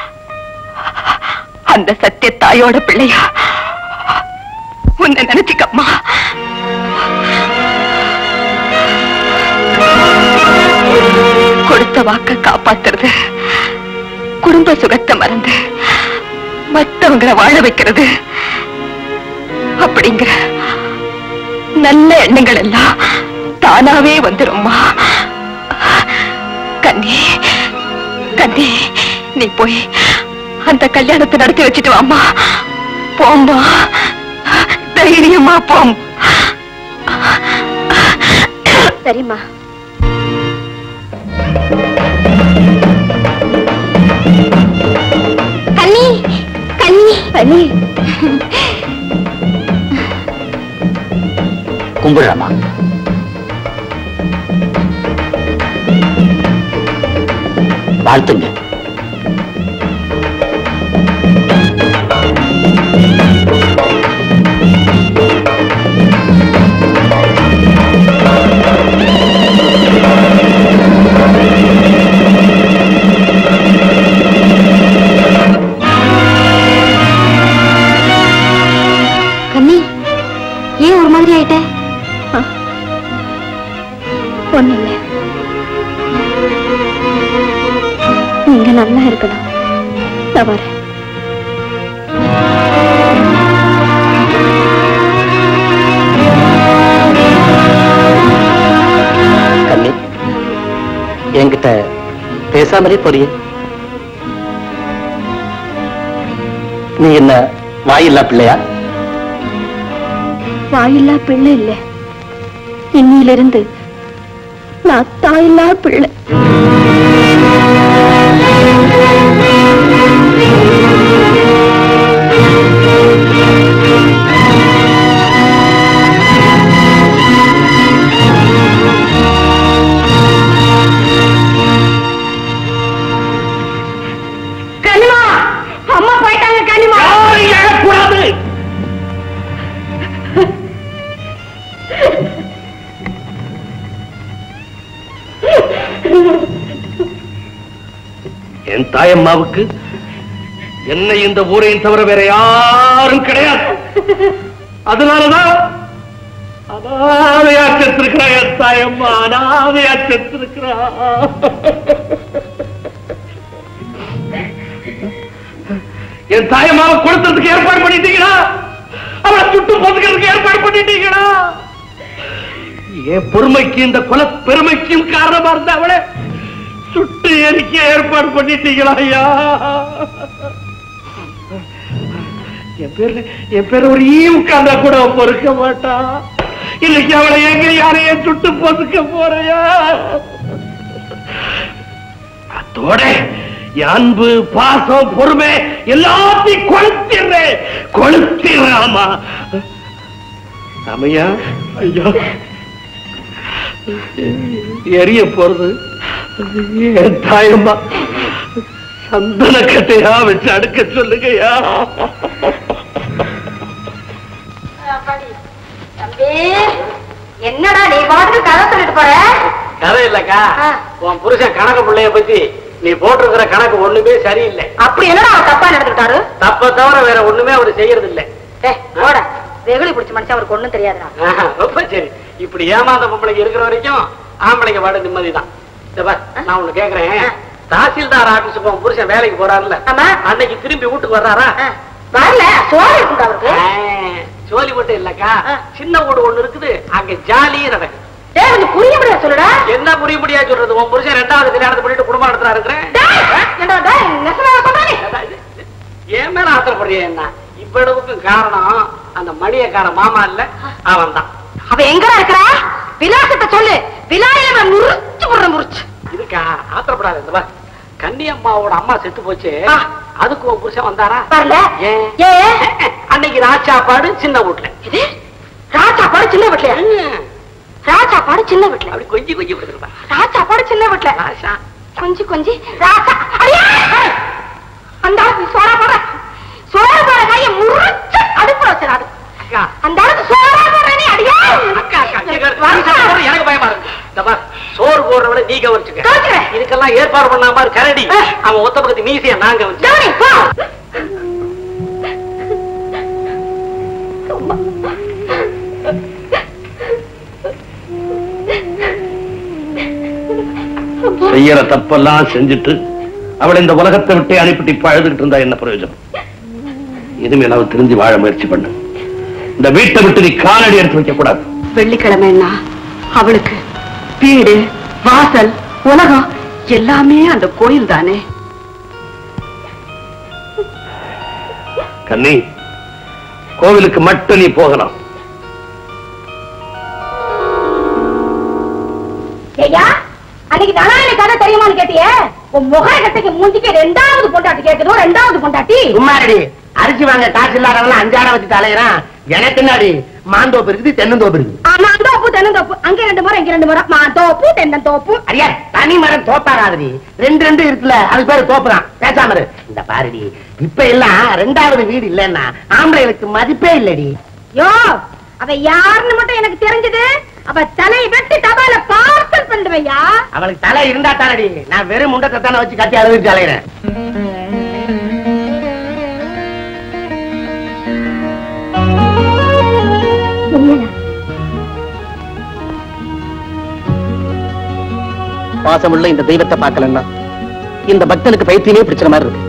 அந்த சத்திய தாயோட பிள்ளையா உன்னை நினைச்சுக்கம்மா கொடுத்த வாக்க காப்பாத்துறது குடும்ப சுகத்தை மறந்து மத்தவங்களை வாழ வைக்கிறது அப்படிங்கிற நல்ல எண்ணங்கள் எல்லாம் தானாவே வந்துரும்மா கண்ணி கண்ணி நீ போய் அந்த கல்யாணத்தை நடத்தி வச்சுட்டு வாம்மா போம்மா தைரியமா போம் சரிம்மா கண்ணி கண்ணி கண்ணி கும்பிடுறமா வாழ்த்துங்க கண்ணி ஏன் ஒரு மாதிரி ஆயிட்டே ஒண்ணு இல்ல நீங்க நல்லா இருக்கணும் நான் வரேன் கண்ணி என்கிட்ட பேசாமலே போறிய நீ என்ன வாயில்லா பிள்ளையா வாயில்லா பிள்ளை இல்ல இன்னிலிருந்து நான் தாயில்லா பிள்ளை கனிமா அம்மா போயிட்டாங்க கனிமா கூடாது என் தாயம்மாவுக்கு என்னை இந்த ஊரையும் தவிர வேற யாரும் கிடையாது அதனாலதான் அனாதையா செத்திருக்கிறா என் தாயம்மா அனாதையா செத்திருக்கிறா என் தாயம்மாவை கொடுத்ததுக்கு ஏற்பாடு பண்ணிட்டீங்களா அவளை சுட்டு போதுக்கிறதுக்கு ஏற்பாடு பண்ணிட்டீங்களா என் பொறுமைக்கு இந்த குல பெருமைக்கும் காரணமா இருந்த அவளை சுட்டு எரிக்க ஏற்பாடு பண்ணிட்டீங்களா ஐயா என் பேர்ல என் பேர் ஒரு ஈ உட்கார்ந்தா கூட அவ பொறுக்க மாட்டா இன்னைக்கு அவளை எங்க யாரையும் சுட்டு பொதுக்க போறையா அதோட என் அன்பு பாசம் பொறுமை எல்லாத்தையும் கொளுத்திடுறேன் கொளுத்திடுறாமா அமையா ஐயா எரிய போறது என் தாயம்மா சந்தன கட்டையா வச்சு அடுக்க சொல்லுங்கய்யா என்னடா நீ பாட்டுக்கு கதை சொல்லிட்டு போற கதை இல்லக்கா ஆ. உன் புருஷன் கணக்கு பிள்ளைய பத்தி நீ போட்டிருக்கிற கணக்கு ஒண்ணுமே சரியில்லை அப்படி என்னடா அவர் தப்பா நடந்துட்டாரு தப்ப தவிர வேற ஒண்ணுமே அவரு செய்யறது இல்ல ஏ போட வெகுளி பிடிச்ச மனுஷன் அவருக்கு ஒண்ணும் தெரியாதுடா ஆஹா, ரொம்ப சரி இப்படி ஏமாந்த பொம்பளைங்க இருக்கிற வரைக்கும் ஆம்பளைங்க பாடு நிம்மதிதான் இந்த பார், நான் ஒண்ணு கேக்குறேன் ஆ. தாசில்தார் ஆபீஸுக்கு உன் புருஷன் வேலைக்கு போறாருல்ல ஆமா. அன்னைக்கு திரும்பி வீட்டுக்கு வர்றாரா ஆ, வரல சோறு இருக்குடா அவருக்கு ஆ, சோலி மட்டும் இல்லக்கா ஆ. சின்ன வீடு ஒண்ணு இருக்குது அங்க ஜாலியும் நடக்குது டேய் கொஞ்சம் புரிய முடியாது சொல்லுடா என்ன புரிய முடியாது சொல்றது உன் புருஷன் ரெண்டாவது கல்யாணத்தை பண்ணிட்டு குடும்பம் நடத்துறா இருக்கிறேன் டேய், ஏன்டா டேய், நெசமா சொல்றேன் என் மேல ஆத்திரப்படுறிய என்ன இவ்வளவுக்கும் காரணம் அந்த மணியக்கார மாமா இல்ல அவன் தான் அவ எங்கடா இருக்கிறா விலாசத்தை சொல்லு விலாயில முறிச்சு போடுற முறிச்சு இதுக்கா ஆத்திரப்படாத இந்த பார் கன்னியம்மாவோட அம்மா செத்து போச்சு ஆ. அதுக்கு உன் புருஷன் வந்தாரா வரல ஏன் ஏ அன்னைக்கு ராச்சாப்பாடு சின்ன வீட்டுல இது ராஜாப்பாடு சின்ன வீட்டுல ராஜாப்பாடு சின்ன வீட்டுல அப்படி கொஞ்சி கொஞ்சி கொடுத்துருப்பா ராஜாப்பாடு சின்ன வீட்டுல ராசா கொஞ்சி கொஞ்சி ராசா அடியே அந்த ஆளுக்கு சோறா போட சோறா போட கைய முறிச்சு அடுப்புல வச்சிடாது அக்கா அந்த ஆளுக்கு சோறா போடுறேனே அடியே அக்கா அக்கா இங்க இரு. நீ சாப்பிடுறது எனக்கு பயமா இருக்கு இந்த பார் சோறு போடுறவளை நீ கவனிச்சுக்க கவனிச்சுக்கிறேன். இதுக்கெல்லாம் ஏற்பாடு பண்ணாம பாரு கரடி ஆ. அவன் ஒத்த பக்கத்து மீசிய நான் கவனிச்சு கவனி போ செய்யற தப்பெல்லாம் செஞ்சுட்டு அவளை இந்த உலகத்தை விட்டு அனுப்பிட்டு இப்ப அழுதுகிட்டு இருந்தா என்ன பிரயோஜனம் இனிமேல் அவ திருந்தி வாழ முயற்சி பண்ணு இந்த வீட்டை விட்டு நீ காலடி எடுத்து வைக்க கூடாது வெள்ளிக்கிழமைன்னா அவளுக்கு வீடு வாசல் உலகம் எல்லாமே அந்த கோயில் தானே கண்ணி கோவிலுக்கு மட்டும் நீ போகலாம் ஐயா அன்னைக்கு தனாயில கதை தெரியுமான்னு கேட்டியே உன் முக கட்டைக்கு மூஞ்சிக்கு ரெண்டாவது பொண்டாட்டி கேட்குதோ ரெண்டாவது பொண்டாட்டி சும்மாடி அரிசி வாங்க காசு இல்லாதவங்க அஞ்சாடம் வச்சு தலையறான் எனக்கு என்னடி மாந்தோப்பு இருக்குது தென்னந்தோப்பு இருக்குது ஆமா தோப்பு தென்னந்தோப்பு அங்க ரெண்டு மரம் இங்க ரெண்டு மரம் மா தோப்பு தென்னன் தோப்பு அடியா தனி மரம் தோப்பாகாதடி ரெண்டு ரெண்டு இருக்குல்ல அது பேரு தோப்பு தான் பேசாம இரு. இந்த பாருடி இப்ப எல்லாம் ரெண்டாவது வீடு இல்லன்னா ஆம்பளைகளுக்கு மதிப்பே இல்லடி யோ அவ யாருன்னு மட்டும் எனக்கு தெரிஞ்சது அவ தலை வெட்டி தபால பார்சல் பண்ணுவையா அவளுக்கு தலை இருந்தா தானடி நான் வெறும் முண்டத்தை தானே வச்சு கட்டி அழுதுட்டு அலையிறேன் என்னடா பாசமுள்ள இந்த தெய்வத்தை பார்க்கலன்னா இந்த பக்தனுக்கு பைத்தியமே பிடிச்ச மாதிரி இருக்கு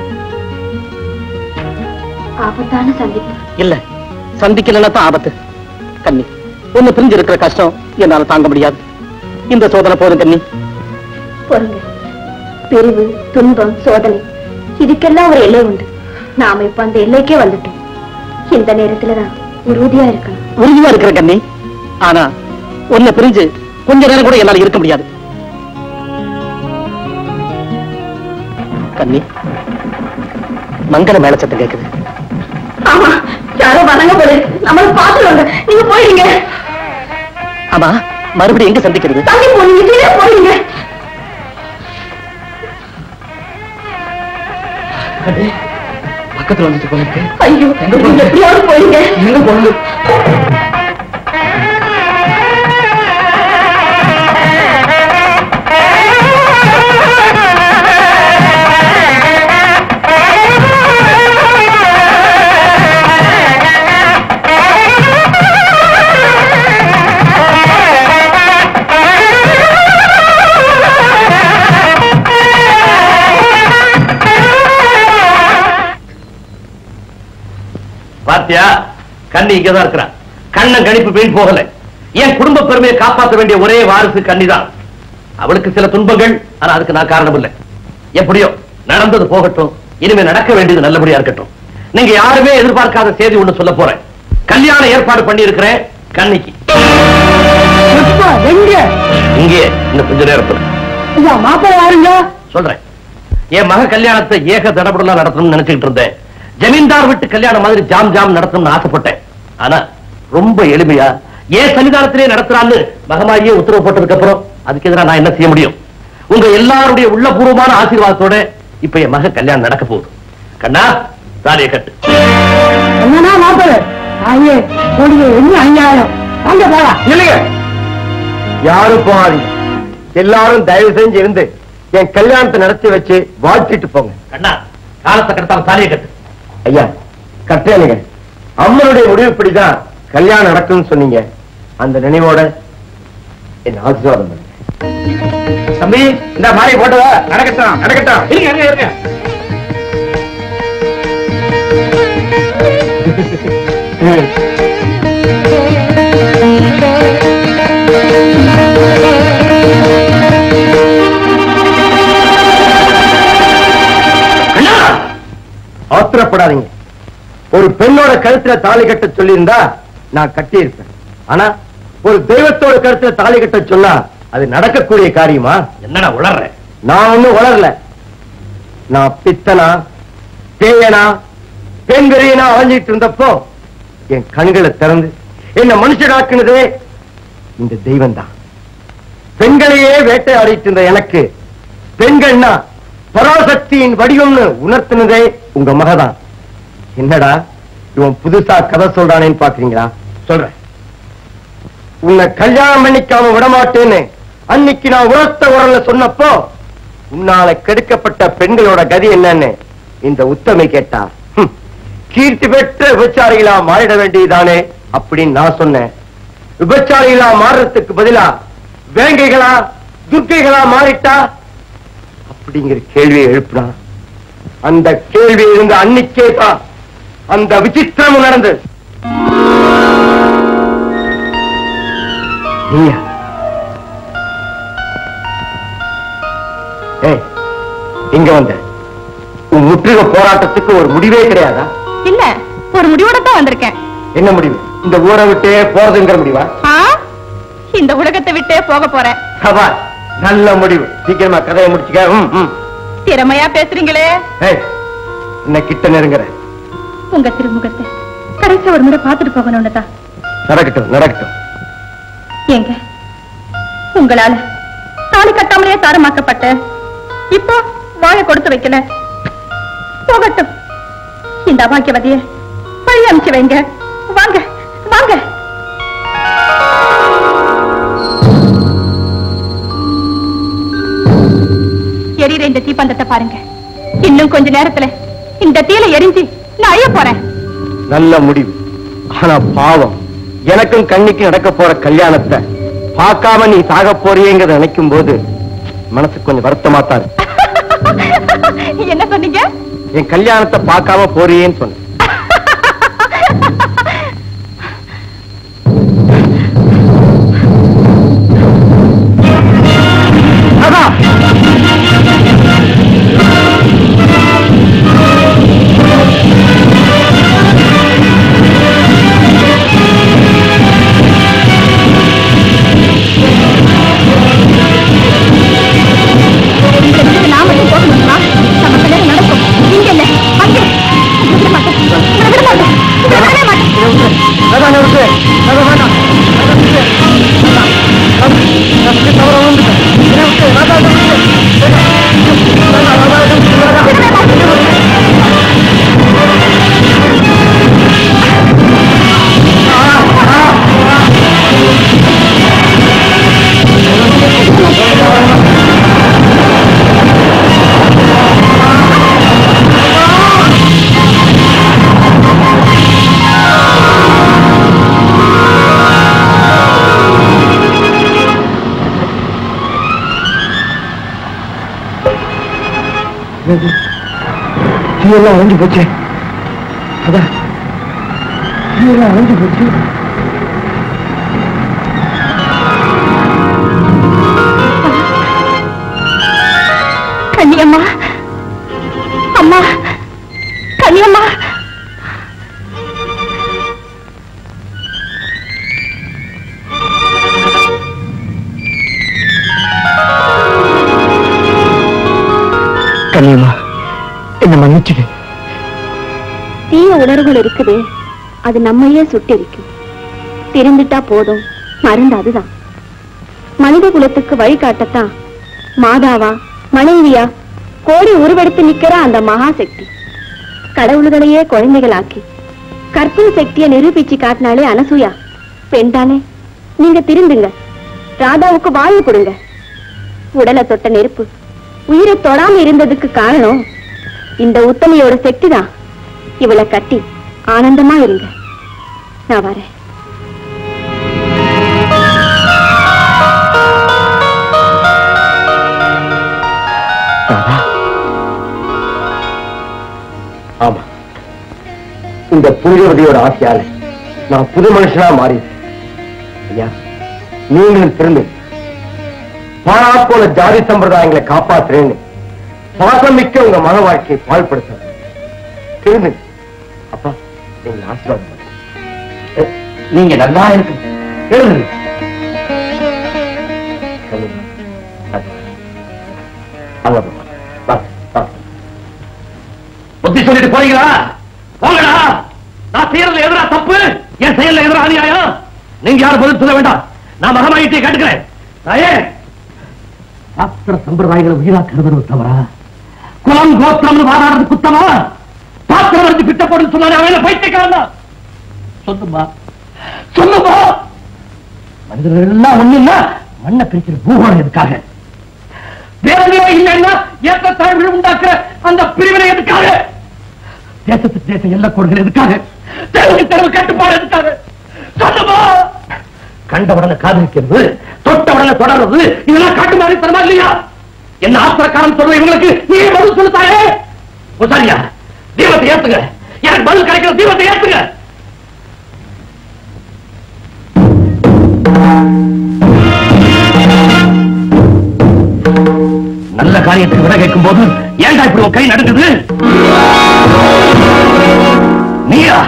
ஆபத்தான சந்திப்பு இல்ல சந்திக்கலன்னா தான் ஆபத்து கண்ணி ஒண்ணு பிரிஞ்சு இருக்கிற கஷ்டம் என்னால தாங்க முடியாது இந்த சோதனை போதும் கண்ணி பொறுங்க பிரிவு துன்பம் சோதனை இதுக்கெல்லாம் ஒரு எல்லை உண்டு நாம இப்ப அந்த எல்லைக்கே வந்துட்டோம் இந்த நேரத்துலதான் உறுதியா இருக்கணும் உறுதியா இருக்கிற கண்ணி ஆனா ஒண்ணு பிரிஞ்சு கொஞ்ச நேரம் கூட என்னால இருக்க முடியாது கண்ணி மங்கள மேல சத்தம் கேக்குது ஆமா யாரோ வணங்க போல நம்மள பாத்துருவாங்க நீங்க போயிடுங்க ஆமா மறுபடியும் எங்க சந்திக்கிறது தள்ளி போனீங்க கீழே போயிடுங்க பக்கத்துல வந்துட்டு போயிருக்கு ஐயோ நீங்க எப்படியாவது போயிடுங்க எங்க போகுது பாத்தியா கண்ணி இங்கதான் இருக்கிறான் கண்ணன் கணிப்பு வீண் போகல என் குடும்ப பெருமையை காப்பாற்ற வேண்டிய ஒரே வாரிசு கன்னிதான் அவளுக்கு சில துன்பங்கள் ஆனா அதுக்கு நான் காரணம் இல்லை எப்படியோ நடந்தது போகட்டும் இனிமே நடக்க வேண்டியது நல்லபடியா இருக்கட்டும் நீங்க யாருமே எதிர்பார்க்காத செய்தி ஒண்ணு சொல்ல போறேன் கல்யாண ஏற்பாடு பண்ணி இருக்கிறேன் கன்னிக்கு எங்க இங்கே இன்னும் கொஞ்ச நேரத்துல ஐயா மாப்பிள்ள யாருங்க சொல்றேன் என் மக கல்யாணத்தை ஏக தடபுடலா நடத்தணும்னு நினைச்சுக்கிட்டு இருந்தேன் ஜமீன்தார் வீட்டு கல்யாணம் மாதிரி ஜாம் ஜாம் நடத்தணும்னு ஆசைப்பட்டேன் ஆனா ரொம்ப எளிமையா ஏன் சன்னிதானத்திலே நடத்துறான்னு மகமாரியே உத்தரவு போட்டதுக்கு அப்புறம் அதுக்கு எதிராக நான் என்ன செய்ய முடியும் உங்க எல்லாருடைய உள்ளபூர்வமான ஆசீர்வாதத்தோட இப்ப என் மக கல்யாணம் நடக்க போகுது கண்ணா தாலியை கட்டு என்னன்னா மாப்பிள்ள ஐயே கூடிய என்ன அநியாயம் வாங்க போலாம் இல்லைங்க யாரும் போகாதீங்க எல்லாரும் தயவு செஞ்சு இருந்து என் கல்யாணத்தை நடத்தி வச்சு வாழ்த்திட்டு போங்க கண்ணா காலத்தை கடத்தாம தாலியை கட்டு ஐயா கட்டேனுங்க அம்மனுடைய முடிவுப்படிதான் கல்யாணம் நடக்கும்னு சொன்னீங்க அந்த நினைவோட என் ஆசீர்வாதம் பண்ணுங்க தம்பி இந்த மாதிரி போட்டதா நடக்கட்டும் நடக்கட்டும் இருங்க இருங்க இருங்க கண்ணா ஆத்திரப்படாதீங்க ஒரு பெண்ணோட கழுத்துல தாலி கட்ட சொல்லியிருந்தா நான் கட்டியிருப்பேன் ஆனா ஒரு தெய்வத்தோட கழுத்துல தாலி கட்ட சொன்னா அது நடக்கக்கூடிய காரியமா என்னடா உளர்ற நான் ஒண்ணும் வளரல நான் பித்தனா பேயனா பெண் வெறியனா அலைஞ்சிட்டு இருந்தப்போ என் கண்களை திறந்து என்ன மனுஷனாக்குனதே இந்த தெய்வம் தான் பெண்களையே வேட்டையாடிட்டு இருந்த எனக்கு பெண்கள்னா பராசக்தியின் வடிவம்னு உணர்த்தினதே உங்க மகதான் என்னடா இவன் புதுசா கதை சொல்றானேன்னு பாக்குறீங்களா சொல்றேன் உன்னை கல்யாணம் பண்ணிக்காம விடமாட்டேன்னு அன்னைக்கு நான் உரத்த உரல்ல சொன்னப்போ உன்னால கெடுக்கப்பட்ட பெண்களோட கதி என்னன்னு இந்த உத்தமை கேட்டா ஹம், கீர்த்தி பெற்ற விபச்சாரிகளா மாறிட வேண்டியதானே அப்படின்னு நான் சொன்னேன் விபச்சாரிகளா மாறுறதுக்கு பதிலா வேங்கைகளா துர்க்கைகளா மாறிட்டா அப்படிங்கிற கேள்வியை எழுப்புனா அந்த கேள்வி இருந்த அன்னைக்கே தான் அந்த விசித்திரம் நடந்தது நீயா ஏய் இங்க வந்த உன் முற்றுகை போராட்டத்துக்கு ஒரு முடிவே கிடையாதா இல்ல ஒரு முடிவோட தான் வந்திருக்கேன் என்ன முடிவு இந்த ஊரை விட்டே போறதுங்கிற முடிவா ஆ? இந்த உலகத்தை விட்டே போக போறேன் சபா நல்ல முடிவு சீக்கிரமா கதையை முடிச்சுக்க ம், ம். திறமையா பேசுறீங்களே ஏய் என்ன கிட்ட நெருங்குற உங்க திருமுகத்தை கடைசி ஒரு முறை பார்த்துட்டு போகணும்னு தான் நடக்கட்டும் நடக்கட்டும் ஏங்க உங்களால தாலி கட்டாமலே தாரமாக்கப்பட்ட இப்போ வாயை கொடுத்து வைக்கல போகட்டும் இந்த அபாக்கியவதிய பழி அனுப்பிச்சு வைங்க வாங்க வாங்க எரியிற இந்த தீப்பந்தத்தை பாருங்க இன்னும் கொஞ்ச நேரத்துல இந்த தீல எரிஞ்சு நான் அழிய போறேன் நல்ல முடிவு ஆனா பாவம் எனக்கும் கண்ணிக்கு நடக்க போற கல்யாணத்தை பார்க்காம நீ சாக போறியேங்கிறத நினைக்கும் போது மனசுக்கு கொஞ்சம் வருத்தமா தான் இருக்கு. என்ன சொன்னீங்க என் கல்யாணத்தை பார்க்காம போறியேன்னு சொன்னேன் நான் மட்டும் போக முடியுமா நம்ம கல்யாணம் நடக்கும் இங்க இல்ல அங்க விட மாட்டேன் நான் விட மாட்டேன் விடவே மாட்டேன் தீயெல்லாம் அழிஞ்சு போச்சு அதான் தீயெல்லாம் அழிஞ்சு போச்சு கன்னியம்மா அம்மா கன்னியம்மா கண்ணியம்மா என்ன மன்னிச்சுடு தீய உணர்வுகள் இருக்குது அது நம்மையே சுட்டெரிக்கும் தெரிந்துட்டா போதும் மருந்து அதுதான் மனித குலத்துக்கு வழிகாட்டத்தான் மாதாவா மனைவியா கோடி உருவெடுத்து நிக்கிற அந்த மகாசக்தி கடவுள்களையே குழந்தைகளாக்கி கற்பின் சக்தியை நிரூபிச்சு காட்டினாலே அனசூயா பெண்தானே நீங்க திருந்துங்க ராதாவுக்கு வாழ்வு கொடுங்க உடலை தொட்ட நெருப்பு உயிரை தொடாம இருந்ததுக்கு காரணம் இந்த உத்தமையோட சக்தி தான் இவளை கட்டி ஆனந்தமா இருங்க நான் வரேன் ஆமா இந்த புனிதவதியோட ஆசையால நான் புது மனுஷனா மாறி ஐயா நீங்களும் திருந்து பாழா போல ஜாதி சம்பிரதாயங்களை காப்பாத்துறேன்னு பாசமிக்க உங்க மன வாழ்க்கையை பாழ்படுத்த திருந்து அப்பா நீங்க ஆசீர்வாதம் பண்ணுங்க. அஹ், நீங்க நல்லா இருக்கு எழுதுங்க கண்ணியம்மா, அது. அங்க போங்க. வா, வா. புத்தி சொல்லிட்டு போறீங்களா போங்கடா நான் செய்யறது எதிரா தப்பு என் செயல்ல எதிரா அநியாயம் நீங்க யாரும் பதில் சொல்ல வேண்டாம் நான் மகமாயிட்டே கேட்டுக்கிறேன் தாயே சாஸ்திர சம்பிரதாயங்களை உயிரா கருதுறது தவறா குலம் கோத்திரம்னு வாதாடுறது குத்தமா பாத்திரம் வந்து பிட்ட போடுன்னு சொன்னாலே அவன் பைத்தியக்காரன் தான் சொல்லுமா சொல்லுமா மனிதர்கள் எல்லாம் ஒண்ணுன்னா மண்ணை பிரிக்கிற பூகோளம் எதுக்காக வேறவே இல்லைன்னா ஏற்றத்தாழ்வு உண்டாக்குற அந்த பிரிவினை எதுக்காக தேசத்துக்கு தேசம் எல்லை கொடுக்கிற எதுக்காக தெருவுக்கு தெருவு கட்டுப்பாடு எதுக்காக சொல்லுமா கண்ட உடனே காதலிக்கிறது தொட்ட உடனே தொடர்றது இதெல்லாம் காட்டு மாதிரி தரமா இல்லையா என்ன ஆத்திரக்காரன் சொல்ற இவங்களுக்கு நீ பதில் சொல்லுத்தாயே சரியா தீபத்தை ஏத்துங்க எனக்கு பதில் கிடைக்கிற தீபத்தை ஏத்துங்க நல்ல காரியத்துக்கு விட கேட்கும் போது ஏன்டா இப்படி உன் கை நடுக்குது நீயா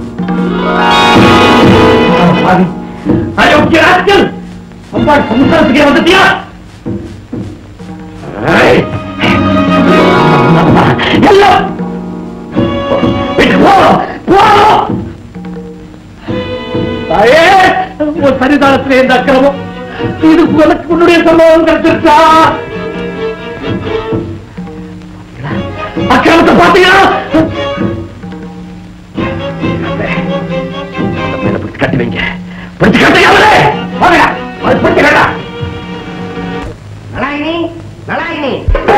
பாவி. அயோக்கிய ராஸ்கல். அம்பாள் சமுத்திரத்துக்கே வந்துட்டியா ஏய். எல்லாம் வீட்டுக்கு போ போ தாயே உன் சரிதானத்திலே இந்த அக்கிரமம் இது உனக்கு உன்னுடைய சம்பவம் கிடைச்சிருச்சா அக்கிரமத்தை பாத்தீங்களா மேல பிடிச்சு கட்டி வைங்க பிடிச்சு கட்டியாவே வாங்க அது பிடிச்சு கட்டா நலாயினி நலாயினி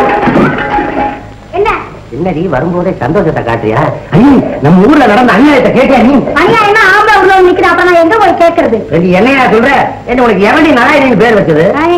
என்ன என்னடி வரும்போதே சந்தோஷத்தை காட்டுறியா ஐயோ நம்ம ஊர்ல நடந்த அநியாயத்தை கேட்டியா நீ அநியாயமா ஆம்பளை உள்ள நிக்கிறா அப்ப நான் எங்க போய் கேக்குறது ரெண்டு என்னையா சொல்ற என்ன உனக்கு எவண்டி நாராயணின்னு பேர் வச்சது நான் எங்க அப்பா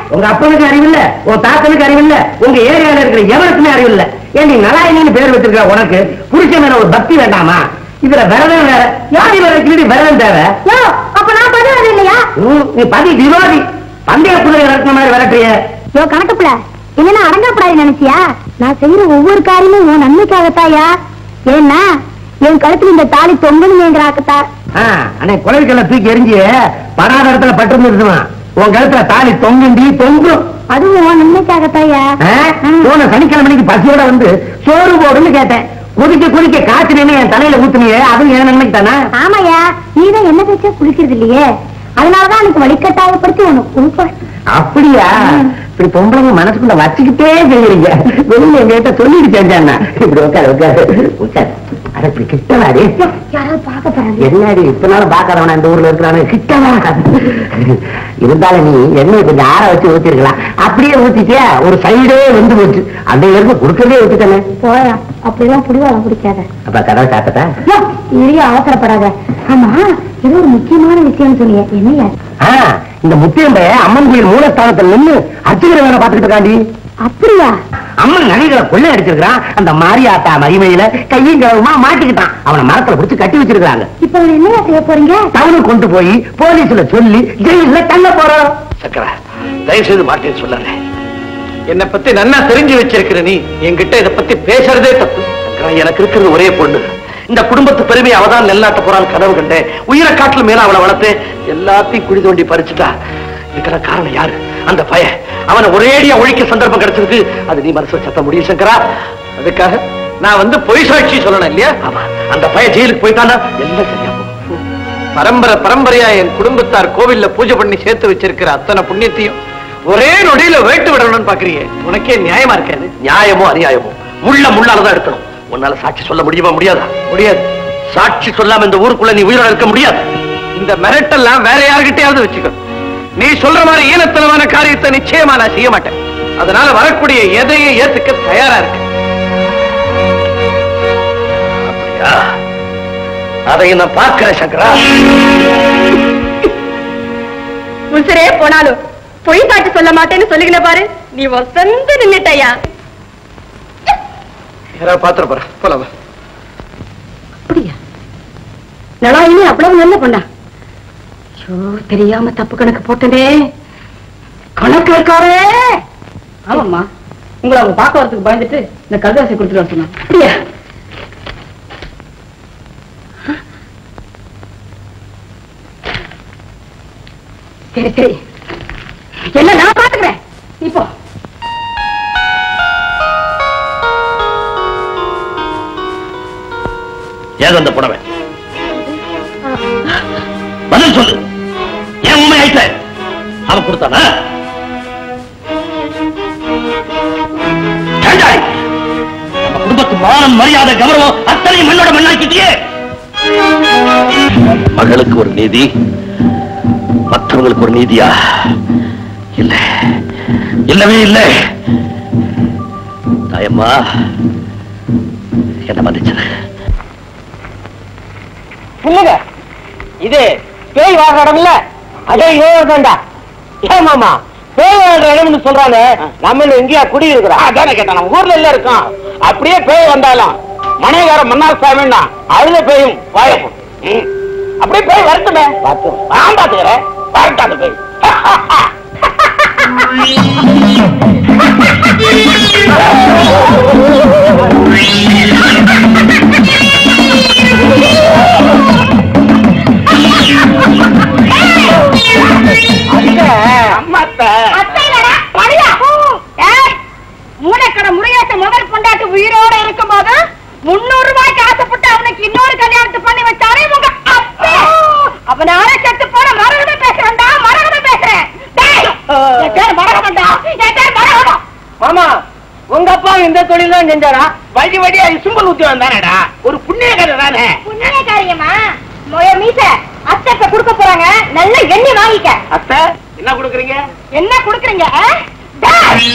உங்க அப்பனுக்கு அறிவில்ல உன் தாத்தனுக்கு அறிவில்ல உங்க ஏரியால இருக்கிற எவனுக்குமே அறிவில்ல ஏன் நீ நலாயினின்னு பேர் வச்சிருக்க உனக்கு புருஷன் மேல ஒரு பக்தி வேண்டாமா இதுல விரதம் வேற யாரி வேற கிளி விரதம் தேவை யோ அப்ப நான் பதில் இல்லையா ம், நீ பதி விரோதி பந்தய குதிரை விரட்டின மாதிரி விரட்டுறிய யோ கணக்குப்புல என்ன அடங்கப்படாது நினைச்சியா நான் செய்யற ஒவ்வொரு காரியமும் உன் நன்மைக்காகத்தாயா ஏன்னா என் கழுத்துல இந்த தாலி தொங்கணுமேங்கிறாக்கத்தா அன்னை குழந்தைகளை தூக்கி எரிஞ்சு படாத இடத்துல பட்டு இருந்துருமா உன் கழுத்துல தாலி தொங்குண்டி தொங்கும் அதுவும் உன் நன்மைக்காகத்தாயா ஆ? போன சனிக்கிழமைக்கு பசியோட வந்து சோறு போடுன்னு கேட்டேன் குடிக்க குடிக்க காய்ச்சி நின்னு என் தலையில ஊத்துனியே அதுவும் என் நன்மைக்கு தானே ஆமாயா நீதான் என்ன வச்சா குளிக்கிறது இல்லையே அதனாலதான் எனக்கு வழிகட்டாயப்படுத்தி உனக்கு கொடுப்பேன் அப்படியா இப்படி பொம்பளைங்க மனசுக்குள்ள வச்சுக்கிட்டே செய்யறீங்க வெளியில எங்ககிட்ட சொல்லிட்டு செஞ்சாண்ணா இப்படி உட்காரு உட்காரு உட்காரு அட இப்படி கிட்டவாடி யாராவது பார்க்க போறாங்க என்னடி இப்ப நாளும் பாக்காதவனா இந்த ஊர்ல இருக்கிறானு கிட்டவா இருந்தாலும் நீ எண்ணெய் கொஞ்சம் ஆற வச்சு ஊத்திருக்கலாம் அப்படியே ஊத்திட்டியா ஒரு சைடே வந்து போச்சு அந்த இருந்து கொடுக்கறதே ஊத்திட்டானே போயா அப்படிலாம் புடிவாளம் பிடிக்காத அப்ப கதவை சாத்தட்டா யோ, நிறைய அவசரப்படாத ஆமா ஏதோ ஒரு முக்கியமான விஷயம் சொன்னிய என்னையா ஆ, இந்த முத்தியம்ப அம்மன் கோயில் மூலஸ்தானத்துல நின்னு அர்ச்சகரை வேலை பார்த்துக்கிட்டு இருக்காண்டி அப்படியா அம்மன் நகைகளை கொள்ளை அடிச்சிருக்கான் அந்த மாரியாத்தா மகிமையில கையும் கிழவுமா மாட்டிக்கிட்டான் அவனை மரத்துல பிடிச்சு கட்டி வச்சிருக்காங்க இப்ப அவன் என்னையா செய்ய போறீங்க டவுனுக்கு கொண்டு போய் போலீஸ்ல சொல்லி ஜெயில தள்ள போறோம் சக்கரா தயவு செய்து மாட்டேன்னு சொல்லாத என்னை பத்தி நன்னா தெரிஞ்சு வச்சிருக்கிற நீ என்கிட்ட இத பத்தி பேசுறதே தப்பு சக்கரா, எனக்கு இருக்கிறது ஒரே பொண்ணு இந்த குடும்பத்து பெருமை அவதான் நெல்லாட்ட போறான்னு கனவு கண்டேன் உயிரை காட்டுல மேல அவளை வளர்த்து எல்லாத்தையும் குழி தோண்டி பறிச்சுட்டா இதுக்கெல்லாம் காரணம் யாரு அந்த பய அவனை ஒரேடியா ஒழிக்க சந்தர்ப்பம் கிடைச்சிருக்கு அது நீ மனசு சத்த முடியும் சங்கரா அதுக்காக நான் வந்து பொய் சாட்சி சொல்லணும் இல்லையா ஆமா அந்த பய ஜெயிலுக்கு போயிட்டானா எல்லாம் சரியா போகும் பரம்பரை பரம்பரையா என் குடும்பத்தார் கோவில்ல பூஜை பண்ணி சேர்த்து வச்சிருக்கிற அத்தனை புண்ணியத்தையும் ஒரே நொடியில வேட்டு விடணும்னு பாக்குறீங்க உனக்கே நியாயமா இருக்காது நியாயமோ அநியாயமோ முள்ள முள்ளாலதான் எடுக்கணும் உன்னால சாட்சி சொல்ல முடியுமா முடியாதா முடியாது சாட்சி சொல்லாம இந்த ஊருக்குள்ள நீ உயிரோட இருக்க முடியாது இந்த மிரட்டெல்லாம் வேற யாருகிட்டயாவது வச்சுக்கோ நீ சொல்ற மாதிரி ஈனத்தனமான காரியத்தை நிச்சயமா நான் செய்ய மாட்டேன் அதனால வரக்கூடிய எதையும் ஏத்துக்க தயாரா இருக்கு அப்படியா அதை நான் பார்க்கிறேன் சங்கரா உசுரே போனாலும் பொய் காட்டு சொல்ல மாட்டேன்னு சொல்லுகிற பாரு நீ வசந்து நின்னுட்டயா யாராவது பாத்திர போற போலாமா அப்படியா நலாயினி அவ்வளவு நல்ல பொண்ணா ஐயோ தெரியாம தப்பு கணக்கு போட்டனே கணக்கு இருக்காரே ஆமாம்மா உங்களை அவங்க பார்க்க வரதுக்கு பயந்துட்டு இந்த கல்தாசி கொடுத்துட்டு வர சொன்னாங்க அப்படியா சரி சரி என்ன நான் பாத்துக்கிறேன் இப்போ ஏது அந்த புடவை பதில் சொல்லு ஏன் உண்மை ஆயிட்ட அவன் கொடுத்தானா ஏண்டாய்? நம்ம குடும்பத்து மானம் மரியாதை கௌரவம் அத்தனையும் மண்ணோட மண்ணாக்கிட்டியே மகளுக்கு ஒரு நீதி மற்றவங்களுக்கு ஒரு நீதியா இல்ல இல்லவே இல்லை தாயம்மா என்ன மன்னிச்சிரு இல்லங்க இது பேய் வாழ்ற இடம் இல்ல அதே யோகண்டா ஏன் மாமா பேய் வாழ்ற இடம்னு சொல்றாங்க நம்ம எங்கேயா குடி இருக்கிறோம் அதானே கேட்டேன் நம்ம ஊர்ல எல்லாம் இருக்கோம் அப்படியே பேய் வந்தாலும் மனைகார மன்னார் சாமின்னா அழுத பேயும் வாயப்போம் அப்படியே பேய் வரட்டுமே பார்த்து நான் பாத்துக்கிறேன் வரட்டும் அந்த பேய் மூடக்கடை முறையாட்ட முதல் பொண்டாட்டி உயிரோட இருக்கும் போது முன்னூறு ரூபாய்க்கு ஆசைப்பட்டு அவனுக்கு இன்னொரு கல்யாணத்தை பண்ணி வச்சாரே உங்க அப்பா அவனால செத்து போன மரகத பேசுறேன்டா மரகத பேசுறேன் டேய், என் பேர் மரகதம்டா என் பேர் மரகதம் மாமா உங்க அப்பா இந்த தொழில் தான் செஞ்சாரா வழி வழியா சும்பல் உத்தியோகம் தானேடா ஒரு புண்ணிய கதை தானே புண்ணிய காரியமா மொய மீச அத்தை கொடுக்க போறாங்க நல்ல எண்ணெய் வாங்கிக்க அத்தை என்ன கொடுக்குறீங்க என்ன குடுக்குறீங்க ஆ? டேய்!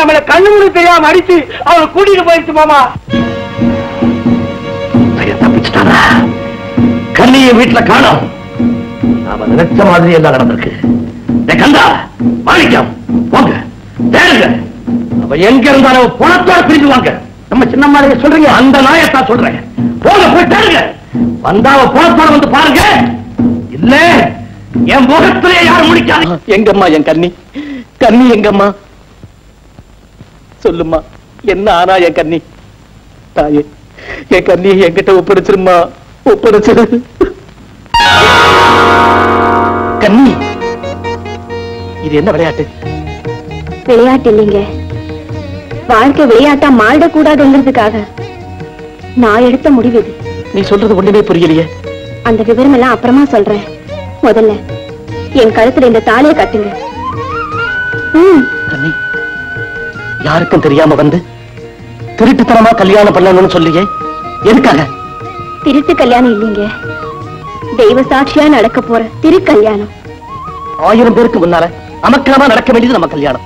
நம்மள கண்ணு முடி தெரியாம அடிச்சு அவனை கூட்டிட்டு போயிடுச்சு மாமா பையன் தப்பிச்சுட்டானா கண்ணியை வீட்டுல காணோம் நாம நினைச்ச மாதிரி எல்லாம் நடந்திருக்கு டேய் கந்தா மாணிக்கம் போங்க தேடுங்க அவ எங்க இருந்தாலும் பணத்தோட பிரிஞ்சு வாங்க நம்ம சின்ன மாதிரி சொல்றீங்க அந்த நாயத்தா சொல்றேன் போங்க போய் தேடுங்க வந்தா அவ பணத்தோட வந்து பாருங்க இல்ல என் முகத்திலே யாரும் முடிக்காது எங்கம்மா என் கண்ணி கண்ணி எங்கம்மா சொல்லுமா என்ன ஆனா என் கண்ணி தாயே என் கண்ணி என்கிட்ட ஒப்படைச்சிருமா ஒப்படைச்சிரு கண்ணி இது என்ன விளையாட்டு விளையாட்டு இல்லைங்க வாழ்க்கை விளையாட்டா மாறிடக்கூடாதுங்கிறதுக்காக நான் எடுத்த முடிவு இது நீ சொல்றது ஒண்ணுமே புரியலையே அந்த விவரம் எல்லாம் அப்புறமா சொல்றேன் முதல்ல என் கழுத்துல இந்த தாலியை கட்டுங்க ம் கண்ணி யாருக்கும் தெரியாம வந்து திருட்டுத்தனமா கல்யாணம் பண்ணணும்னு சொல்லியே எதுக்காக திருட்டு கல்யாணம் இல்லைங்க தெய்வ சாட்சியா நடக்க போற திரு கல்யாணம் ஆயிரம் பேருக்கு முன்னால அமக்கலமா நடக்க வேண்டியது நம்ம கல்யாணம்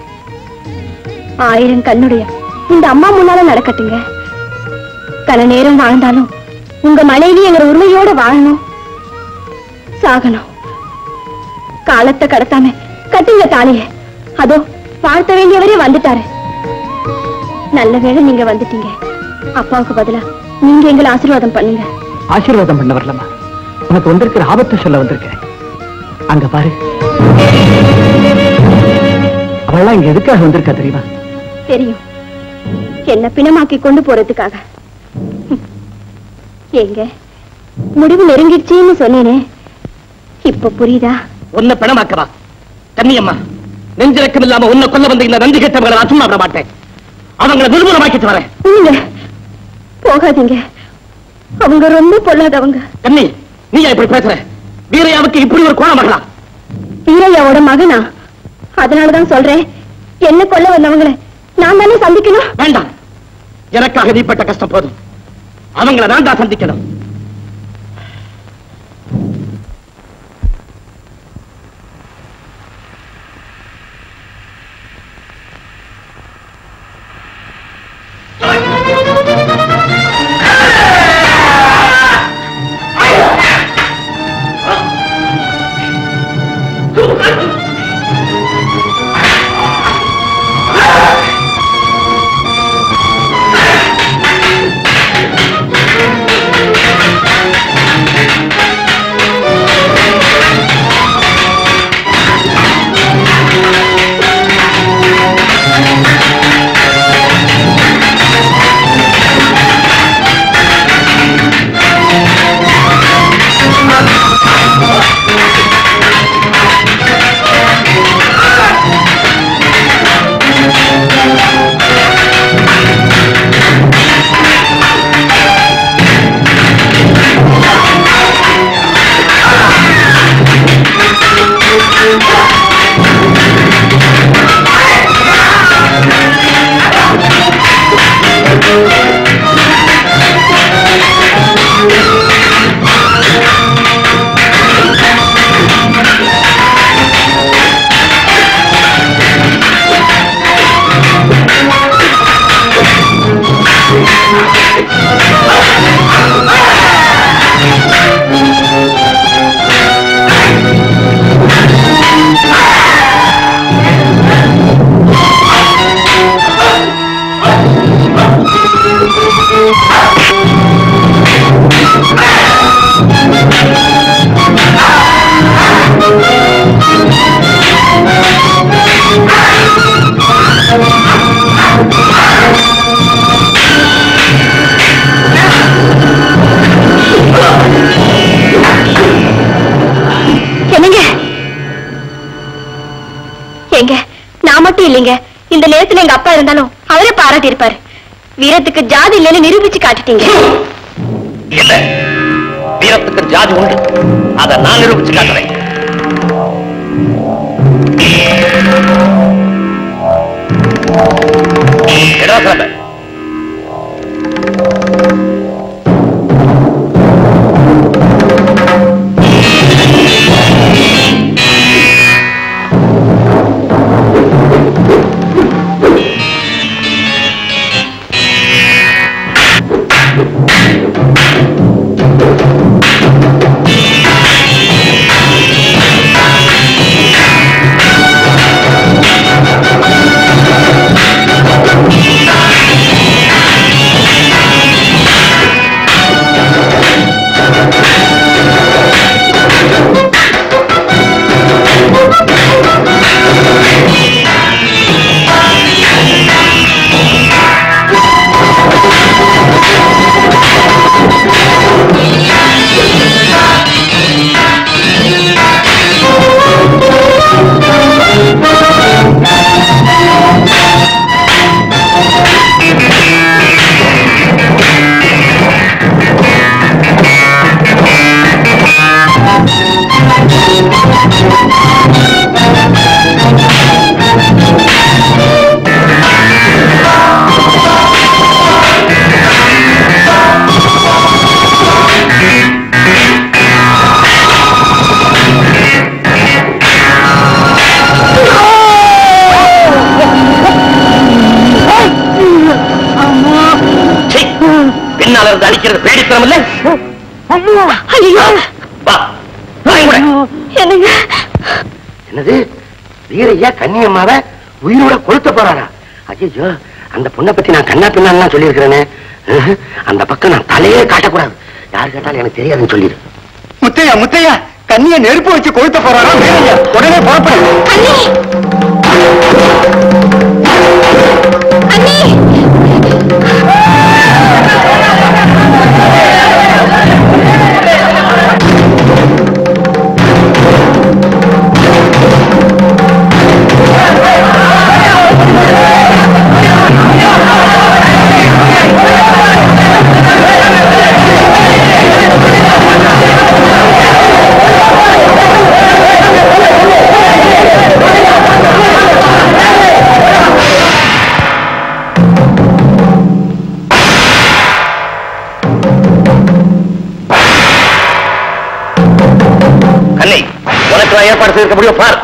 ஆயிரம் கண்ணுடைய இந்த அம்மா முன்னால நடக்கட்டுங்க கன நேரம் வாழ்ந்தாலும் உங்க மனைவி எங்க உரிமையோட வாழணும் சாகணும் காலத்தை கடத்தாம கட்டுங்க தாலிய அதோ வாழ்த்த வேண்டியவரே வந்துட்டாரு நல்ல வேளை நீங்க வந்துட்டீங்க அப்பாவுக்கு பதிலா நீங்க எங்களை ஆசீர்வாதம் பண்ணுங்க ஆசீர்வாதம் பண்ண வரலமா உனக்கு வந்திருக்கிற ஆபத்தை சொல்ல வந்திருக்கேன் அங்க பாரு அவள்லாம் இங்க எதுக்காக வந்திருக்கா தெரியுமா தெரியும் என்ன பிணமாக்கி கொண்டு போறதுக்காக ஹம். ஏங்க முடிவு நெருங்கிடுச்சுன்னு சொன்னேனே இப்ப புரியுதா உன்னை பிணமாக்கவா கண்ணியம்மா நெஞ்சிறக்கம் இல்லாம உன்னை கொல்ல வந்த இந்த நன்றி கெட்டவங்களை நான் சும்மா விட மாட்டேன் அவங்களை நிர்மூலமாக்கிட்டு வரேன் இல்லைங்க போகாதீங்க அவங்க ரொம்ப பொல்லாதவங்க கண்ணி நீயா இப்படி பேசுற வீரையாவுக்கு இப்படி ஒரு கோணம் மகளா வீரையாவோட மகனா அதனாலதான் சொல்றேன் என்ன கொல்ல வந்தவங்கள நான் தானே சந்திக்கணும் வேண்டாம் எனக்காக நீப்பட்ட கஷ்டம் போதும் அவங்கள நான் தான் சந்திக்கணும் என்னங்க ஏங்க நான் மட்டும் இல்லைங்க இந்த நேரத்துல எங்க அப்பா இருந்தாலும் அவரே பாராட்டி இருப்பாரு வீரத்துக்கு ஜாதி இல்லைன்னு நிரூபிச்சு காட்டிட்டீங்க இல்ல வீரத்துக்கு ஜாதி உண்டு அதை நான் நிரூபிச்சு காட்டுறேன் இடவசரமே. இருந்து அடிக்கிறது வேடித்தனம் இல்ல ஐயோ வா வாங்க கூட. என்னங்க என்னது வீரையா கன்னியம்மாவ உயிரோட கொளுத்த போறாரா ஐயோ அந்த பொண்ணை பத்தி நான் கண்ணா பின்னாலாம் சொல்லியிருக்கிறேனே அஹ், அந்த பக்கம் நான் தலையே காட்டக்கூடாது யார் கேட்டாலும் எனக்கு தெரியாதுன்னு சொல்லிடு முத்தையா முத்தையா கண்ணிய நெருப்பு வச்சு கொளுத்த போறாரா வேலையா உடனே புறப்படு அண்ணி அண்ணி கண்ணை உனக்கு நான் ஏற்பாடு செய்திருக்க முடியும் பார்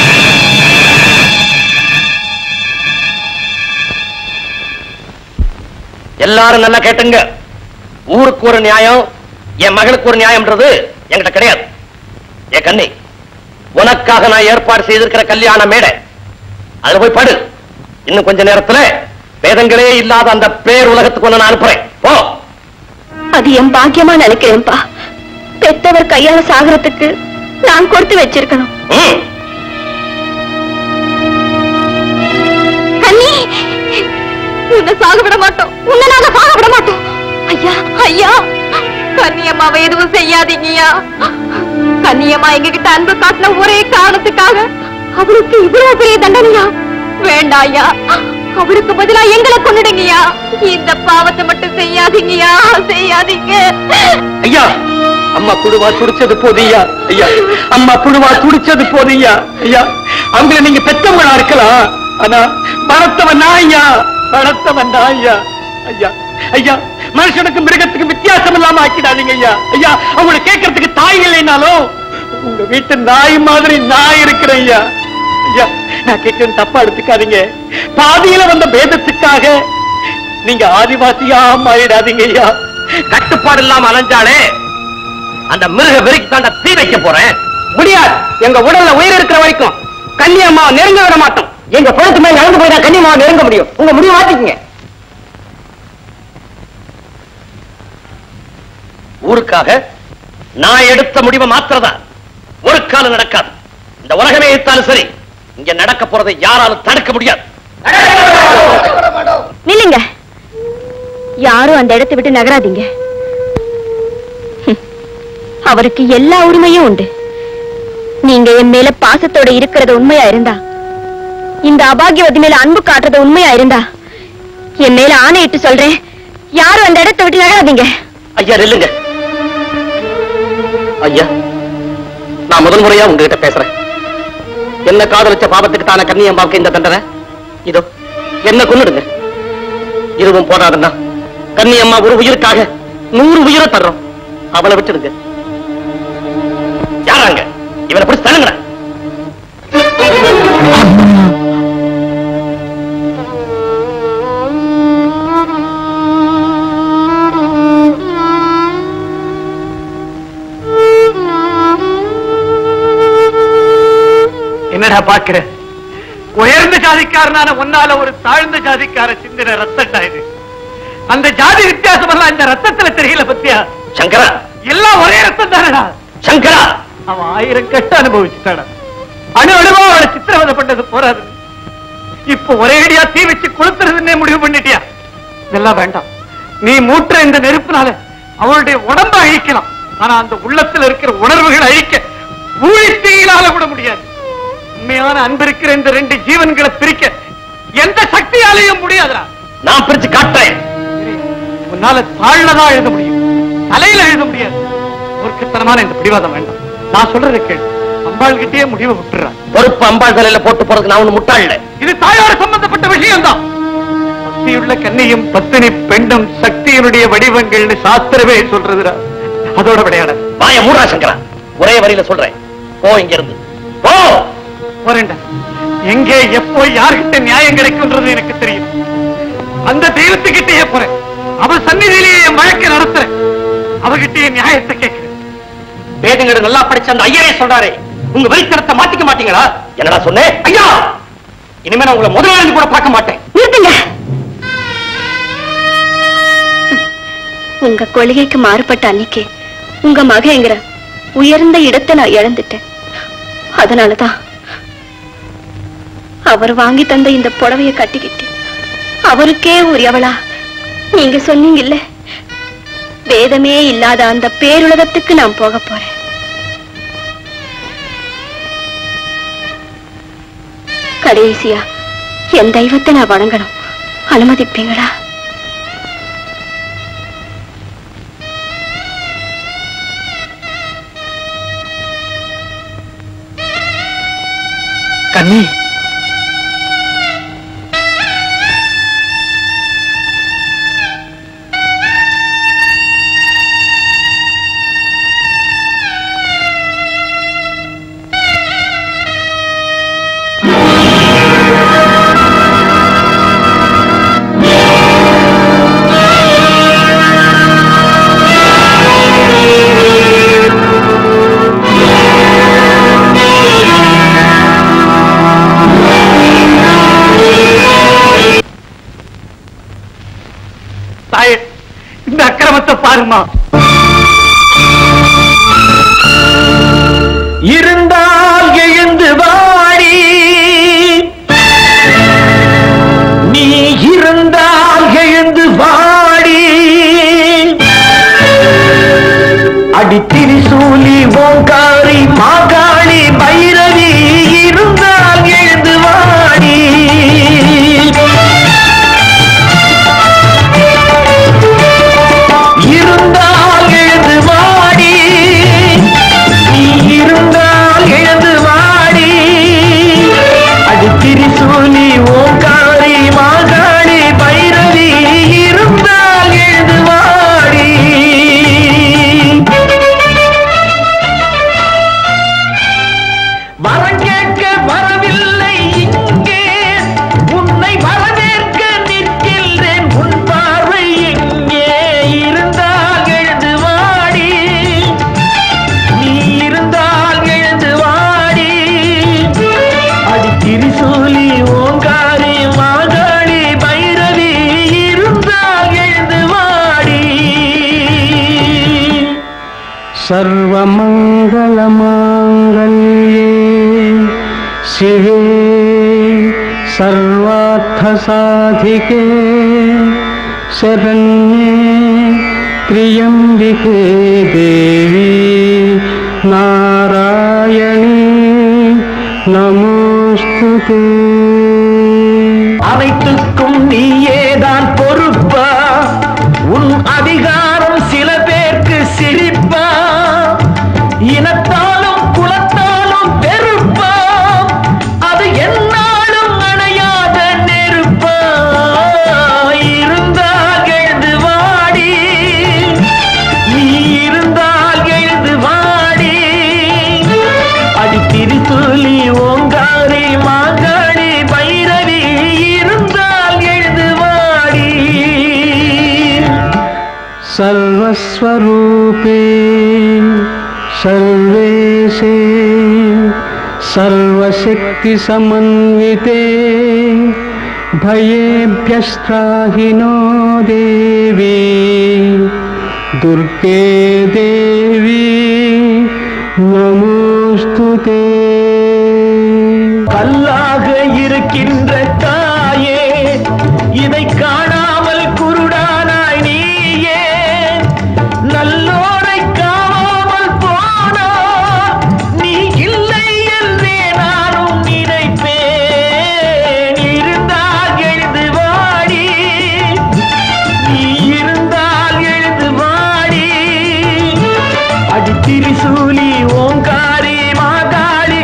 எல்லாரும் நல்லா கேட்டுங்க ஊருக்கு ஒரு நியாயம் என் மகளுக்கு ஒரு நியாயம்ன்றது என்கிட்ட கிடையாது ஏ கண்ணி உனக்காக நான் ஏற்பாடு செய்திருக்கிற கல்யாண மேடை அதுல போய் படு இன்னும் கொஞ்ச நேரத்துல வேதங்களே இல்லாத அந்த பேர் உலகத்துக்கு ஒண்ணு நான் அனுப்புறேன் போ அது என் பாக்கியமா நினைக்கிறேன்ப்பா பெத்தவர் கையால சாகரத்துக்கு நான் கொடுத்து வச்சிருக்கணும் ம். கண்ணி உன்னை சாக விட மாட்டோம் உன்னை நாங்க சாக விட மாட்டோம் ஐயா ஐயா கன்னியம்மாவை எதுவும் செய்யாதீங்கய்யா கன்னியம்மா எங்க கிட்ட அன்பு காட்டின ஒரே காரணத்துக்காக அவருக்கு இவ்வளவு பெரிய தண்டனையா வேண்டாம் ஐயா அவருக்கு பதிலா எங்களை கொண்டுடுங்கய்யா இந்த பாவத்தை மட்டும் செய்யாதீங்கய்யா செய்யாதீங்க ஐயா அம்மா புழுவா துடிச்சது போதியா ஐயா அம்மா புழுவா துடிச்சது போதியா ஐயா அவங்கள நீங்க பெத்தவங்களா இருக்கலாம் ஆனா பணத்தவன் நான் ஐயா பணத்தவன் நான் ஐயா ஐயா ஐயா மனுஷனுக்கு மிருகத்துக்கு வித்தியாசம் இல்லாம ஆக்கிடாதீங்க ஐயா ஐயா அவங்களை கேட்கறதுக்கு தாய் இல்லைனாலும் உங்க வீட்டு நாய் மாதிரி நான் இருக்கிறேன் ஐயா ஐயா நான் கேட்கறது தப்பா எடுத்துக்காதீங்க பாதியில வந்த பேதத்துக்காக நீங்க ஆதிவாசியா மாறிடாதீங்க ஐயா கட்டுப்பாடு இல்லாம அலைஞ்சாலே அந்த மிருக வெறிக்கு தாண்ட தீ வைக்க போறேன் முடியாது எங்க உடல்ல உயிர் இருக்கிற வரைக்கும் கன்னியம்மாவை நெருங்க விட மாட்டோம் எங்க பொழுது மேல நடந்து போய் தான் கன்னியம்மாவை நெருங்க முடியும் உங்க முடிவு மாத்திக்கங்க ஊருக்காக நான் எடுத்த முடிவை மாத்திரதா ஒரு காலம் நடக்காது இந்த உலகமே எடுத்தாலும் சரி இங்க நடக்க போறதை யாராலும் தடுக்க முடியாது நில்லுங்க யாரும் அந்த இடத்தை விட்டு நகராதீங்க ஹம். அவருக்கு எல்லா உரிமையும் உண்டு நீங்க என் மேல பாசத்தோட இருக்கிறது உண்மையா இருந்தா இந்த அபாகியவதி மேல அன்பு காட்டுறது உண்மையா இருந்தா என் மேல ஆணையிட்டு சொல்றேன் யாரும் அந்த இடத்தை விட்டு நகராதீங்க ஐயா நில்லுங்க ஐயா நான் முதல் முறையா உங்ககிட்ட பேசுறேன் என்ன காதலிச்ச பாவத்துக்கு தான கன்னியம்பாவுக்கு இந்த தண்டனை இதோ என்ன கொன்னுடுங்க இருவும் போடாதுன்னா கன்னியம்மா ஒரு உயிருக்காக நூறு உயிரை தர்றோம் அவளை விட்டுடுங்க யாராங்க இவனை பிடிச்சு தள்ளுங்கடா என்னடா பாக்குற உயர்ந்த ஜாதிக்காரனான உன்னால ஒரு தாழ்ந்த ஜாதிக்கார சிந்தின ரத்தம்டா இது அந்த ஜாதி வித்தியாசம் எல்லாம் இந்த ரத்தத்துல தெரியல பத்தியா சங்கரா எல்லாம் ஒரே ரத்தம் தானடா சங்கரா அவன் ஆயிரம் கட்டு அனுபவிச்சுட்டாடா அணு அணுவா அவளை சித்திரவதை பண்ணது போறாது இப்ப ஒரேடியா தீ வச்சு கொளுத்துறதுன்னே முடிவு பண்ணிட்டியா இதெல்லாம் வேண்டாம் நீ மூட்டுற இந்த நெருப்புனால அவளுடைய உடம்ப அழிக்கலாம் ஆனா அந்த உள்ளத்துல இருக்கிற உணர்வுகளை அழிக்க ஊழி தீயினால கூட முடியாது உண்மையான அன்பு இருக்கிற இந்த ரெண்டு ஜீவன்களை பிரிக்க எந்த சக்தியாலையும் முடியாதுடா நான் பிரிச்சு காட்டுறேன் உன்னால தாழ்லதான் எழுத முடியும் தலையில எழுத முடியாது மூர்க்கத்தனமான இந்த பிடிவாதம் வேண்டாம் நான் சொல்றதை கேளு அம்பாள் கிட்டே முடிவை விட்டுறா பொறுப்பு அம்பாள் தலையில போட்டு போறதுக்கு நான் ஒண்ணு முட்டாள் இது தாயோட சம்பந்தப்பட்ட விஷயம் தான் பக்தியுள்ள கன்னியும் பத்தினி பெண்ணும் சக்தியினுடைய வடிவங்கள்னு சாஸ்திரமே சொல்றதுடா அதோட விளையாட வாய மூடா சங்கரா ஒரே வரியில சொல்றேன் போ இங்க இருந்து போ போறேன்டா எங்கே எப்போ யார்கிட்ட நியாயம் கிடைக்கும்ன்றது எனக்கு தெரியும் அந்த தெய்வத்துக்கிட்டே போறேன் அவ சந்நிதியிலேயே என் வழக்கு நடத்துறேன் அவகிட்டே நியாயத்தை கேட்கிறேன் வேதங்களை நல்லா படிச்ச அந்த ஐயரே சொல்றாரே உங்க வெளித்தனத்தை மாத்திக்க மாட்டீங்களா என்னடா சொன்னேன் ஐயா இனிமே நான் உங்களை முதலாளி கூட பார்க்க மாட்டேன் நிறுத்துங்க உங்க கொள்கைக்கு மாறுபட்ட அன்னைக்கு உங்க மகங்கிற உயர்ந்த இடத்தை நான் இழந்துட்டேன் அதனாலதான் அவர் வாங்கி தந்த இந்த புடவைய கட்டிக்கிட்டு அவருக்கே உரியவளா நீங்க சொன்னீங்கல்ல வேதமே இல்லாத அந்த பேருலகத்துக்கு நான் போக போறேன் கடைசியா என் தெய்வத்தை நான் வணங்கணும் அனுமதிப்பீங்களா கண்ணி தாயே இந்த அக்கிரமத்தை பாருமா இருந்தால் எழுந்து வாடி நீ இருந்தால் எழுந்து வாடி அடித்திரி சூலி ஓங்காரி மாகாளி பைரவி இருந்தால் எழுந்து வாடி இருந்தால் எழுந்து வாடி நீ இருந்தால் எழுந்து வாடி அடித்திரி சூலி ஓங்காரி மாகாளி பைரவி இருந்தால் எழுந்து வாடி வரம் கேட்க வரவில்லை இங்கே உன்னை வரவேற்க நிற்கின்றேன் உன் பார்வை எங்கே இருந்தால் எழுந்து வாடி நீ இருந்தால் எழுந்து வாடி அடிக்கிரி சூலி ஓங்காரி மாகாளி பைரவி இருந்தால் எழுந்து வாடி सर्वमङ्गलमाङ्गल्ये शिवे सर्वार्थसाधिके शरण्ये त्र्यम्बिके देवी नारायणी நமோஸ்து அனைத்துக்கும் நீயேதான் பொறுப்பா உன் அதிகாரம் சில பேருக்கு சிரிப்பா இனத்தாலும் குலத்தாலும் பெருப்பா அது என்னாலும் அணையாத நெருப்பா இருந்தால் எழுந்து வாடி நீ இருந்தால் எழுந்து வாடி அடித்திரி சொல்லி ஓங்காரி மாங்காடி பைரவி இருந்தால் எழுது வாடி सर्वस्वरूपे सर्वेशे सर्वशक्तिसमन्विते भयेभ्यस्त्राहि नो देवी दुर्गे देवी நமோஸ்து கல்லாக இருக்கின்ற தாயே இதை காணாமல் குருடானாய் நீயே நல்லோரை காணாமல் போனா நீ இல்லை என்றே நானும் நினைப்பேன் இருந்தால் எழுது வாடி நீ இருந்தால் எழுது வாடி அடித்திரி சூலி ஓங்காரி மாகாளி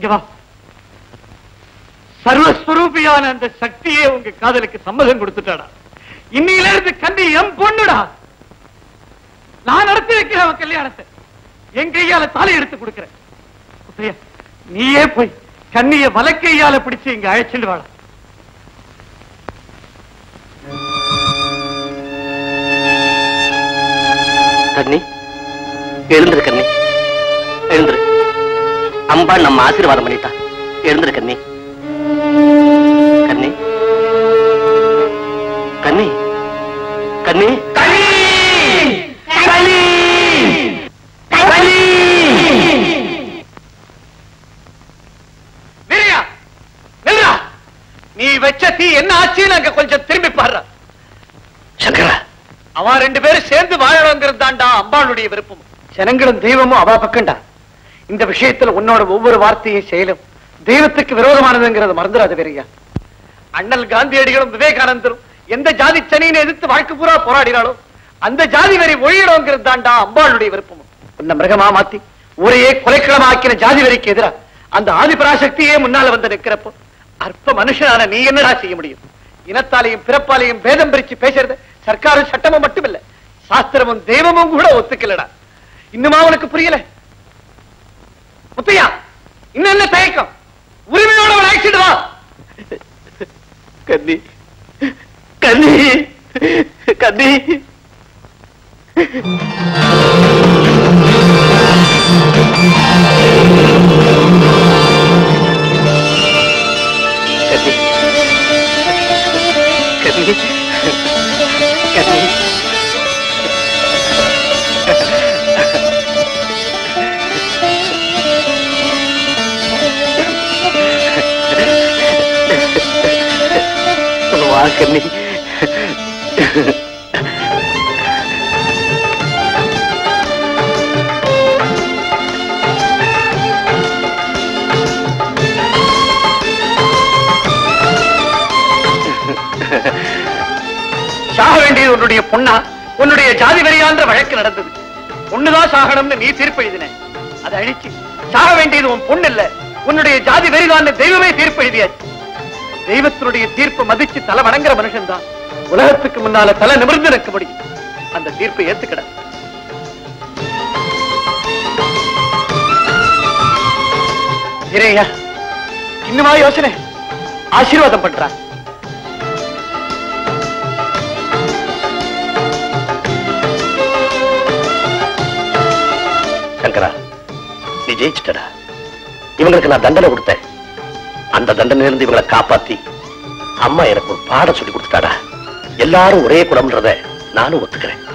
இங்க வா சர்வஸ்வரூபியான அந்த சக்தியே உங்க காதலுக்கு சம்மதம் கொடுத்துட்டாடா இன்னையில இருந்து கண்ணி எம் பொண்ணுடா நான் நடத்தி வைக்கிறேன் அவன் கல்யாணத்தை என் கையால தாலி எடுத்து கொடுக்கிறேன் முத்தையா, நீயே போய் கண்ணிய வலக்கையால பிடிச்சு இங்க அழைச்சிட்டு வாடா கண்ணி எழுந்துரு கண்ணி எழுந்துரு அம்பாள் நம்ம ஆசீர்வாதம் பண்ணிட்டா எழுந்துரு கண்ணி கண்ணி கண்ணி கண்ணி வீரையா நில்றா நீ வச்ச தீ என்ன ஆச்சுன்னு அங்க கொஞ்சம் திரும்பி பாடுற சங்கரா அவன் ரெண்டு பேரும் சேர்ந்து வாழணுங்கிறது தான்டா அம்பாளுடைய விருப்பம் ஜனங்களும் தெய்வமும் அவா பக்கம்டா இந்த விஷயத்துல உன்னோட ஒவ்வொரு வார்த்தையும் செயலும் தெய்வத்துக்கு விரோதமானதுங்கிறத மறந்துடாத வீரையா அண்ணல் காந்தியடிகளும் விவேகானந்தரும் எந்த ஜாதி சனியை எதிர்த்து வாழ்க்கை பூரா போராடினாலும் அந்த ஜாதி வரி ஒழியணுங்கிறது தான்டா அம்பாளுடைய விருப்பம் உன்னை மிருகமா மாத்தி ஊரையே கொலைக்களமாக்கின ஜாதி வரிக்கு எதிரா அந்த ஆதிபராசக்தியே முன்னால வந்து நிக்கிறப்போ அற்ப மனுஷனான நீ என்னடா செய்ய முடியும் இனத்தாலையும் பிறப்பாலையும் பேதம் பிரிச்சு பேசுறது சர்க்காரும் சட்டமும் மட்டும் இல்ல சாஸ்திரமும் தெய்வமும் கூட ஒத்துக்கலடா இன்னுமா உனக்கு புரியல முத்தையா இன்னும் என்ன தயக்கம் உரிமையோட அவன் அழைச்சிட்டு வா கண்ணி கண்ணி கண்ணி கண்ணி கண்ணி கண்ணி வா கண்ணி சாக வேண்டியது உன்னுடைய பொண்ணா உன்னுடைய ஜாதி வெறியான்ற வழக்கு நடந்தது பொண்ணுதான் சாகணும்னு நீ தீர்ப்பு எழுதின அதை அழிச்சு சாக வேண்டியது உன் பொண்ணு இல்ல உன்னுடைய ஜாதி வெறிதான் தெய்வமே தீர்ப்பு எழுதியாச்சு தெய்வத்தினுடைய தீர்ப்பு மதிச்சு தலை வணங்குற மனுஷன் தான் உலகத்துக்கு முன்னால தலை நிமிர்ந்து நிற்க முடியும் அந்த தீர்ப்பை ஏத்துக்கட இறையா இன்னுமா யோசனை ஆசீர்வாதம் பண்றான் சங்கரா நீ ஜெயிச்சிட்டடா இவங்களுக்கு நான் தண்டனை கொடுத்தேன் அந்த தண்டனையிலிருந்து இவங்களை காப்பாத்தி அம்மா எனக்கு ஒரு பாடம் சொல்லி கொடுத்துட்டாடா எல்லாரும் ஒரே குடம்ன்றத நானும் ஒத்துக்கிறேன்